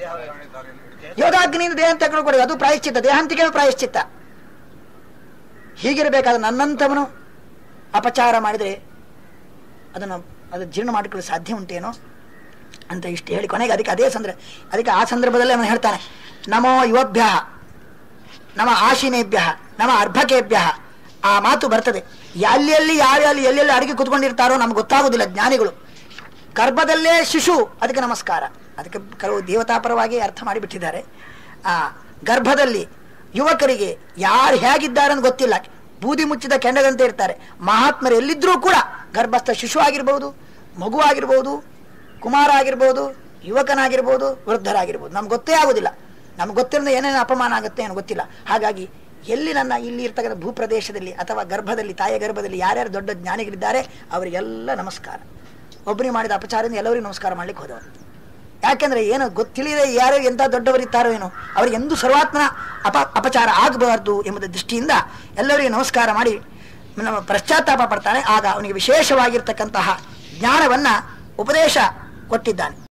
ಯೋಗಾಗ್ನಿಯಿಂದ ದೇಹ ತೆಗೆದುಕೊಡಿ ಅದು ಪ್ರಾಯಶ್ಚಿತ್ತ ದೇಹಾಂತಿಕೆ ಪ್ರಾಯಶ್ಚಿತ್ತ ಹೀಗಿರಬೇಕಾದ ನನ್ನಂಥವನು ಅಪಚಾರ ಮಾಡಿದರೆ ಅದನ್ನು ಅದು ಜೀರ್ಣ ಮಾಡಿಕೊಳ್ಳಲು ಸಾಧ್ಯ ಉಂಟೇನೋ ಅಂತ ಇಷ್ಟು ಹೇಳಿ ಕೊನೆಗೆ ಅದಕ್ಕೆ ಅದೇ ಸಂದರ್ಭ ಅದಕ್ಕೆ ಆ ಸಂದರ್ಭದಲ್ಲಿ ಅವನು ಹೇಳ್ತಾನೆ ನಮೋ ಯುವಭ್ಯ ನಮ ಆಶಿನೇಭ್ಯ ನಮ ಅರ್ಭಕೇಭ್ಯ ಆ ಮಾತು ಬರ್ತದೆ ಎಲ್ಲೆಲ್ಲಿ ಯಾರ್ಯಾರು ಎಲ್ಲೆಲ್ಲಿ ಅಡಿಗೆ ಕುತ್ಕೊಂಡಿರ್ತಾರೋ ನಮ್ಗೆ ಗೊತ್ತಾಗೋದಿಲ್ಲ ಜ್ಞಾನಿಗಳು ಗರ್ಭದಲ್ಲೇ ಶಿಶು ಅದಕ್ಕೆ ನಮಸ್ಕಾರ ಅದಕ್ಕೆ ಕೆಲವು ದೇವತಾಪರವಾಗಿ ಅರ್ಥ ಮಾಡಿಬಿಟ್ಟಿದ್ದಾರೆ ಆ ಗರ್ಭದಲ್ಲಿ ಯುವಕರಿಗೆ ಯಾರು ಹೇಗಿದ್ದಾರೆ ಅಂತ ಗೊತ್ತಿಲ್ಲ ಬೂದಿ ಮುಚ್ಚಿದ ಕೆಂಡದಂತೆ ಇರ್ತಾರೆ ಮಹಾತ್ಮರು ಎಲ್ಲಿದ್ರೂ ಕೂಡ ಗರ್ಭಸ್ಥ ಶಿಶು ಆಗಿರ್ಬೋದು ಮಗು ಆಗಿರ್ಬೋದು ಕುಮಾರ ಆಗಿರ್ಬೋದು ಯುವಕನಾಗಿರ್ಬೋದು ವೃದ್ಧರಾಗಿರ್ಬೋದು ನಮ್ಗೆ ಗೊತ್ತೇ ಆಗೋದಿಲ್ಲ ನಮ್ಗೆ ಗೊತ್ತಿರೋದು ಏನೇನು ಅಪಮಾನ ಆಗುತ್ತೆ ಏನೋ ಗೊತ್ತಿಲ್ಲ ಹಾಗಾಗಿ ಎಲ್ಲಿ ನನ್ನ ಇಲ್ಲಿ ಇರ್ತಕ್ಕಂಥ ಭೂಪ್ರದೇಶದಲ್ಲಿ ಅಥವಾ ಗರ್ಭದಲ್ಲಿ ತಾಯಿಯ ಗರ್ಭದಲ್ಲಿ ಯಾರ್ಯಾರು ದೊಡ್ಡ ಜ್ಞಾನಿಗಳಿದ್ದಾರೆ ಅವರಿಗೆಲ್ಲ ನಮಸ್ಕಾರ ಒಬ್ಬರಿಗೆ ಮಾಡಿದ ಅಪಚಾರದಿಂದ ಎಲ್ಲರಿಗೂ ನಮಸ್ಕಾರ ಮಾಡ್ಲಿಕ್ಕೆ ಹೋದವರು ಯಾಕೆಂದ್ರೆ ಏನು ಗೊತ್ತಿಲ್ಲದೆ ಯಾರು ಎಂಥ ದೊಡ್ಡವರಿದ್ದಾರೋ ಏನೋ ಅವರಿಗೆ ಎಂದೂ ಸರ್ವಾತ್ಮನ ಅಪ ಅಪಚಾರ ಆಗಬಾರ್ದು ಎಂಬುದ ದೃಷ್ಟಿಯಿಂದ ಎಲ್ಲರಿಗೂ ನಮಸ್ಕಾರ ಮಾಡಿ ನಮ್ಮ ಪಶ್ಚಾತ್ತಾಪ ಪಡ್ತಾನೆ ಆಗ ಅವನಿಗೆ ವಿಶೇಷವಾಗಿರ್ತಕ್ಕಂತಹ ಜ್ಞಾನವನ್ನ ಉಪದೇಶ ಕೊಟ್ಟಿದ್ದಾನೆ